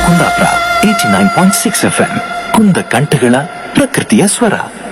Kundapura eighty nine point six F M Kunda ಕಂಠಗಳ ಪ್ರಕೃತಿಯ ಸ್ವರ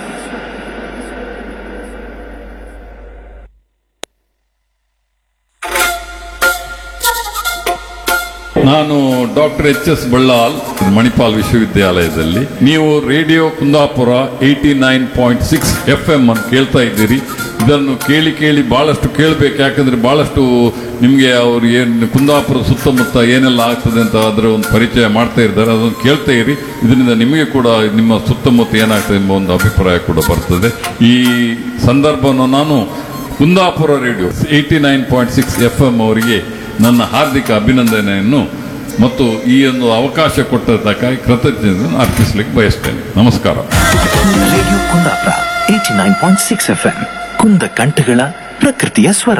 ನಾನು doctor H S Ballal Manipal ವಿಶ್ವವಿದ್ಯಾಲಯದಲ್ಲಿ ನೀವು radio Kundapura eighty nine point six F M ಅನ್ನು ಕೇಳ್ತಾ ಇದ್ದೀರಿ ಇದನ್ನು ಕೇಳಿ ಕೇಳಿ ಬಹಳಷ್ಟು ಕೇಳಬೇಕು ಯಾಕಂದ್ರೆ ಬಹಳಷ್ಟು ನಿಮಗೆ ಅವರು ಏನು ಕುಂದಾಪುರ ಸುತ್ತಮುತ್ತ ಏನೆಲ್ಲ ಆಗ್ತದೆ ಅಂತ ಅದರ ಒಂದು ಪರಿಚಯ ಮಾಡ್ತಾ ಇದ್ದಾರೆ ಅದನ್ನು ಕೇಳ್ತಾ ಇರಿ ಇದರಿಂದ ನಿಮಗೆ ಕೂಡ ನಿಮ್ಮ ಸುತ್ತಮುತ್ತ ಏನಾಗ್ತದೆ ಎಂಬ ಒಂದು ಅಭಿಪ್ರಾಯ ಕೂಡ ಬರ್ತದೆ ಈ ಸಂದರ್ಭವನ್ನು ನಾನು Kundapura radio eighty nine point six F M ಅವರಿಗೆ ನನ್ನ ಹಾರ್ದಿಕ ಅಭಿನಂದನೆಯನ್ನು ಮತ್ತು ಈ ಒಂದು ಅವಕಾಶ ಕೊಟ್ಟದ್ದಕ್ಕಾಗಿ ಕೃತಜ್ಞತೆಯನ್ನು ಅರ್ಪಿಸಲಿಕ್ಕೆ ಬಯಸ್ತೇನೆ ನಮಸ್ಕಾರ radio Kundapura eighty nine point six F M Kunda ಕಂಠಗಳ ಪ್ರಕೃತಿಯ ಸ್ವರ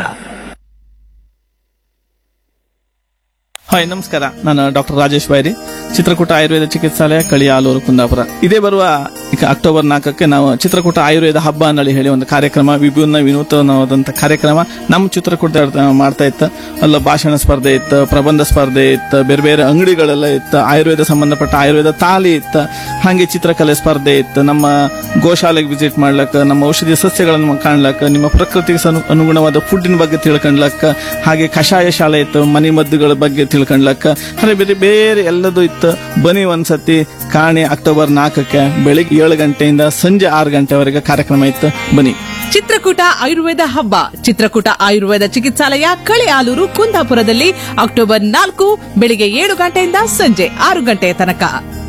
ಹಾಯ್ ನಮಸ್ಕಾರ ನಾನು ಡಾಕ್ಟರ್ ರಾಜೇಶ್ ಬೈರಿ ಚಿತ್ರಕೂಟ ಆಯುರ್ವೇದ ಚಿಕಿತ್ಸಾಲಯ ಕಳಿಯಾಲೂರು ಕುಂದಾಪುರ ಇದೇ ಬರುವ ಈಗ ಅಕ್ಟೋಬರ್ ನಾಲ್ಕಕ್ಕೆ ನಾವು ಚಿತ್ರಕೂಟ ಆಯುರ್ವೇದ ಹಬ್ಬ ಅನ್ನಳಿ ಹೇಳಿ ಒಂದು ಕಾರ್ಯಕ್ರಮ ವಿಭಿನ್ನ ವಿನೂತನವಾದಂಥ ಕಾರ್ಯಕ್ರಮ ನಮ್ಮ ಚಿತ್ರಕೂಟ ಮಾಡ್ತಾ ಇತ್ತು ಅಲ್ಲ ಭಾಷಣ ಸ್ಪರ್ಧೆ ಇತ್ತು ಪ್ರಬಂಧ ಸ್ಪರ್ಧೆ ಇತ್ತು ಬೇರೆ ಬೇರೆ ಅಂಗಡಿಗಳೆಲ್ಲ ಇತ್ತು ಆಯುರ್ವೇದ ಸಂಬಂಧಪಟ್ಟ ಆಯುರ್ವೇದ ತಾಲಿ ಇತ್ತು ಹಾಗೆ ಚಿತ್ರಕಲೆ ಸ್ಪರ್ಧೆ ಇತ್ತು ನಮ್ಮ ಗೋಶಾಲೆಗೆ ವಿಸಿಟ್ ಮಾಡ್ಲಕ್ಕ ನಮ್ಮ ಔಷಧಿ ಸಸ್ಯಗಳನ್ನು ಕಾಣ್ಲಕ್ಕ ನಿಮ್ಮ ಪ್ರಕೃತಿಗೆ ಸನು- ಅನುಗುಣವಾದ ಫುಡ್ಡಿನ ಬಗ್ಗೆ ತಿಳ್ಕೊಂಡ್ಲಕ್ಕ ಹಾಗೆ ಕಷಾಯ ಶಾಲೆ ಇತ್ತು ಮನೆ ಮದ್ದುಗಳ ಬಗ್ಗೆ ತಿಳ್ಕೊಂಡ್ಲಕ್ಕ ಹಾಗೆ ಬೇರೆ ಬೇರೆ ಎಲ್ಲದೂ ಇತ್ತು ಬನ್ನಿ ಒಂದ್ಸತಿ ಕಾಣಿ ಅಕ್ಟೋಬರ್ ನಾಲ್ಕಕ್ಕೆ ಬೆಳಿಗ್ಗೆ ಏಳು ಗಂಟೆಯಿಂದ ಸಂಜೆ ಆರು ಗಂಟೆವರೆಗೆ ಕಾರ್ಯಕ್ರಮ ಇತ್ತು ಬನ್ನಿ ಚಿತ್ರಕೂಟ ಆಯುರ್ವೇದ ಹಬ್ಬ ಚಿತ್ರಕೂಟ ಆಯುರ್ವೇದ ಚಿಕಿತ್ಸಾಲಯ ಕಳೆಯಾಲೂರು ಕುಂದಾಪುರದಲ್ಲಿ ಅಕ್ಟೋಬರ್ ನಾಲ್ಕು ಬೆಳಿಗ್ಗೆ ಏಳು ಗಂಟೆಯಿಂದ ಸಂಜೆ ಆರು ಗಂಟೆಯ ತನಕ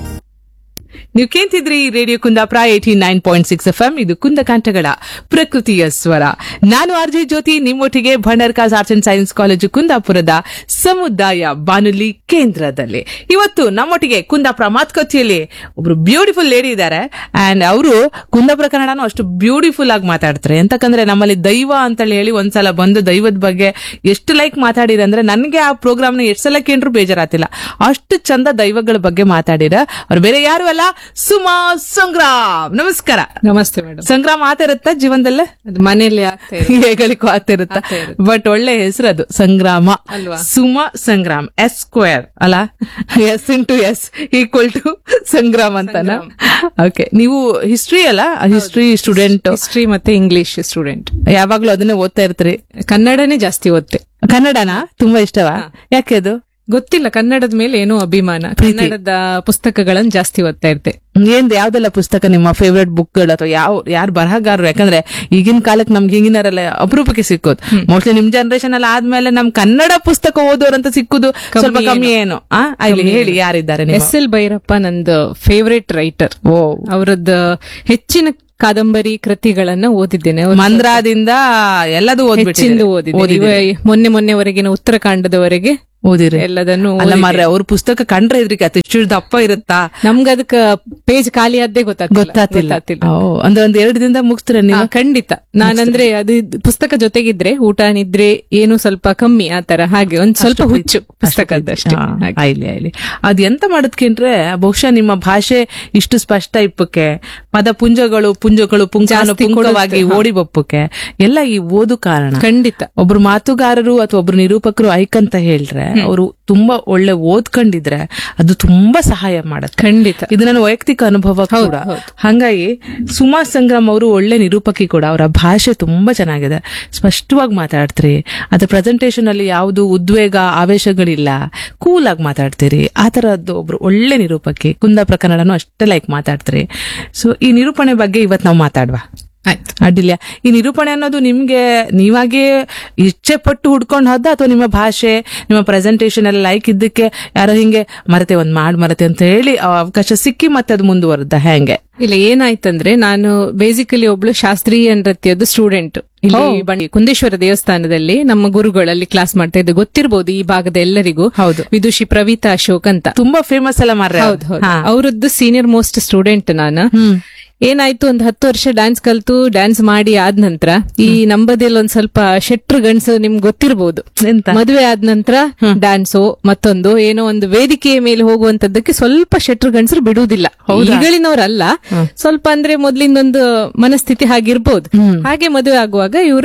ನೀವು ಕೇಂತಿದ್ರಿ radio Kundapura eighty nine point six F M ಇದು ಕುಂದಕಾಂಠಗಳ ಪ್ರಕೃತಿಯ ಸ್ವರ ನಾನು ಆರ್ ಜೆ ಜ್ಯೋತಿ ನಿಮ್ಮೊಟ್ಟಿಗೆ Bhandarkars arts and science college ಕುಂದಾಪುರದ ಸಮುದಾಯ ಬಾನುಲಿ ಕೇಂದ್ರದಲ್ಲಿ ಇವತ್ತು ನಮ್ಮೊಟ್ಟಿಗೆ ಕುಂದಾಪುರ ಮಾತುಕತೆಯಲ್ಲಿ ಒಬ್ರು ಬ್ಯೂಟಿಫುಲ್ ಲೇಡಿ ಇದ್ದಾರೆ ಅಂಡ್ ಅವರು ಕುಂದಾಪುರ ಕನ್ನಡನೂ ಅಷ್ಟು ಬ್ಯೂಟಿಫುಲ್ ಆಗಿ ಮಾತಾಡ್ತಾರೆ ಎಂತಕಂದ್ರೆ ನಮ್ಮಲ್ಲಿ ದೈವ ಅಂತ ಹೇಳಿ ಒಂದ್ಸಲ ಬಂದು ದೈವದ ಬಗ್ಗೆ ಎಷ್ಟು ಲೈಕ್ ಮಾತಾಡಿರ ಅಂದ್ರೆ ನನಗೆ ಆ ಪ್ರೋಗ್ರಾಮ್ನ ಎಷ್ಟು ಸಲ ಕೇಂದ್ರೂ ಬೇಜಾರಾತಿಲ್ಲ ಅಷ್ಟು ಚಂದ ದೈವಗಳ ಬಗ್ಗೆ ಮಾತಾಡಿರ ಅವ್ರು ಬೇರೆ ಯಾರು ಅಲ್ಲ ಸುಮಾ ಸಂಗ್ರಾಮ್ ನಮಸ್ಕಾರ ನಮಸ್ತೆ ಮೇಡಮ್ ಸಂಗ್ರಾಮ್ ಆತಿರುತ್ತಾ ಜೀವನದಲ್ಲೇ ಅದು ಮನೆಯಲ್ಲಿ ಆಗ್ತಾ ಇದೆ ಹೇಗಳಿಗೂ ಆಗ್ತಿರುತ್ತ ಆಗ್ತಾ ಇರುತ್ತೆ. ಬಟ್ ಒಳ್ಳೆ ಹೆಸರು ಅದು ಸಂಗ್ರಾಮ ಅಲ್ವಾ? ಸುಮ ಸಂಗ್ರಾಮ್ ಎಸ್ ಸ್ಕ್ವೇರ್ ಅಲ್ಲ S into S equal to Sangram ಅಂತನ ಓಕೆ ನೀವು ಹಿಸ್ಟ್ರಿ ಅಲ್ಲ ಹಿಸ್ಟ್ರಿ ಸ್ಟೂಡೆಂಟ್ ಹಿಸ್ಟ್ರಿ ಮತ್ತೆ ಇಂಗ್ಲಿಷ್ ಸ್ಟೂಡೆಂಟ್ ಯಾವಾಗ್ಲೂ ಅದನ್ನೇ ಓದ್ತಾ ಇರ್ತೀರಿ ಕನ್ನಡನೇ ಜಾಸ್ತಿ ಓದ್ತೆ ಕನ್ನಡನಾ ತುಂಬಾ ಇಷ್ಟವಾ ಯಾಕೆ ಅದು ಗೊತ್ತಿಲ್ಲ ಕನ್ನಡದ ಮೇಲೆ ಏನೋ ಅಭಿಮಾನ ಕನ್ನಡದ ಪುಸ್ತಕಗಳನ್ನ ಜಾಸ್ತಿ ಓದ್ತಾ ಇರ್ತೆ ಏನ್ ಯಾವ್ದೆಲ್ಲ ಪುಸ್ತಕ ನಿಮ್ಮ ಫೇವ್ರೆಟ್ ಬುಕ್ಗಳು ಅಥವಾ ಯಾವ ಯಾರು ಬರಹಗಾರರು ಯಾಕಂದ್ರೆ ಈಗಿನ ಕಾಲಕ್ಕೆ ನಮ್ಗೆ ಹಿಂಗಿನರೆಲ್ಲ ಅಪರೂಪಕ್ಕೆ ಸಿಕ್ಕೋದು ಮೋಸ್ಟ್ಲಿ ನಿಮ್ ಜನರೇಷನ್ ಎಲ್ಲ ಆದ್ಮೇಲೆ ನಮ್ ಕನ್ನಡ ಪುಸ್ತಕ ಓದೋರಂತ ಸಿಕ್ಕುದು ಸ್ವಲ್ಪ ಕಮ್ಮಿ ಏನು ಆ ಅಲ್ಲಿ ಹೇಳಿ ಯಾರಿದ್ದಾರೆ ನಿಮ್ಮ? ಎಸ್ ಎಲ್ ಭೈರಪ್ಪ ನಂದು ಫೇವ್ರೇಟ್ ರೈಟರ್ ಓ ಅವರದ್ದು ಹೆಚ್ಚಿನ ಕಾದಂಬರಿ ಕೃತಿಗಳನ್ನ ಓದಿದ್ದೇನೆ ಅವ್ರ ಮಂದ್ರಾದಿಂದ ಎಲ್ಲದೂ ಹೆಚ್ಚಿಂದು ಓದ್ಬಿಟ್ಟಿದ್ದೀರಿ. ಓದಿದ್ದೇನೆ ಓದಿದ್ದೀರಿ. ಇವ- ಮೊನ್ನೆ ಮೊನ್ನೆವರೆಗಿನ ಉತ್ತರಾಖಂಡದವರೆಗೆ ಓದಿರಿ ಎಲ್ಲದನ್ನು ಅಲ್ಲ ಓದಿದ್ದೇನೆ. ಮಾರ್ರೆ ಅವ್ರ ಪುಸ್ತಕ ಕಂಡ್ರೆ ಇದ್ರಿಗೆ ಅತಿ ಇಷ್ಟು ದಪ್ಪ ಇರುತ್ತಾ ನಮ್ಗ ಅದಕ್ಕ ಪೇಜ್ ಖಾಲಿ ಆದ್ದೇ ಗೊತ್ತಾಗ್ತಿಲ್ಲ ಗೊತ್ತಾತಿಲ್ಲ ಗೊತ್ತಾಗ್ತಿಲ್ಲ ಓ, ಅಂದ್ರೆ ಒಂದ್ ಎರಡು ದಿನದ ಮುಗಿಸ್ತೀರ ನೀವು ಹಾ, ಖಂಡಿತ ನಾನಂದ್ರೆ ಅದು ಇದ್- ಪುಸ್ತಕ ಜೊತೆಗಿದ್ರೆ ಊಟ ನಿದ್ರೆ ಏನು ಸ್ವಲ್ಪ ಕಮ್ಮಿ ಆತರ ಹಾಗೆ ಒಂದ್ ಸ್ವಲ್ಪ ಹುಚ್ಚು ಪುಸ್ತಕದಷ್ಟೇ ಹಾ, ಹಾಗೆ. ಆಯ್ಲಿ ಆಯ್ಲಿ ಅದ್ ಎಂತ ಮಾಡದ್ಕೇಂದ್ರೆ ಬಹುಶಃ ನಿಮ್ಮ ಭಾಷೆ ಇಷ್ಟು ಸ್ಪಷ್ಟ ಇಪ್ಪಕ್ಕೆ ಪದ ಪುಂಜಗಳು ಪುಂಜಗಳು ಪುಂಕಾನು ಜಾಸ್ತಿ ಪುಂಕವಾಗಿ ಕೊಡುತ್ತೆ, ಹಾ. ಓಡಿ ಬಪ್ಪಕ್ಕೆ ಎಲ್ಲ ಈ ಓದು ಕಾರಣ ಖಂಡಿತ ಒಬ್ರು ಮಾತುಗಾರರು ಅಥವಾ ಒಬ್ರು ನಿರೂಪಕರು ಐಕಂತ ಹೇಳ್ರೆ ಅವರು ತುಂಬಾ ಒಳ್ಳೆ ಓದ್ಕೊಂಡಿದ್ರೆ ಅದು ತುಂಬಾ ಸಹಾಯ ಮಾಡತ್ತೆ ಖಂಡಿತ ಇದು ನನ್ನ ವೈಯಕ್ತಿಕ ಅನುಭವ ಕೂಡ ಹಂಗಾಗಿ ಸುಮಾ ಸಂಗ್ರಾಮ್ ಅವರು ಒಳ್ಳೆ ನಿರೂಪಕಿ ಕೂಡ ಅವರ ಭಾಷೆ ತುಂಬಾ ಚೆನ್ನಾಗಿದೆ ಸ್ಪಷ್ಟವಾಗಿ ಮಾತಾಡ್ತೀರಿ ಅದ್ರ ಪ್ರೆಸೆಂಟೇಶನ್ ಅಲ್ಲಿ ಯಾವುದು ಉದ್ವೇಗ ಆವೇಶಗಳಿಲ್ಲ ಕೂಲ್ ಆಗಿ ಮಾತಾಡ್ತೀರಿ ಆ ತರದ್ದು ಒಬ್ರು ಒಳ್ಳೆ ನಿರೂಪಕಿ ಕುಂದಾಪುರ ಕನ್ನಡನು ಅಷ್ಟೇ ಲೈಕ್ ಮಾತಾಡ್ತೀರಿ ಸೊ ಈ ನಿರೂಪಣೆ ಬಗ್ಗೆ ಇವತ್ತು ನಾವು ಮಾತಾಡುವ ಆಯ್ತು ಅಡ್ಡಿಲ್ಲ ಈ ನಿರೂಪಣೆ ಅನ್ನೋದು ನಿಮ್ಗೆ ನೀವಾಗೆ ಇಚ್ಛೆ ಪಟ್ಟು ಹುಡ್ಕೊಂಡು ಹೋದ ಅಥವಾ ನಿಮ್ಮ ಭಾಷೆ ನಿಮ್ಮ ಪ್ರೆಸೆಂಟೇಶನ್ ಎಲ್ಲ ಲೈಕ್ ಇದ್ದಕ್ಕೆ ಯಾರೋ ಹಿಂಗೆ ಮರತೆ ಒಂದ್ ಮಾಡ್ ಮರತೆ ಅಂತ ಹೇಳಿ ಆ ಅವಕಾಶ ಸಿಕ್ಕಿ ಮತ್ತೆ ಅದು ಮುಂದುವರೆದ ಹೆಂಗೆ ಇಲ್ಲ ಏನಾಯ್ತಂದ್ರೆ ನಾನು ಬೇಸಿಕಲಿ ಒಬ್ಳು ಶಾಸ್ತ್ರೀಯ ನೃತ್ಯದ ಸ್ಟೂಡೆಂಟ್ ಇಲ್ಲಿ ಬಂಡಿ ಕುಂದೇಶ್ವರ ದೇವಸ್ಥಾನದಲ್ಲಿ ನಮ್ಮ ಗುರುಗಳಲ್ಲಿ ಕ್ಲಾಸ್ ಮಾಡ್ತಾ ಇದ್ದೆ ಗೊತ್ತಿರಬಹುದು ಈ ಭಾಗದ ಎಲ್ಲರಿಗೂ ಹೌದು. ವಿದುಷಿ ಪ್ರವೀತಾ ಅಶೋಕ್ ಅಂತ ತುಂಬಾ ಫೇಮಸ್ ಅಲ್ಲ ಮಾರ್ರೆ ಹೌದು ಹೌದು ಅವರದ್ದು ಸೀನಿಯರ್ ಮೋಸ್ಟ್ ಸ್ಟೂಡೆಂಟ್ ನಾನು ಏನಾಯ್ತು ಒಂದ್ ಹತ್ತು ವರ್ಷ ಡ್ಯಾನ್ಸ್ ಕಲ್ತು ಡ್ಯಾನ್ಸ್ ಮಾಡಿ ಆದ ನಂತರ ಈ ನಂಬದಿಲ್ ಒಂದ್ ಸ್ವಲ್ಪ ಶೆಟ್ರು ಗಂಡ್ಸು ನಿಮ್ಗೆ ಗೊತ್ತಿರಬಹುದು ಎಂತ? ಮದುವೆ ಆದ ನಂತರ ಡ್ಯಾನ್ಸು ಮತ್ತೊಂದು ಏನೋ ಒಂದು ವೇದಿಕೆಯ ಮೇಲೆ ಹೋಗುವಂತದ್ದಕ್ಕೆ ಸ್ವಲ್ಪ ಶೆಟ್ರು ಗಂಡಸರು ಬಿಡುವುದಿಲ್ಲ ಈಗಳಿನವರಲ್ಲ ಸ್ವಲ್ಪ ಅಂದ್ರೆ ಮೊದ್ಲಿಂದೊಂದು ಮನಸ್ಥಿತಿ ಹಾಗಿರ್ಬೋದು ಹಾಗೆ ಮದುವೆ ಆಗುವಾಗ ಇವರು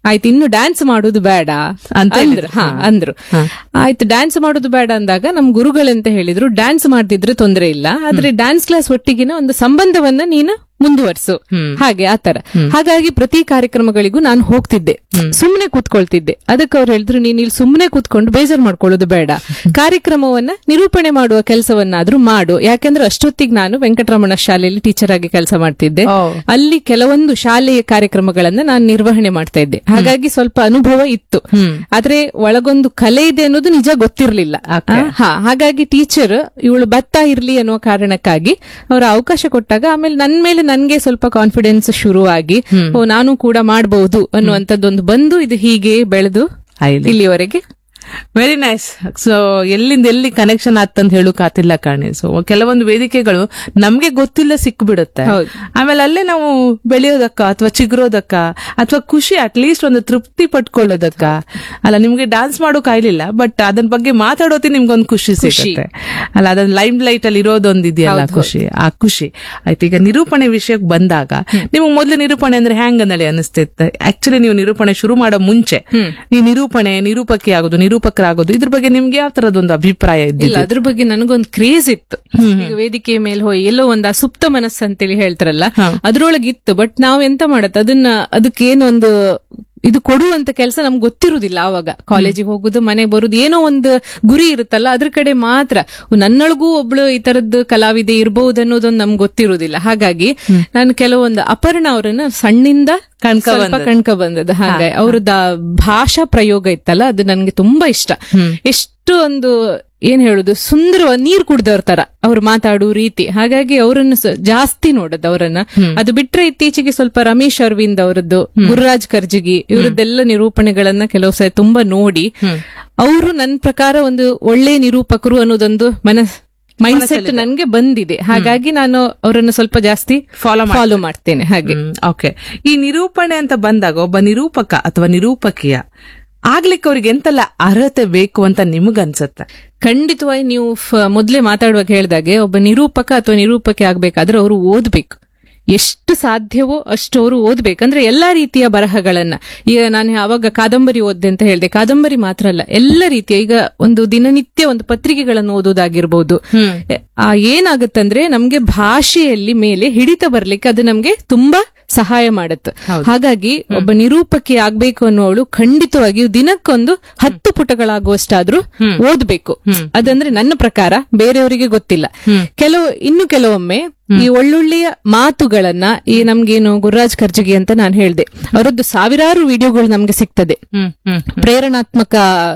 ಆಯ್ತು ಇನ್ನು ಡ್ಯಾನ್ಸ್ ಮಾಡುದು ಬೇಡ ಅಂತ ಅಂದ್ರು ಹಾ ಅಂದ್ರು ಆಯ್ತು ಡ್ಯಾನ್ಸ್ ಮಾಡುದು ಬೇಡ ಅಂದಾಗ ನಮ್ ಗುರುಗಳಂತ ಹೇಳಿದ್ರು ಡ್ಯಾನ್ಸ್ ಮಾಡ್ತಿದ್ರೆ ತೊಂದ್ರೆ ಇಲ್ಲ ಆದ್ರೆ ಡ್ಯಾನ್ಸ್ ಕ್ಲಾಸ್ ಒಟ್ಟಿಗಿನ ಒಂದು ಸಂಬಂಧವನ್ನ ನೀನು ಮುಂದುವರ್ಸು ಹಾಗೆ ಆತರ ಹಾಗಾಗಿ ಪ್ರತಿ ಕಾರ್ಯಕ್ರಮಗಳಿಗೂ ನಾನು ಹೋಗ್ತಿದ್ದೆ ಸುಮ್ನೆ ಕೂತ್ಕೊಳ್ತಿದ್ದೆ ಅದಕ್ಕೆ ಅವ್ರು ಹೇಳಿದ್ರು ನೀನ್ ಇಲ್ಲಿ ಸುಮ್ನೆ ಕೂತ್ಕೊಂಡು ಬೇಜಾರ್ ಮಾಡ್ಕೊಳ್ಳೋದು ಬೇಡ ಕಾರ್ಯಕ್ರಮವನ್ನ ನಿರೂಪಣೆ ಮಾಡುವ ಕೆಲಸವನ್ನಾದ್ರೂ ಮಾಡು ಯಾಕೆಂದ್ರೆ ಅಷ್ಟೊತ್ತಿಗೆ ನಾನು ವೆಂಕಟರಮಣ ಶಾಲೆಯಲ್ಲಿ ಟೀಚರ್ ಆಗಿ ಕೆಲಸ ಮಾಡ್ತಿದ್ದೆ ಓ. ಅಲ್ಲಿ ಕೆಲವೊಂದು ಶಾಲೆಯ ಕಾರ್ಯಕ್ರಮಗಳನ್ನ ನಾನು ನಿರ್ವಹಣೆ ಮಾಡ್ತಾ ಇದ್ದೆ ಹಾಗಾಗಿ ಸ್ವಲ್ಪ ಅನುಭವ ಇತ್ತು ಆದ್ರೆ ಒಳಗೊಂದು ಕಲೆ ಇದೆ ಅನ್ನೋದು ನಿಜ ಗೊತ್ತಿರ್ಲಿಲ್ಲ Okay. ಆ, ಹಾ ಹಾಗಾಗಿ ಟೀಚರ್ ಇವಳು ಬತ್ತಾ ಇರ್ಲಿ ಅನ್ನೋ ಕಾರಣಕ್ಕಾಗಿ ಅವರ ಅವಕಾಶ ಕೊಟ್ಟಾಗ ಆಮೇಲೆ ನನ್ ಮೇಲೆ ನನ್ಗೆ ಸ್ವಲ್ಪ ಕಾನ್ಫಿಡೆನ್ಸ್ ಶುರುವಾಗಿ ಓ ನಾನು ಕೂಡ ಮಾಡಬಹುದು ಅನ್ನುವಂಥದ್ದೊಂದು ಬಂದು ಇದು ಹೀಗೆ ಬೆಳೆದು ಆಯ್ಲಿ. ಇಲ್ಲಿವರೆಗೆ ವೆರಿ ನೈಸ್ ಸೊ ಎಲ್ಲಿಂದ ಎಲ್ಲಿ ಕನೆಕ್ಷನ್ ಆತಂತ ಹೇಳೋಕಾತಿಲ್ಲ ಕಾಣಿ ಸೊ ಕೆಲವೊಂದು ವೇದಿಕೆಗಳು ನಮ್ಗೆ ಗೊತ್ತಿಲ್ಲ ಸಿಕ್ಬಿಡುತ್ತೆ ಹೌದು. ಆಮೇಲೆ ಅಲ್ಲೇ ನಾವು ಬೆಳೆಯೋದಕ್ಕ ಅಥವಾ ಚಿಗುರೋದಕ್ಕ ಅಥವಾ ಖುಷಿ ಅಟ್ಲೀಸ್ಟ್ ಒಂದು ತೃಪ್ತಿ ಪಟ್ಕೊಳ್ಳೋದಕ್ಕ ಅಲ್ಲ ನಿಮ್ಗೆ ಡಾನ್ಸ್ ಮಾಡೋಕ್ ಆಗ್ಲಿಲ್ಲ ಬಟ್ ಅದನ್ ಬಗ್ಗೆ ಮಾತಾಡೋತಿ ನಿಮ್ಗೊಂದು ಖುಷಿ ಸಿಗುತ್ತೆ ಅಲ್ಲ ಅದನ್ನ ಲೈಮ್ ಲೈಟ್ ಅಲ್ಲಿ ಇರೋದೊಂದು ಇದೆಯಲ್ಲ ಖುಷಿ ಆ ಖುಷಿ ಆಯ್ತು ಈಗ ನಿರೂಪಣೆ ವಿಷಯಕ್ಕೆ ಬಂದಾಗ ನಿಮ್ಗೆ ಮೊದ್ಲು ನಿರೂಪಣೆ ಅಂದ್ರೆ ಹ್ಯಾಂಗ್ ಅಂದಳಿ ಅನಿಸ್ತಿತ್ತು ಆಕ್ಚುಲಿ ನೀವು ನಿರೂಪಣೆ ಶುರು ಮಾಡೋ ಮುಂಚೆ ಈ ನಿರೂಪಣೆ ನಿರೂಪಕಿ ಆಗೋದು ನಿರೂಪಕರಾಗೋದು ಇದ್ರ ಬಗ್ಗೆ ನಿಮ್ಗೆ ಯಾವ ತರದೊಂದು ಅಭಿಪ್ರಾಯ ಇಲ್ಲ ಇದ್ದಿಲ್ಲ ಅದ್ರ ಬಗ್ಗೆ ನನಗೊಂದು ಕ್ರೇಜ್ ಇತ್ತು ಈಗ ವೇದಿಕೆ ಮೇಲೆ ಹೋಗಿ ಎಲ್ಲೋ ಒಂದು ಸುಪ್ತ ಮನಸ್ಸು ಅಂತೇಳಿ ಹೇಳ್ತಾರಲ್ಲ ಅದ್ರೊಳಗೆ ಇತ್ತು ಬಟ್ ನಾವ್ ಎಂತ ಮಾಡತ್ ಅದನ್ನ ಅದಕ್ಕೆ ಏನೊಂದು ಇದು ಕೊಡುವಂತ ಕೆಲಸ ನಮ್ಗೆ ಗೊತ್ತಿರುವುದಿಲ್ಲ ಆವಾಗ ಕಾಲೇಜಿಗೆ ಹೋಗುದು ಮನೆಗೆ ಬರುದು ಏನೋ ಒಂದು ಗುರಿ ಇರುತ್ತಲ್ಲ ಅದ್ರ ಕಡೆ ಮಾತ್ರ ನನ್ನೊಳಗೂ ಒಬ್ಳು ಈ ತರದ್ದು ಕಲಾವಿದೆ ಇರಬಹುದು ಅನ್ನೋದೊಂದು ನಮ್ಗೆ ಗೊತ್ತಿರುವುದಿಲ್ಲ ಹಾಗಾಗಿ ನಾನು ಕೆಲವೊಂದು ಅಪರ್ಣ ಅವರನ್ನ ಸಣ್ಣಿಂದ ಕಣ್ಕ ಸ್ವಲ್ಪ ಬಂದದ್ದು. ಕಣ್ಕ ಬಂದದ್ದು ಹಾಗೆ ಅವ್ರದ್ದು ಆ ಭಾಷಾ ಪ್ರಯೋಗ ಇತ್ತಲ್ಲ ಅದು ನನ್ಗೆ ತುಂಬಾ ಇಷ್ಟ ಎಷ್ಟು ಒಂದು ಏನ್ ಹೇಳುದು ಸುಂದರ ನೀರ್ ಕುಡ್ದವ್ರ ತರ ಅವ್ರು ಮಾತಾಡೋ ರೀತಿ ಹಾಗಾಗಿ ಅವರನ್ನು ಸ- ಜಾಸ್ತಿ ನೋಡದ್ ಅವರನ್ನ ಅದು ಬಿಟ್ರೆ ಇತ್ತೀಚೆಗೆ ಸ್ವಲ್ಪ ರಮೇಶ್ ಅರವಿಂದ್ ಅವರದ್ದು ಗುರುರಾಜ್ ಕರ್ಜಿಗಿ ಇವರದ್ದೆಲ್ಲ ನಿರೂಪಣೆಗಳನ್ನ ಕೆಲವು ಸಲ ತುಂಬಾ ನೋಡಿ ಅವರು ನನ್ನ ಪ್ರಕಾರ ಒಂದು ಒಳ್ಳೆ ನಿರೂಪಕರು ಅನ್ನೋದೊಂದು ಮನಸ್ ಮೈಂಡ್ ಸೆಟ್ ನನ್ಗೆ ಬಂದಿದೆ ಹಾಗಾಗಿ ನಾನು ಅವರನ್ನು ಸ್ವಲ್ಪ ಜಾಸ್ತಿ Follow ಮಾಡ್ತೀರಿ. ಫಾಲೋ ಮಾಡ್ತೇನೆ ಹಾಗೆ ಓಕೆ ಈ ನಿರೂಪಣೆ ಅಂತ ಬಂದಾಗ ಒಬ್ಬ ನಿರೂಪಕ ಅಥವಾ ನಿರೂಪಕಿಯ ಆಗ್ಲಿಕ್ಕೆ ಅವ್ರಿಗೆ ಎಂತೆಲ್ಲ ಅರ್ಹತೆ ಬೇಕು ಅಂತ ನಿಮಗನ್ಸತ್ತೆ ಖಂಡಿತವಾಗಿ ನೀವು ಫ- ಮೊದ್ಲೇ ಮಾತಾಡುವಾಗ ಹೇಳ್ದಾಗೆ ಒಬ್ಬ ನಿರೂಪಕ ಅಥವಾ ನಿರೂಪಕಿ ಆಗ್ಬೇಕಾದ್ರೆ ಅವರು ಓದ್ಬೇಕು ಎಷ್ಟು ಸಾಧ್ಯವೋ ಅಷ್ಟು ಅವರು ಓದ್ಬೇಕು ಅಂದ್ರೆ ಎಲ್ಲಾ ರೀತಿಯ ಬರಹಗಳನ್ನ ಈಗ ನಾನು ಅವಾಗ ಕಾದಂಬರಿ ಓದ್ದೆ ಅಂತ ಹೇಳಿದೆ ಕಾದಂಬರಿ ಮಾತ್ರ ಅಲ್ಲ ಎಲ್ಲ ರೀತಿಯ ಈಗ ಒಂದು ದಿನನಿತ್ಯ ಒಂದು ಪತ್ರಿಕೆಗಳನ್ನು ಓದೋದಾಗಿರ್ಬೋದು ಎ- ಆ ಏನಾಗುತ್ತಂದ್ರೆ ನಮ್ಗೆ ಭಾಷೆಯಲ್ಲಿ ಮೇಲೆ ಹಿಡಿತ ಬರ್ಲಿಕ್ಕೆ ಅದು ನಮ್ಗೆ ತುಂಬಾ ಸಹಾಯ ಮಾಡುತ್ತೆ ಹಾಗಾಗಿ ಒಬ್ಬ ನಿರೂಪಕಿ ಆಗ್ಬೇಕು ಅನ್ನೋಳು ಖಂಡಿತವಾಗಿಯೂ ದಿನಕ್ಕೊಂದು ಹತ್ತು ಪುಟಗಳಾಗುವಷ್ಟಾದ್ರೂ ಓದ್ಬೇಕು ಅದಂದ್ರೆ ನನ್ನ ಪ್ರಕಾರ ಬೇರೆಯವರಿಗೆ ಗೊತ್ತಿಲ್ಲ ಕೆಲವು ಇನ್ನು ಕೆಲವೊಮ್ಮೆ ಈ ಒಳ್ಳೊಳ್ಳೆಯ ಮಾತುಗಳನ್ನ ಈ ನಮ್ಗೇನು ಗುರುರಾಜ್ ಕರ್ಜಗಿ ಅಂತ ನಾನು ಹೇಳ್ದೆ ಅವರದ್ದು ಸಾವಿರಾರು ವಿಡಿಯೋಗಳು ನಮ್ಗೆ ಸಿಗ್ತದೆ ಹ್ಮ್ ಹ್ಮ್ ಪ್ರೇರಣಾತ್ಮಕ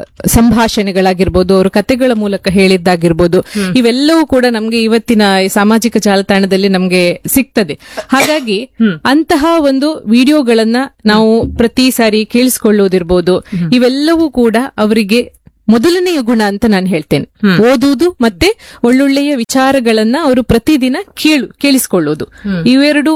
ಸಂಭಾಷಣೆಗಳಾಗಿರ್ಬೋದು ಅವರು ಕತೆಗಳ ಮೂಲಕ ಹೇಳಿದ್ದಾಗಿರ್ಬೋದು ಇವೆಲ್ಲವೂ ಕೂಡ ನಮ್ಗೆ ಇವತ್ತಿನ ಈ ಸಾಮಾಜಿಕ ಜಾಲತಾಣದಲ್ಲಿ ನಮ್ಗೆ ಸಿಗ್ತದೆ ಹಾಗಾಗಿ ಅಂತಹ ಒಂದು ವಿಡಿಯೋಗಳನ್ನ ನಾವು ಪ್ರತಿ ಸಾರಿ ಕೇಳಿಸ್ಕೊಳ್ಳೋದಿರ್ಬೋದು ಇವೆಲ್ಲವೂ ಕೂಡ ಅವರಿಗೆ ಮೊದಲನೆಯ ಗುಣ ಅಂತ ನಾನು ಹೇಳ್ತೇನೆ ಓದುವುದು ಮತ್ತೆ ಒಳ್ಳೊಳ್ಳೆಯ ವಿಚಾರಗಳನ್ನ ಅವರು ಪ್ರತಿದಿನ ಕೇಳು ಕೇಳಿಸ್ಕೊಳ್ಳೋದು ಇವೆರಡು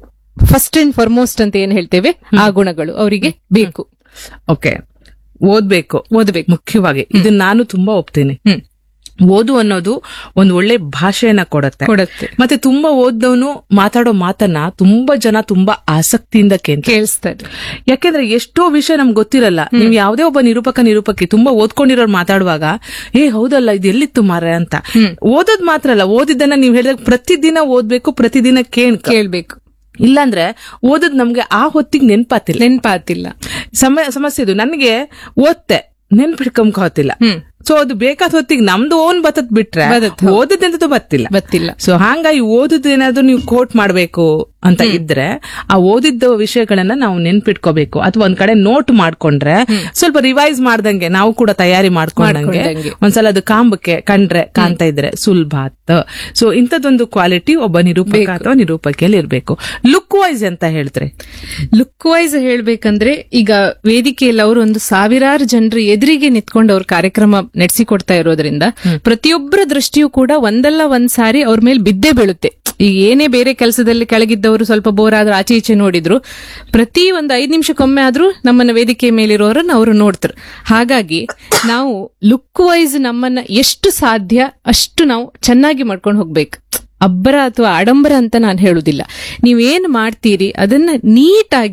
ಫಸ್ಟ್ ಅಂಡ್ ಫಾರ್ಮೋಸ್ಟ್ ಅಂತ ಏನ್ ಹೇಳ್ತೇವೆ ಆ ಗುಣಗಳು ಅವರಿಗೆ ಬೇಕು ಓಕೆ ಓದ್ಬೇಕು ಓದ್ಬೇಕು ಮುಖ್ಯವಾಗಿ ಇದನ್ನ ನಾನು ತುಂಬಾ ಒಪ್ತೀನಿ ಹ್ಮ್. ಓದು ಅನ್ನೋದು ಒಂದು ಒಳ್ಳೆ ಭಾಷೆಯನ್ನ ಕೊಡತ್ತೆ ಕೊಡತ್ತೆ. ಮತ್ತೆ ತುಂಬಾ ಓದ್ದವನು ಮಾತಾಡೋ ಮಾತನ್ನ ತುಂಬಾ ಜನ ತುಂಬಾ ಆಸಕ್ತಿಯಿಂದ ಕೇಳ್ತಾರೆ ಕೇಳಿಸ್ತಾರೆ ಯಾಕೆಂದ್ರೆ ಎಷ್ಟೋ ವಿಷಯ ನಮ್ಗೆ ಗೊತ್ತಿರಲ್ಲ ನೀವು ಯಾವುದೇ ಒಬ್ಬ ನಿರೂಪಕ ನಿರೂಪಕಿ ತುಂಬಾ ಓದ್ಕೊಂಡಿರೋರು ಮಾತಾಡುವಾಗ ಏ ಹೌದಲ್ಲ ಇದು ಎಲ್ಲಿತ್ತು ಮಾರ ಅಂತ ಓದೋದ್ ಮಾತ್ರ ಅಲ್ಲ ಓದಿದ್ದನ್ನ ನೀವು ಹೇಳಿದಾಗ ಪ್ರತಿದಿನ ಓದ್ಬೇಕು ಪ್ರತಿದಿನ ಕೇಳ್ಕ ಕೇಳ್ಬೇಕು ಇಲ್ಲಾಂದ್ರೆ ಓದದ್ ನಮ್ಗೆ ಆ ಹೊತ್ತಿಗೆ ನೆನ್ಪಾತಿಲ್ಲ ನೆನ್ಪಾತಿಲ್ಲ ಸಮ ಸಮಸ್ಯೆ ಇದು ನನಗೆ ಓದ್ತೆ ನೆನ್ಪಿಡ್ಕೊಂಬತ್ತಿಲ್ಲ ಹ್ಮ್. ಸೊ ಅದು ಬೇಕಾದ ಹೊತ್ತಿಗೆ ನಮ್ದು ಓನ್ ಬತ್ತದ್ ಬಿಟ್ರೆ ಬತ್ತತ್ ಹೌದು. ಓದದಂತದ್ದು ಬತ್ತಿಲ್ಲ ಗೊತ್ತಿಲ್ಲ ಸೊ ಹಾಗಾಗಿ ಓದುದೇನಾದ್ರೂ ನೀವು ಕೋಟ್ ಮಾಡ್ಬೇಕು ಅಂತ ಇದ್ರೆ ಆ ಓದಿದ್ದ ವಿಷಯಗಳನ್ನ ನಾವು ನೆನ್ಪಿಟ್ಕೋಬೇಕು ಅಥವಾ ಒಂದ್ ಕಡೆ ನೋಟ್ ಮಾಡ್ಕೊಂಡ್ರೆ ಸ್ವಲ್ಪ ರಿವೈಸ್ ಮಾಡ್ದಂಗೆ ನಾವು ಕೂಡ ತಯಾರಿ ಮಾಡ್ಕೊಂಡಂಗೆ ಮಾಡ್ಕೊಂಡಂಗೆ. ಒಂದ್ಸಲ ಅದು ಕಾಂಬಕ್ಕೆ ಕಂಡ್ರೆ ಕಾಣ್ತಾ ಇದ್ರೆ ಸುಲಭ ಆತ್ ಸೊ ಇಂಥದ್ದೊಂದು ಕ್ವಾಲಿಟಿ ಒಬ್ಬ ನಿರೂಪಕ ಅಥವಾ ನಿರೂಪಕಿಯಲ್ಲಿ ಇರ್ಬೇಕು ಲುಕ್ ವೈಸ್ ಅಂತ ಹೇಳ್ತಾರೆ ಲುಕ್ ವೈಸ್ ಹೇಳ್ಬೇಕಂದ್ರೆ ಈಗ ವೇದಿಕೆಯಲ್ಲಿ ಅವರು ಒಂದು ಸಾವಿರಾರು ಜನರು ಎದುರಿಗೆ ನಿಂತ್ಕೊಂಡು ಅವ್ರ ಕಾರ್ಯಕ್ರಮ ನಡೆಸಿಕೊಡ್ತಾ ಇರೋದ್ರಿಂದ ಪ್ರತಿಯೊಬ್ಬರ ದೃಷ್ಟಿಯೂ ಕೂಡ ಒಂದಲ್ಲ ಒಂದ್ ಸಾರಿ ಅವ್ರ ಮೇಲೆ ಬಿದ್ದೇ ಬೀಳುತ್ತೆ ಈಗ ಏನೇ ಬೇರೆ ಕೆಲಸದಲ್ಲಿ ಕೆಳಗಿದ್ದವರು ಸ್ವಲ್ಪ ಬೋರ್ ಆದ್ರೂ ಆಚೆ ಈಚೆ ನೋಡಿದ್ರು ಪ್ರತಿ ಒಂದು ಐದ್ ನಿಮಿಷಕ್ಕೊಮ್ಮೆ ಆದ್ರೂ ನಮ್ಮನ್ನ ವೇದಿಕೆ ಮೇಲಿರೋರನ್ನ ಅವರು ನೋಡ್ತಾರೆ ಹಾಗಾಗಿ ನಾವು ಲುಕ್ ವೈಸ್ ನಮ್ಮನ್ನ ಎಷ್ಟು ಸಾಧ್ಯ ಅಷ್ಟು ನಾವು ಚೆನ್ನಾಗಿ ಮಾಡ್ಕೊಂಡು ಹೋಗ್ಬೇಕು ಅಬ್ಬರ ಅಥವಾ ಆಡಂಬರ ಅಂತ ನಾನು ಹೇಳುದಿಲ್ಲ ನೀವೇನ್ ಮಾಡ್ತೀರಿ ಅದನ್ನ ನೀಟಾಗಿ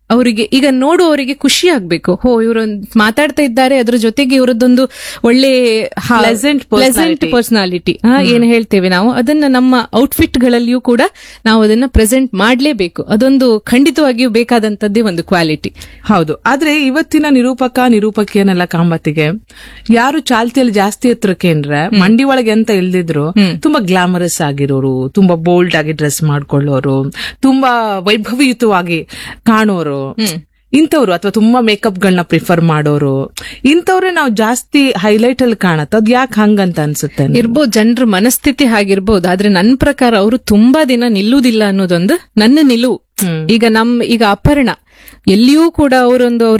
ಅವರಿಗೆ ಈಗ ನೋಡುವವರಿಗೆ ಖುಷಿ ಆಗ್ಬೇಕು ಹೋ ಇವರು ಮಾತಾಡ್ತಾ ಇದ್ದಾರೆ ಅದ್ರ ಜೊತೆಗೆ ಇವರದ್ದೊಂದು ಒಳ್ಳೆ Pleasant ಪ್ಲೆಸೆಂಟ್ personality. ಪರ್ಸನಾಲಿಟಿ ಏನ್ ಹೇಳ್ತೇವೆ ನಾವು ಅದನ್ನ ನಮ್ಮ ಔಟ್ಫಿಟ್ ಗಳಲ್ಲಿಯೂ ಕೂಡ ನಾವು ಅದನ್ನ ಪ್ರೆಸೆಂಟ್ ಮಾಡ್ಲೇಬೇಕು ಅದೊಂದು ಖಂಡಿತವಾಗಿಯೂ ಬೇಕಾದಂತದ್ದೇ ಒಂದು ಕ್ವಾಲಿಟಿ ಹೌದು ಆದ್ರೆ ಇವತ್ತಿನ ನಿರೂಪಕ ನಿರೂಪಕಿಯನೆಲ್ಲ ಕಾಂಬತ್ತಿಗೆ ಯಾರು ಚಾಲ್ತಿಯಲ್ಲಿ ಜಾಸ್ತಿ ಎತ್ತರಕ್ಕೆ ಅಂದ್ರೆ ಮಂಡಿ ಒಳಗೆ ಅಂತ ಇಲ್ದಿದ್ರು ತುಂಬಾ ಗ್ಲಾಮರಸ್ ಆಗಿರೋರು ತುಂಬಾ ಬೋಲ್ಡ್ ಆಗಿ ಡ್ರೆಸ್ ಮಾಡ್ಕೊಳ್ಳೋರು ತುಂಬಾ ವೈಭವಯುತವಾಗಿ ಕಾಣೋರು ಇಂಥವ್ರು ಅಥವಾ ತುಂಬಾ ಮೇಕಪ್ ಗಳನ್ನ ಪ್ರಿಫರ್ ಮಾಡೋರು ಇಂಥವ್ರೆ ನಾವು ಜಾಸ್ತಿ ಹೈಲೈಟ್ ಅಲ್ಲಿ ಕಾಣತ್ತ ಅದ್ ಯಾಕೆ ಹಂಗಂತ ಅನ್ಸುತ್ತೆ ನಿಮ್ಗೆ? ಇರ್ಬೋದು ಜನರ ಮನಸ್ಥಿತಿ ಹಾಗಿರ್ಬೋದು ಆದ್ರೆ ನನ್ನ ಪ್ರಕಾರ ಅವರು ತುಂಬಾ ದಿನ ನಿಲ್ಲುವುದಿಲ್ಲ ಅನ್ನೋದೊಂದು ನನ್ನ ನಿಲುವು ಈಗ ನಮ್ ಈಗ ಅಪರ್ಣ ಎಲ್ಲಿಯೂ ಕೂಡ ಅವರೊಂದು ಅವರ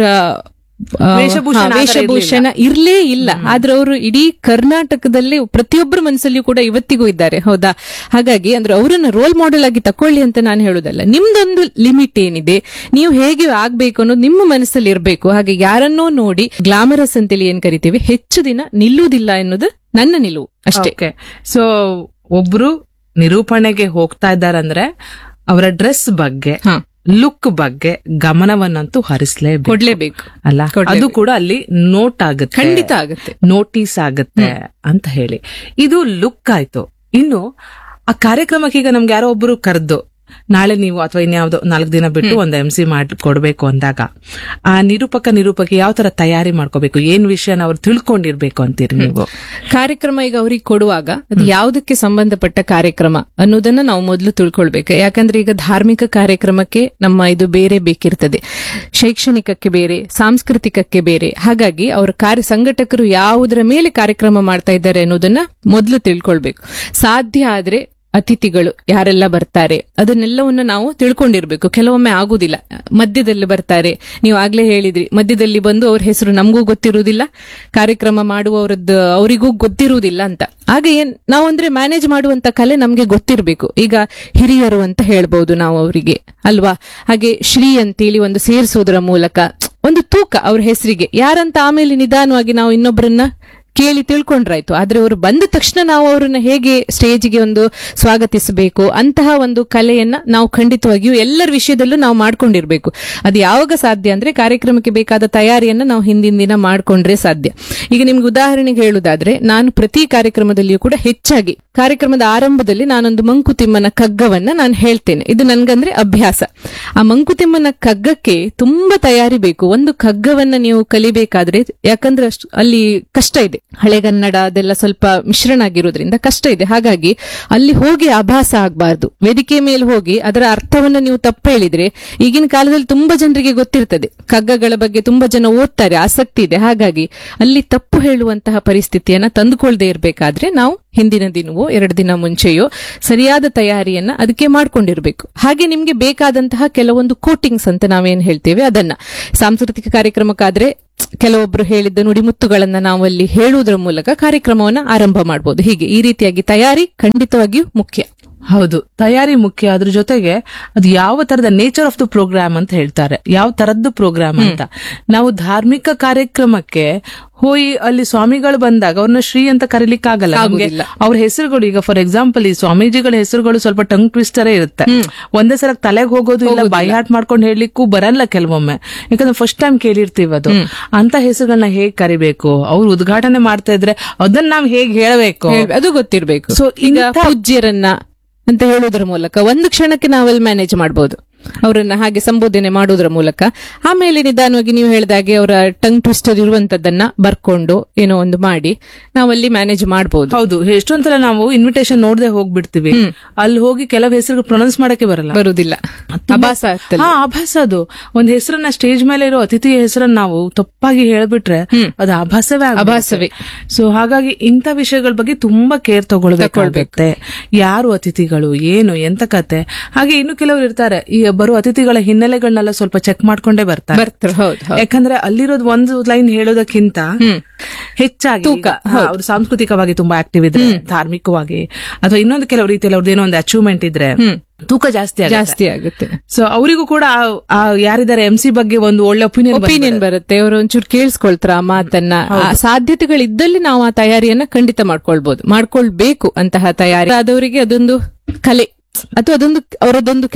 ಆ, ವೇಷಭೂಷಣ ಹಾ, ಆ ಥರ ವೇಷಭೂಷಣ ಇರ್ಲೇ ಇಲ್ಲ ಆದ್ರೆ ಅವರು ಇಡೀ ಕರ್ನಾಟಕದಲ್ಲಿ ಪ್ರತಿಯೊಬ್ಬರ ಮನಸ್ಸಲ್ಲಿಯೂ ಕೂಡ ಇವತ್ತಿಗೂ ಇದ್ದಾರೆ ಹೌದಾ ಹಾಗಾಗಿ ಅಂದ್ರೆ ಅವರನ್ನ ರೋಲ್ ಮಾಡೆಲ್ ಆಗಿ ತಕೊಳ್ಳಿ ಅಂತ ನಾನು ಹೇಳುದಲ್ಲ ನಿಮ್ದೊಂದು ಲಿಮಿಟ್ ಏನಿದೆ ನೀವು ಹೇಗೆ ಆಗ್ಬೇಕು ಅನ್ನೋದು ನಿಮ್ಮ ಮನಸ್ಸಲ್ಲಿ ಇರಬೇಕು ಹಾಗೆ ಯಾರನ್ನೋ ನೋಡಿ ಗ್ಲಾಮರಸ್ ಅಂತೇಳಿ ಏನ್ ಕರಿತೀವಿ ಹೆಚ್ಚು ದಿನ ನಿಲ್ಲುವುದಿಲ್ಲ ಎನ್ನುವುದು ನನ್ನ ನಿಲುವು ಅಷ್ಟೇ ಓಕೆ ಸೊ ಒಬ್ರು ನಿರೂಪಣೆಗೆ ಹೋಗ್ತಾ ಇದ್ದಾರಂದ್ರೆ ಅವರ ಡ್ರೆಸ್ ಬಗ್ಗೆ ಹಾ. ಲುಕ್ ಬಗ್ಗೆ ಗಮನವನ್ನಂತೂ ಹರಿಸ್ಲೇಬೇಕು ಕೊಡ್ಲೇಬೇಕು ಅಲ್ಲ ಕೊಡ್ಲೇಬೇಕು. ಅದು ಕೂಡ ಅಲ್ಲಿ ನೋಟ್ ಆಗುತ್ತೆ ಖಂಡಿತ ಆಗುತ್ತೆ ನೋಟಿಸ್ ಆಗುತ್ತೆ ಅಂತ ಹೇಳಿ ಇದು ಲುಕ್ ಆಯ್ತು ಇನ್ನು ಆ ಕಾರ್ಯಕ್ರಮಕ್ಕೆ ಈಗ ನಮ್ಗೆ ಯಾರೋ ಒಬ್ರು ಕರೆದು ನಾಳೆ ನೀವು ಅಥವಾ ಇನ್ಯಾವ್ದೋ ನಾಲ್ಕು ದಿನ ಬಿಟ್ಟು ಒಂದು ಎಂ ಸಿ ಮಾಡಿ ಕೊಡ್ಬೇಕು ಅಂದಾಗ ಆ ನಿರೂಪಕ ನಿರೂಪಕಿ ಯಾವ ತರ ತಯಾರಿ ಮಾಡ್ಕೋಬೇಕು ಏನ್ ವಿಷಯನ ಅವ್ರು ತಿಳ್ಕೊಂಡಿರ್ಬೇಕು ಅಂತೀರಿ ನೀವು ಕಾರ್ಯಕ್ರಮ ಈಗ ಅವ್ರಿಗೆ ಕೊಡುವಾಗ ಅದು ಯಾವುದಕ್ಕೆ ಸಂಬಂಧಪಟ್ಟ ಕಾರ್ಯಕ್ರಮ ಅನ್ನೋದನ್ನ ನಾವು ಮೊದಲು ತಿಳ್ಕೊಳ್ಬೇಕು ಯಾಕಂದ್ರೆ ಈಗ ಧಾರ್ಮಿಕ ಕಾರ್ಯಕ್ರಮಕ್ಕೆ ನಮ್ಮ ಇದು ಬೇರೆ ಬೇಕಿರ್ತದೆ ಶೈಕ್ಷಣಿಕಕ್ಕೆ ಬೇರೆ ಸಾಂಸ್ಕೃತಿಕಕ್ಕೆ ಬೇರೆ ಹಾಗಾಗಿ ಅವರ ಕಾರ್ಯ ಸಂಘಟಕರು ಯಾವುದರ ಮೇಲೆ ಕಾರ್ಯಕ್ರಮ ಮಾಡ್ತಾ ಇದ್ದಾರೆ ಅನ್ನೋದನ್ನ ಮೊದಲು ತಿಳ್ಕೊಳ್ಬೇಕು ಸಾಧ್ಯ ಆದ್ರೆ ಅತಿಥಿಗಳು ಯಾರೆಲ್ಲ ಬರ್ತಾರೆ ಅದನ್ನೆಲ್ಲವನ್ನು ನಾವು ತಿಳ್ಕೊಂಡಿರ್ಬೇಕು ಕೆಲವೊಮ್ಮೆ ಆಗುದಿಲ್ಲ ಮಧ್ಯದಲ್ಲಿ ಬರ್ತಾರೆ ನೀವು ಆಗ್ಲೇ ಹೇಳಿದ್ರಿ ಮಧ್ಯದಲ್ಲಿ ಬಂದು ಅವ್ರ ಹೆಸರು ನಮಗೂ ಗೊತ್ತಿರುವುದಿಲ್ಲ ಕಾರ್ಯಕ್ರಮ ಮಾಡುವವರದ್ದು ಅವರಿಗೂ ಗೊತ್ತಿರುವುದಿಲ್ಲ ಅಂತ ಆಗ ಏನ್ ನಾವು ಅಂದ್ರೆ ಮ್ಯಾನೇಜ್ ಮಾಡುವಂತ ಕಲೆ ನಮ್ಗೆ ಗೊತ್ತಿರಬೇಕು ಈಗ ಹಿರಿಯರು ಅಂತ ಹೇಳ್ಬಹುದು ನಾವು ಅವರಿಗೆ ಅಲ್ವಾ ಹಾಗೆ ಶ್ರೀ ಅಂತೇಳಿ ಒಂದು ಸೇರಿಸೋದ್ರ ಮೂಲಕ ಒಂದು ತೂಕ ಅವ್ರ ಹೆಸರಿಗೆ ಯಾರಂತ ಆಮೇಲೆ ನಿಧಾನವಾಗಿ ನಾವು ಇನ್ನೊಬ್ಬರನ್ನ ಕೇಳಿ ತಿಳ್ಕೊಂಡ್ರಾಯ್ತು ಆದ್ರೆ ಅವರು ಬಂದ ತಕ್ಷಣ ನಾವು ಅವರನ್ನ ಹೇಗೆ ಸ್ಟೇಜ್ಗೆ ಒಂದು ಸ್ವಾಗತಿಸಬೇಕು ಅಂತಹ ಒಂದು ಕಲೆಯನ್ನ ನಾವು ಖಂಡಿತವಾಗಿಯೂ ಎಲ್ಲರ ವಿಷಯದಲ್ಲೂ ನಾವು ಮಾಡ್ಕೊಂಡಿರ್ಬೇಕು ಅದು ಯಾವಾಗ ಸಾಧ್ಯ ಅಂದ್ರೆ ಕಾರ್ಯಕ್ರಮಕ್ಕೆ ಬೇಕಾದ ತಯಾರಿಯನ್ನ ನಾವು ಹಿಂದಿನ ದಿನ ಮಾಡ್ಕೊಂಡ್ರೆ ಸಾಧ್ಯ ಈಗ ನಿಮ್ಗೆ ಉದಾಹರಣೆಗೆ ಹೇಳುದಾದ್ರೆ ನಾನು ಪ್ರತಿ ಕಾರ್ಯಕ್ರಮದಲ್ಲಿಯೂ ಕೂಡ ಹೆಚ್ಚಾಗಿ ಕಾರ್ಯಕ್ರಮದ ಆರಂಭದಲ್ಲಿ ನಾನೊಂದು ಮಂಕುತಿಮ್ಮನ ಕಗ್ಗವನ್ನ ನಾನು ಹೇಳ್ತೇನೆ ಇದು ನನ್ಗಂದ್ರೆ ಅಭ್ಯಾಸ ಆ ಮಂಕುತಿಮ್ಮನ ಕಗ್ಗಕ್ಕೆ ತುಂಬಾ ತಯಾರಿ ಬೇಕು ಒಂದು ಕಗ್ಗವನ್ನ ನೀವು ಕಲಿಬೇಕಾದ್ರೆ ಯಾಕಂದ್ರೆ ಅಷ್ಟ್- ಅಲ್ಲಿ ಕಷ್ಟ ಇದೆ ಹಳೆಗನ್ನಡ ಅದೆಲ್ಲ ಸ್ವಲ್ಪ ಮಿಶ್ರಣ ಆಗಿರೋದ್ರಿಂದ ಕಷ್ಟ ಇದೆ ಹಾಗಾಗಿ ಅಲ್ಲಿ ಹೋಗಿ ಆಭಾಸ ಆಗಬಾರ್ದು ವೇದಿಕೆ ಮೇಲೆ ಹೋಗಿ ಅದರ ಅರ್ಥವನ್ನ ನೀವು ತಪ್ಪು ಹೇಳಿದ್ರೆ ಈಗಿನ ಕಾಲದಲ್ಲಿ ತುಂಬಾ ಜನರಿಗೆ ಗೊತ್ತಿರ್ತದೆ ಕಗ್ಗಗಳ ಬಗ್ಗೆ ತುಂಬಾ ಜನ ಓದ್ತಾರೆ ಆಸಕ್ತಿ ಇದೆ ಹಾಗಾಗಿ ಅಲ್ಲಿ ತಪ್ಪು ಹೇಳುವಂತಹ ಪರಿಸ್ಥಿತಿಯನ್ನ ತಂದುಕೊಳ್ಳದೆ ಇರಬೇಕಾದ್ರೆ ನಾವು ಹಿಂದಿನ ದಿನವೋ ಎರಡು ದಿನ ಮುಂಚೆಯೋ ಸರಿಯಾದ ತಯಾರಿಯನ್ನ ಅದಕ್ಕೆ ಮಾಡ್ಕೊಂಡಿರ್ಬೇಕು ಹಾಗೆ ನಿಮ್ಗೆ ಬೇಕಾದಂತಹ ಕೆಲವೊಂದು ಕೋಟಿಂಗ್ಸ್ ಅಂತ ನಾವೇನ್ ಹೇಳ್ತೇವೆ ಅದನ್ನ ಸಾಂಸ್ಕೃತಿಕ ಕಾರ್ಯಕ್ರಮಕ್ಕಾದ್ರೆ ಕೆಲವೊಬ್ರು ಹೇಳಿದ್ದ ನುಡಿಮುತ್ತುಗಳನ್ನ ನಾವು ಅಲ್ಲಿ ಹೇಳುವುದರ ಮೂಲಕ ಕಾರ್ಯಕ್ರಮವನ್ನ ಆರಂಭ ಮಾಡಬಹುದು ಹೀಗೆ ಈ ರೀತಿಯಾಗಿ ತಯಾರಿ ಖಂಡಿತವಾಗಿಯೂ ಮುಖ್ಯ ಹೌದು ತಯಾರಿ ಮುಖ್ಯ ಅದ್ರ ಜೊತೆಗೆ ಅದು ಯಾವ ತರದ ನೇಚರ್ ಆಫ್ ದ ಪ್ರೋಗ್ರಾಮ್ ಅಂತ ಹೇಳ್ತಾರೆ ಯಾವ ತರದ್ದು ಪ್ರೋಗ್ರಾಮ್ ಅಂತ ನಾವು ಧಾರ್ಮಿಕ ಕಾರ್ಯಕ್ರಮಕ್ಕೆ ಹೋಗಿ ಅಲ್ಲಿ ಸ್ವಾಮಿಗಳು ಬಂದಾಗ ಅವ್ರನ್ನ ಶ್ರೀ ಅಂತ ಕರೀಲಿಕ್ಕಾಗಲ್ಲ ನಮ್ಗೆ ಆಗುದಿಲ್ಲ. ಅವ್ರ ಹೆಸರುಗಳು ಈಗ ಫಾರ್ ಎಕ್ಸಾಂಪಲ್ ಈ ಸ್ವಾಮೀಜಿಗಳ ಹೆಸರುಗಳು ಸ್ವಲ್ಪ ಟಂಗ್ ಟ್ವಿಸ್ಟರೇ ಇರುತ್ತೆ ಒಂದೇ ಸಲ ತಲೆಗೆ ಹೋಗೋದು ಇಲ್ಲ ಬೈ ಹಾರ್ಟ್ ಮಾಡ್ಕೊಂಡು ಹೇಳಲಿಕ್ಕೂ ಬರಲ್ಲ ಕೆಲವೊಮ್ಮೆ ಯಾಕಂದ್ರೆ ಫಸ್ಟ್ ಟೈಮ್ ಕೇಳಿರ್ತೀವಿ ಅದು ಅಂತ ಹೆಸರುಗಳನ್ನ ಹೇಗ್ ಕರಿಬೇಕು ಅವ್ರು ಉದ್ಘಾಟನೆ ಮಾಡ್ತಾ ಇದ್ರೆ ಅದನ್ನ ನಾವ್ ಹೇಗ್ ಹೇಳಬೇಕು ಹೇಳ್- ಅದು ಗೊತ್ತಿರಬೇಕು So, ಈಗ ಇಂಥ- ಪೂಜ್ಯರನ್ನ ಅಂತ ಹೇಳುವುದರ ಮೂಲಕ ಒಂದು ಕ್ಷಣಕ್ಕೆ ನಾವಲ್ಲಿ ಮ್ಯಾನೇಜ್ ಮಾಡಬಹುದು ಅವರನ್ನ ಹಾಗೆ ಸಂಬೋಧನೆ ಮಾಡುವುದರ ಮೂಲಕ ಆಮೇಲೆ ನಿಧಾನವಾಗಿ ನೀವು ಹೇಳಿದಾಗೆ ಅವರ ಟಂಗ್ ಟ್ವಿಸ್ಟರ್ ಇರುವಂತದ್ದನ್ನ ಬರ್ಕೊಂಡು ಏನೋ ಒಂದು ಮಾಡಿ ನಾವಲ್ಲಿ ಮ್ಯಾನೇಜ್ ಮಾಡಬಹುದು ಹೌದು ಎಷ್ಟೊಂದ್ಸಲ ನಾವು ಇನ್ವಿಟೇಷನ್ ನೋಡದೆ ಹೋಗ್ಬಿಡ್ತೀವಿ ಅಲ್ಲಿ ಹೋಗಿ ಕೆಲವು ಹೆಸರು ಪ್ರೊನೌನ್ಸ್ ಮಾಡಕ್ಕೆ ಬರಲ್ಲ ಬರುವುದಿಲ್ಲ ಅಭಾಸ ಆಗ್ತದೆ ಹಾ ಆಭಾಸ ಅದು ಒಂದ್ ಹೆಸರನ್ನ ಸ್ಟೇಜ್ ಮೇಲೆ ಇರೋ ಅತಿಥಿಯ ಹೆಸರನ್ನ ನಾವು ತಪ್ಪಾಗಿ ಹೇಳ್ಬಿಟ್ರೆ ಅದು ಆಭಾಸವೇ ಆಭಾಸವೇ. ಸೊ ಹಾಗಾಗಿ ಇಂಥ ವಿಷಯಗಳ ಬಗ್ಗೆ ತುಂಬಾ ಕೇರ್ ತಗೊಳ್ಬೇಕಾಗುತ್ತೆ ಯಾರು ಅತಿಥಿಗಳು ಏನು ಎಂತ ಕತೆ ಹಾಗೆ ಇನ್ನು ಕೆಲವರು ಇರ್ತಾರೆ ಈ ಬರೋ ಅತಿಥಿಗಳ ಹಿನ್ನೆಲೆಗಳನ್ನೆಲ್ಲ ಸ್ವಲ್ಪ ಚೆಕ್ ಮಾಡ್ಕೊಂಡೇ ಬರ್ತಾರೆ ಬರ್ತಾರೆ ಹೌದು ಹೌದು. ಯಾಕಂದ್ರೆ ಅಲ್ಲಿರೋದು ಒಂದು ಲೈನ್ ಹೇಳೋದಕ್ಕಿಂತ ಹೆಚ್ಚಾಗಿ ತೂಕ, ಈಗ, ಹಾ, ಅವ್ರು ಸಾಂಸ್ಕೃತಿಕವಾಗಿ ತುಂಬಾ ಆಕ್ಟಿವ್ ಇದ್ರೆ ಧಾರ್ಮಿಕವಾಗಿ ಅಥವಾ ಇನ್ನೊಂದು ಕೆಲವು ರೀತಿಯಲ್ಲಿ ಅವ್ರದ್ದು ಏನೋ ಒಂದು ಅಚೀವ್ಮೆಂಟ್ ಇದ್ರೆ ತೂಕ ಜಾಸ್ತಿ ಆಗುತ್ತೆ ಜಾಸ್ತಿ ಆಗುತ್ತೆ ಸೊ ಅವರಿಗೂ ಕೂಡ ಆ- ಆ ಯಾರಿದ್ದಾರೆ ಎಂ ಸಿ ಬಗ್ಗೆ ಒಂದು ಒಳ್ಳೆ ಒಪಿನಿಯನ್ ಒಪಿನಿಯನ್ ಬರುತ್ತೆ ಅವರು ಒಂಚೂರು ಕೇಳಿಸ್ಕೊಳ್ತಾರ ಆ ಮಾತನ್ನ ಆ ಸಾಧ್ಯತೆಗಳಿದ್ದಲ್ಲಿ ನಾವು ಆ ತಯಾರಿಯನ್ನ ಖಂಡಿತ ಮಾಡ್ಕೊಳ್ಬಹುದು ಮಾಡ್ಕೊಳ್ಬೇಕು ಅಂತಹ ತಯಾರಿ ಆದವರಿಗೆ ಅದೊಂದು ಕಲೆ ಅಥವಾ ಅದೊಂದು ಅವರದೊಂದು ಕೆಲಸ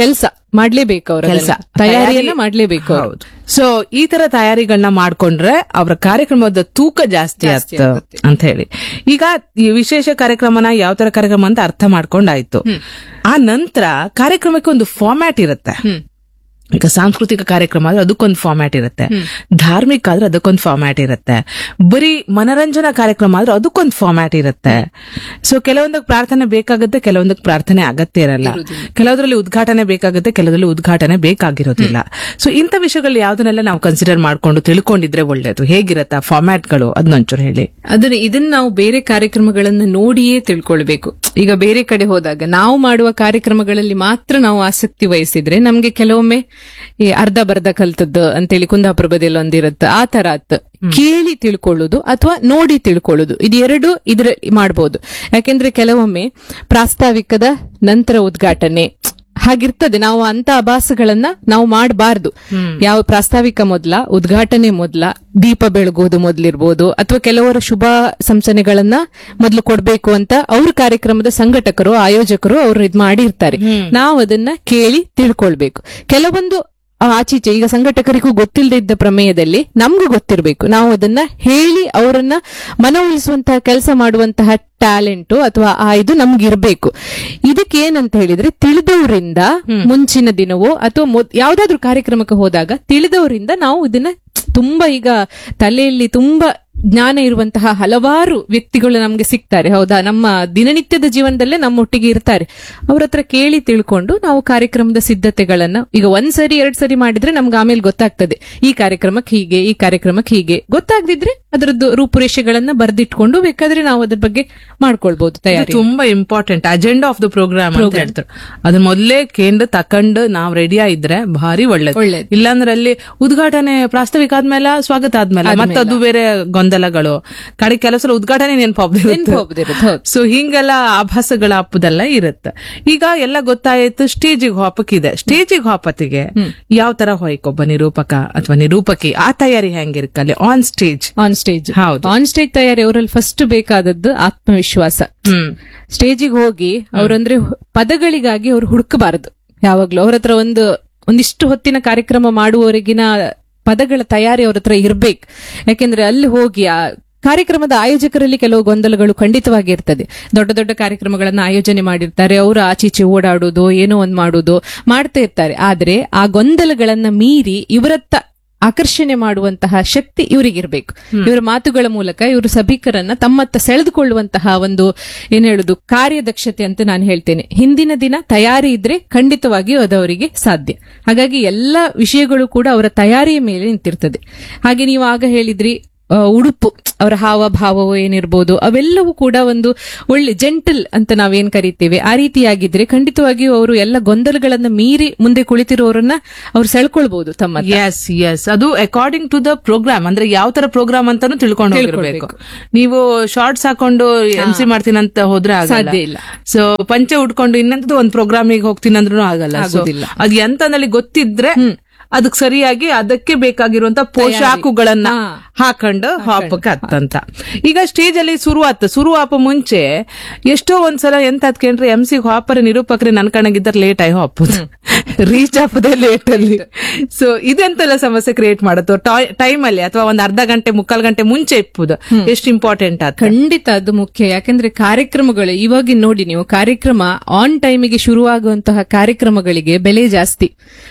ಮಾಡ್ಲೇಬೇಕು ಅವರ ಕೆಲಸ ತಯಾರಿಯನ್ನ ಮಾಡ್ಲೇಬೇಕು ಅವ್ರು. ಹೌದು ಸೊ ಈ ತರ ತಯಾರಿಗಳನ್ನ ಮಾಡ್ಕೊಂಡ್ರೆ ಅವರ ಕಾರ್ಯಕ್ರಮದ ತೂಕ ಜಾಸ್ತಿ ಜಾಸ್ತಿ ಆಗ್ತ ಆಗುತ್ತೆ. ಅಂತ ಹೇಳಿ ಈಗ ಈ ವಿಶೇಷ ಕಾರ್ಯಕ್ರಮನ ಯಾವ ತರ ಕಾರ್ಯಕ್ರಮ ಅಂತ ಅರ್ಥ ಮಾಡ್ಕೊಂಡಾಯ್ತು ಆ ನಂತರ ಕಾರ್ಯಕ್ರಮಕ್ಕೆ ಒಂದು ಫಾರ್ಮ್ಯಾಟ್ ಇರುತ್ತೆ ಈಗ ಸಾಂಸ್ಕೃತಿಕ ಕಾರ್ಯಕ್ರಮ ಆದ್ರೆ ಅದಕ್ಕೊಂದು ಫಾರ್ಮ್ಯಾಟ್ ಇರುತ್ತೆ ಧಾರ್ಮಿಕ ಆದ್ರೆ ಅದಕ್ಕೊಂದು ಫಾರ್ಮ್ಯಾಟ್ ಇರುತ್ತೆ ಬರೀ ಮನರಂಜನಾ ಕಾರ್ಯಕ್ರಮ ಆದ್ರೆ ಅದಕ್ಕೊಂದು ಫಾರ್ಮ್ಯಾಟ್ ಇರುತ್ತೆ ಸೊ ಕೆಲವೊಂದಕ್ಕೆ ಪ್ರಾರ್ಥನೆ ಬೇಕಾಗುತ್ತೆ ಕೆಲವೊಂದಕ್ಕೆ ಪ್ರಾರ್ಥನೆ ಅಗತ್ಯ ಇರಲ್ಲ ಕೆಲವೊಂದ್ರಲ್ಲಿ ಉದ್ಘಾಟನೆ ಬೇಕಾಗುತ್ತೆ ಕೆಲವರಲ್ಲಿ ಉದ್ಘಾಟನೆ ಬೇಕಾಗಿರೋದಿಲ್ಲ ಸೊ ಇಂಥ ವಿಷಯಗಳು ಯಾವ್ದನ್ನೆಲ್ಲ ನಾವು ಕನ್ಸಿಡರ್ ಮಾಡ್ಕೊಂಡು ತಿಳ್ಕೊಂಡಿದ್ರೆ ಒಳ್ಳೇದು ಹೇಗಿರುತ್ತೆ ಆ ಫಾರ್ಮ್ಯಾಟ್ಗಳು ಅದನ್ನೊಂಚೂರು ಹೇಳಿ ಅದನ್ನ ಇದನ್ನ ನಾವು ಬೇರೆ ಕಾರ್ಯಕ್ರಮಗಳನ್ನ ನೋಡಿಯೇ ತಿಳ್ಕೊಳ್ಬೇಕು ಈಗ ಬೇರೆ ಕಡೆ ಹೋದಾಗ ನಾವು ಮಾಡುವ ಕಾರ್ಯಕ್ರಮಗಳಲ್ಲಿ ಮಾತ್ರ ನಾವು ಆಸಕ್ತಿ ವಹಿಸಿದ್ರೆ ನಮ್ಗೆ ಕೆಲವೊಮ್ಮೆ ಈ ಅರ್ಧ ಬರ್ಧ ಕಲ್ತದ್ದು ಅಂತೇಳಿ ಕುಂದಾಪುರ ಬದಿಯಲ್ಲಿ ಒಂದಿರುತ್ತೆ ಆ ತರ ಆತ್ ಕೇಳಿ ತಿಳ್ಕೊಳ್ಳೋದು ಅಥವಾ ನೋಡಿ ತಿಳ್ಕೊಳ್ಳೋದು ಇದು ಎರಡು ಇದ್ರ ಮಾಡ್ಬೋದು ಯಾಕೆಂದ್ರೆ ಕೆಲವೊಮ್ಮೆ ಪ್ರಾಸ್ತಾವಿಕದ ನಂತರ ಉದ್ಘಾಟನೆ ಹಾಗಿರ್ತದೆ ನಾವು ಅಂತ ಅಭಾಸಗಳನ್ನ ನಾವು ಮಾಡಬಾರ್ದು ಯಾವ ಪ್ರಾಸ್ತಾವಿಕ ಮೊದ್ಲ ಉದ್ಘಾಟನೆ ಮೊದ್ಲ ದೀಪ ಬೆಳಗೋದು ಮೊದ್ಲಿರ್ಬೋದು ಅಥವಾ ಕೆಲವರ ಶುಭ ಸಂಸನೆಗಳನ್ನ ಮೊದ್ಲು ಕೊಡ್ಬೇಕು ಅಂತ ಅವ್ರ ಕಾರ್ಯಕ್ರಮದ ಸಂಘಟಕರು ಆಯೋಜಕರು ಅವ್ರು ಇದ್ ಮಾಡಿರ್ತಾರೆ ನಾವು ಅದನ್ನ ಕೇಳಿ ತಿಳ್ಕೊಳ್ಬೇಕು ಕೆಲವೊಂದು ಆಚೀಚೆ ಈಗ ಸಂಘಟಕರಿಗೂ ಗೊತ್ತಿಲ್ಲದೆ ಇದ್ದ ಪ್ರಮೇಯದಲ್ಲಿ ನಮ್ಗೂ ಗೊತ್ತಿರಬೇಕು ನಾವು ಅದನ್ನ ಹೇಳಿ ಅವರನ್ನ ಮನವೊಲಿಸುವಂತಹ ಕೆಲಸ ಮಾಡುವಂತಹ ಟ್ಯಾಲೆಂಟ್ ಅಥವಾ ಆ ಇದು ನಮ್ಗೆ ಇರ್ಬೇಕು ಇದಕ್ಕೆ ಏನಂತ ಹೇಳಿದ್ರೆ ತಿಳಿದವರಿಂದ ಮುಂಚಿನ ದಿನವೋ ಅಥವಾ ಮೊದ್- ಯಾವ್ದಾದ್ರು ಕಾರ್ಯಕ್ರಮಕ್ಕೆ ಹೋದಾಗ ತಿಳಿದವರಿಂದ ನಾವು ಇದನ್ನ ತುಂಬಾ ಈಗ ತಲೆಯಲ್ಲಿ ತುಂಬಾ ಜ್ಞಾನ ಇರುವಂತಹ ಹಲವಾರು ವ್ಯಕ್ತಿಗಳು ನಮ್ಗೆ ಸಿಗ್ತಾರೆ ಹೌದಾ ನಮ್ಮ ದಿನನಿತ್ಯದ ಜೀವನದಲ್ಲೇ ನಮ್ಮೊಟ್ಟಿಗೆ ಇರ್ತಾರೆ ಅವ್ರ ಹತ್ರ ಕೇಳಿ ತಿಳ್ಕೊಂಡು ನಾವು ಕಾರ್ಯಕ್ರಮದ ಸಿದ್ಧತೆಗಳನ್ನ ಈಗ ಒಂದ್ ಸರಿ ಎರಡ್ ಸರಿ ಮಾಡಿದ್ರೆ ನಮ್ಗೆ ಆಮೇಲೆ ಗೊತ್ತಾಗ್ತದೆ ಈ ಕಾರ್ಯಕ್ರಮಕ್ಕೆ ಹೀಗೆ ಈ ಕಾರ್ಯಕ್ರಮಕ್ಕೆ ಹೀಗೆ ಗೊತ್ತಾಗದಿದ್ರೆ ಅದರದ್ದು ರೂಪುರೇಷೆಗಳನ್ನ ಬರ್ದಿಟ್ಕೊಂಡು ಬೇಕಾದ್ರೆ ನಾವು ಅದ್ರ ಬಗ್ಗೆ ಮಾಡ್ಕೊಳ್ಬಹುದು ಇದು ತಯಾರಿ ತುಂಬಾ important agenda of the programme ಅಂತ ಹೇಳ್ತಾರೆ ಅದನ್ನ ಮೊದಲೇ ಕೇಂದ್ರ ತಕೊಂಡು ನಾವ್ ರೆಡಿ ಇದ್ರೆ ಭಾರಿ ಒಳ್ಳೇದು ಒಳ್ಳೇದು. ಇಲ್ಲಾಂದ್ರೆ ಅಲ್ಲಿ ಉದ್ಘಾಟನೆ ಪ್ರಾಸ್ತಾವಿಕ ಆದ್ಮೇಲೆ ಸ್ವಾಗತ ಆದ್ಮೇಲೆ ಮತ್ತೆ ಅದು ಬೇರೆ ಗೊಂದಲಗಳು ಕಡೆ ಕೆಲಸ ಉದ್ಘಾಟನೆ ನೆನಪಾಗ್ದಿರುತ್ತೆ ನೆನ್ಪಾಗ್ದಿರುತ್ತೆ, ಹೌದು. ಸೊ ಹಿಂಗೆಲ್ಲ ಆಭಾಸಗಳ ಹಬ್ಬದೆಲ್ಲ ಇರುತ್ತೆ ಈಗ ಎಲ್ಲ ಗೊತ್ತಾಯ್ತು ಸ್ಟೇಜಿಗೆ ಹಾಪಕ್ಕಿದೆ ಸ್ಟೇಜಿಗೆ ಹಾಪತ್ತಿಗೆ ಯಾವ ತರ ಹೋಯ್ಕೊಬ್ಬ ನಿರೂಪಕ ಅಥವಾ ನಿರೂಪಕಿ ಆ ತಯಾರಿ ಹೆಂಗಿರ್ಕಲ್ಲಿ ಆನ್ ಸ್ಟೇಜ್ ಆನ್ ಸ್ಟೇಜ್ ಹೌದು. ಆನ್ ಸ್ಟೇಜ್ ತಯಾರಿ ಅವರಲ್ಲಿ ಫಸ್ಟ್ ಬೇಕಾದದ್ದು ಆತ್ಮವಿಶ್ವಾಸ ಹ್ಮ್ ಸ್ಟೇಜಿಗೆ ಹೋಗಿ ಅವ್ರಂದ್ರೆ ಪದಗಳಿಗಾಗಿ ಅವ್ರು ಹುಡುಕಬಾರದು ಯಾವಾಗ್ಲೂ ಅವ್ರ ಹತ್ರ ಒಂದು ಒಂದಿಷ್ಟು ಹೊತ್ತಿನ ಕಾರ್ಯಕ್ರಮ ಮಾಡುವವರೆಗಿನ ಪದಗಳ ತಯಾರಿ ಅವ್ರ ಹತ್ರ ಇರ್ಬೇಕು ಯಾಕೆಂದ್ರೆ ಅಲ್ಲಿ ಹೋಗಿ ಆ ಕಾರ್ಯಕ್ರಮದ ಆಯೋಜಕರಲ್ಲಿ ಕೆಲವು ಗೊಂದಲಗಳು ಖಂಡಿತವಾಗಿ ಇರ್ತದೆ ದೊಡ್ಡ ದೊಡ್ಡ ಕಾರ್ಯಕ್ರಮಗಳನ್ನ ಆಯೋಜನೆ ಮಾಡಿರ್ತಾರೆ ಅವರು ಆಚೀಚೆ ಓಡಾಡೋದು ಏನೋ ಒಂದ್ ಮಾಡೋದು ಮಾಡ್ತಾ ಇರ್ತಾರೆ ಆದ್ರೆ ಆ ಗೊಂದಲಗಳನ್ನ ಮೀರಿ ಇವರತ್ತ ಆಕರ್ಷಣೆ ಮಾಡುವಂತಹ ಶಕ್ತಿ ಇವರಿಗಿರ್ಬೇಕು ಇವರ ಮಾತುಗಳ ಮೂಲಕ ಇವರು ಸಭಿಕರನ್ನ ತಮ್ಮತ್ತ ಸೆಳೆದುಕೊಳ್ಳುವಂತಹ ಒಂದು ಏನ್ ಹೇಳುದು ಕಾರ್ಯದಕ್ಷತೆ ಅಂತ ನಾನು ಹೇಳ್ತೇನೆ ಹಿಂದಿನ ದಿನ ತಯಾರಿ ಇದ್ರೆ ಖಂಡಿತವಾಗಿಯೂ ಅದು ಅವರಿಗೆ ಸಾಧ್ಯ ಹಾಗಾಗಿ ಎಲ್ಲ ವಿಷಯಗಳು ಕೂಡ ಅವರ ತಯಾರಿಯ ಮೇಲೆ ನಿಂತಿರ್ತದೆ ಹಾಗೆ ನೀವು ಆಗ ಹೇಳಿದ್ರಿ ಆ, ಉಡುಪು ಅವರ ಹಾವ ಭಾವವು ಏನಿರ್ಬೋದು ಅವೆಲ್ಲವೂ ಕೂಡ ಒಂದು ಒಳ್ಳೆ ಜೆಂಟಲ್ ಅಂತ ನಾವೇನ್ ಕರಿತೇವೆ ಆ ರೀತಿಯಾಗಿದ್ರೆ ಖಂಡಿತವಾಗಿಯೂ ಅವರು ಎಲ್ಲ ಗೊಂದಲಗಳನ್ನ ಮೀರಿ ಮುಂದೆ ಕುಳಿತಿರೋರನ್ನ ಅವ್ರು ಸೆಳ್ಕೊಳ್ಬಹುದು ತಮ್ಮ ಹತ್ರ. ಎಸ್ ಎಸ್ ಅದು ಅಕಾರ್ಡಿಂಗ್ ಟು ದ ಪ್ರೋಗ್ರಾಮ್ ಅಂದ್ರೆ ಯಾವ ತರ ಪ್ರೋಗ್ರಾಮ್ ಅಂತಾನು ತಿಳ್ಕೊಂಡು ಹೋಗಿರ್ಬೇಕು ನೀವು ಶಾರ್ಟ್ಸ್ ಹಾಕೊಂಡು ಎಂ ಸಿ ಮಾಡ್ತೀನಂತ ಹೋದ್ರೆ ಸಾಧ್ಯ ಇಲ್ಲ. ಸೊ ಪಂಚೆ ಉಟ್ಕೊಂಡು ಇನ್ನಂತದ್ದು ಒಂದ್ ಪ್ರೋಗ್ರಾಮಿಗೆ ಹೋಗ್ತೀನಿ ಅಂದ್ರೂ ಆಗಲ್ಲ So, ಆಗುದಿಲ್ಲ. ಅದ್ ಎಂತನಲ್ಲಿ ಗೊತ್ತಿದ್ರೆ ಅದಕ್ಕೆ ಸರಿಯಾಗಿ ಅದಕ್ಕೆ ಬೇಕಾಗಿರುವಂತ ಪೋಷಾಕುಗಳನ್ನ ಹಾ. ಹಾಕೊಂಡು ಹಾಪಕ್ಕೆ ಹತ್ತಂತ ಈಗ ಸ್ಟೇಜ್ ಅಲ್ಲಿ ಶುರು ಆತ ಶುರು ಆಪ ಮುಂಚೆ ಎಷ್ಟೋ ಒಂದ್ಸಲ ಎಂತ ಅದ್ಕೇನ್ರಿ ಎಂ ಸಿ ಹಾಪರ ನಿರೂಪಕರೇ ನನ್ ಕಣಗಿದ್ದಾರೆ ಲೇಟ್ ಆಗಿ ಹಾಪುದು ರೀಚ್ ಆಪದೆ ಲೇಟ್ ಅಲ್ಲಿ ಸೊ ಇದೆಂತೆಲ್ಲ ಸಮಸ್ಯೆ ಕ್ರಿಯೇಟ್ ಮಾಡುತ್ತೋ ಟೈಮ್ ಅಲ್ಲಿ ಅಥವಾ ಒಂದ್ ಅರ್ಧ ಗಂಟೆ ಮುಕ್ಕಾಲ್ ಗಂಟೆ ಮುಂಚೆ ಇಪ್ಪುದು ಎಷ್ಟು ಇಂಪಾರ್ಟೆಂಟ್ ಆತ ಖಂಡಿತ ಅದು ಮುಖ್ಯ ಯಾಕಂದ್ರೆ ಕಾರ್ಯಕ್ರಮಗಳು ಇವಾಗ ನೋಡಿ ನೀವು ಕಾರ್ಯಕ್ರಮ ಆನ್ ಟೈಮಿಗೆ ಶುರುವಾಗುವಂತಹ ಕಾರ್ಯಕ್ರಮಗಳಿಗೆ ಬೆಲೆ ಜಾಸ್ತಿ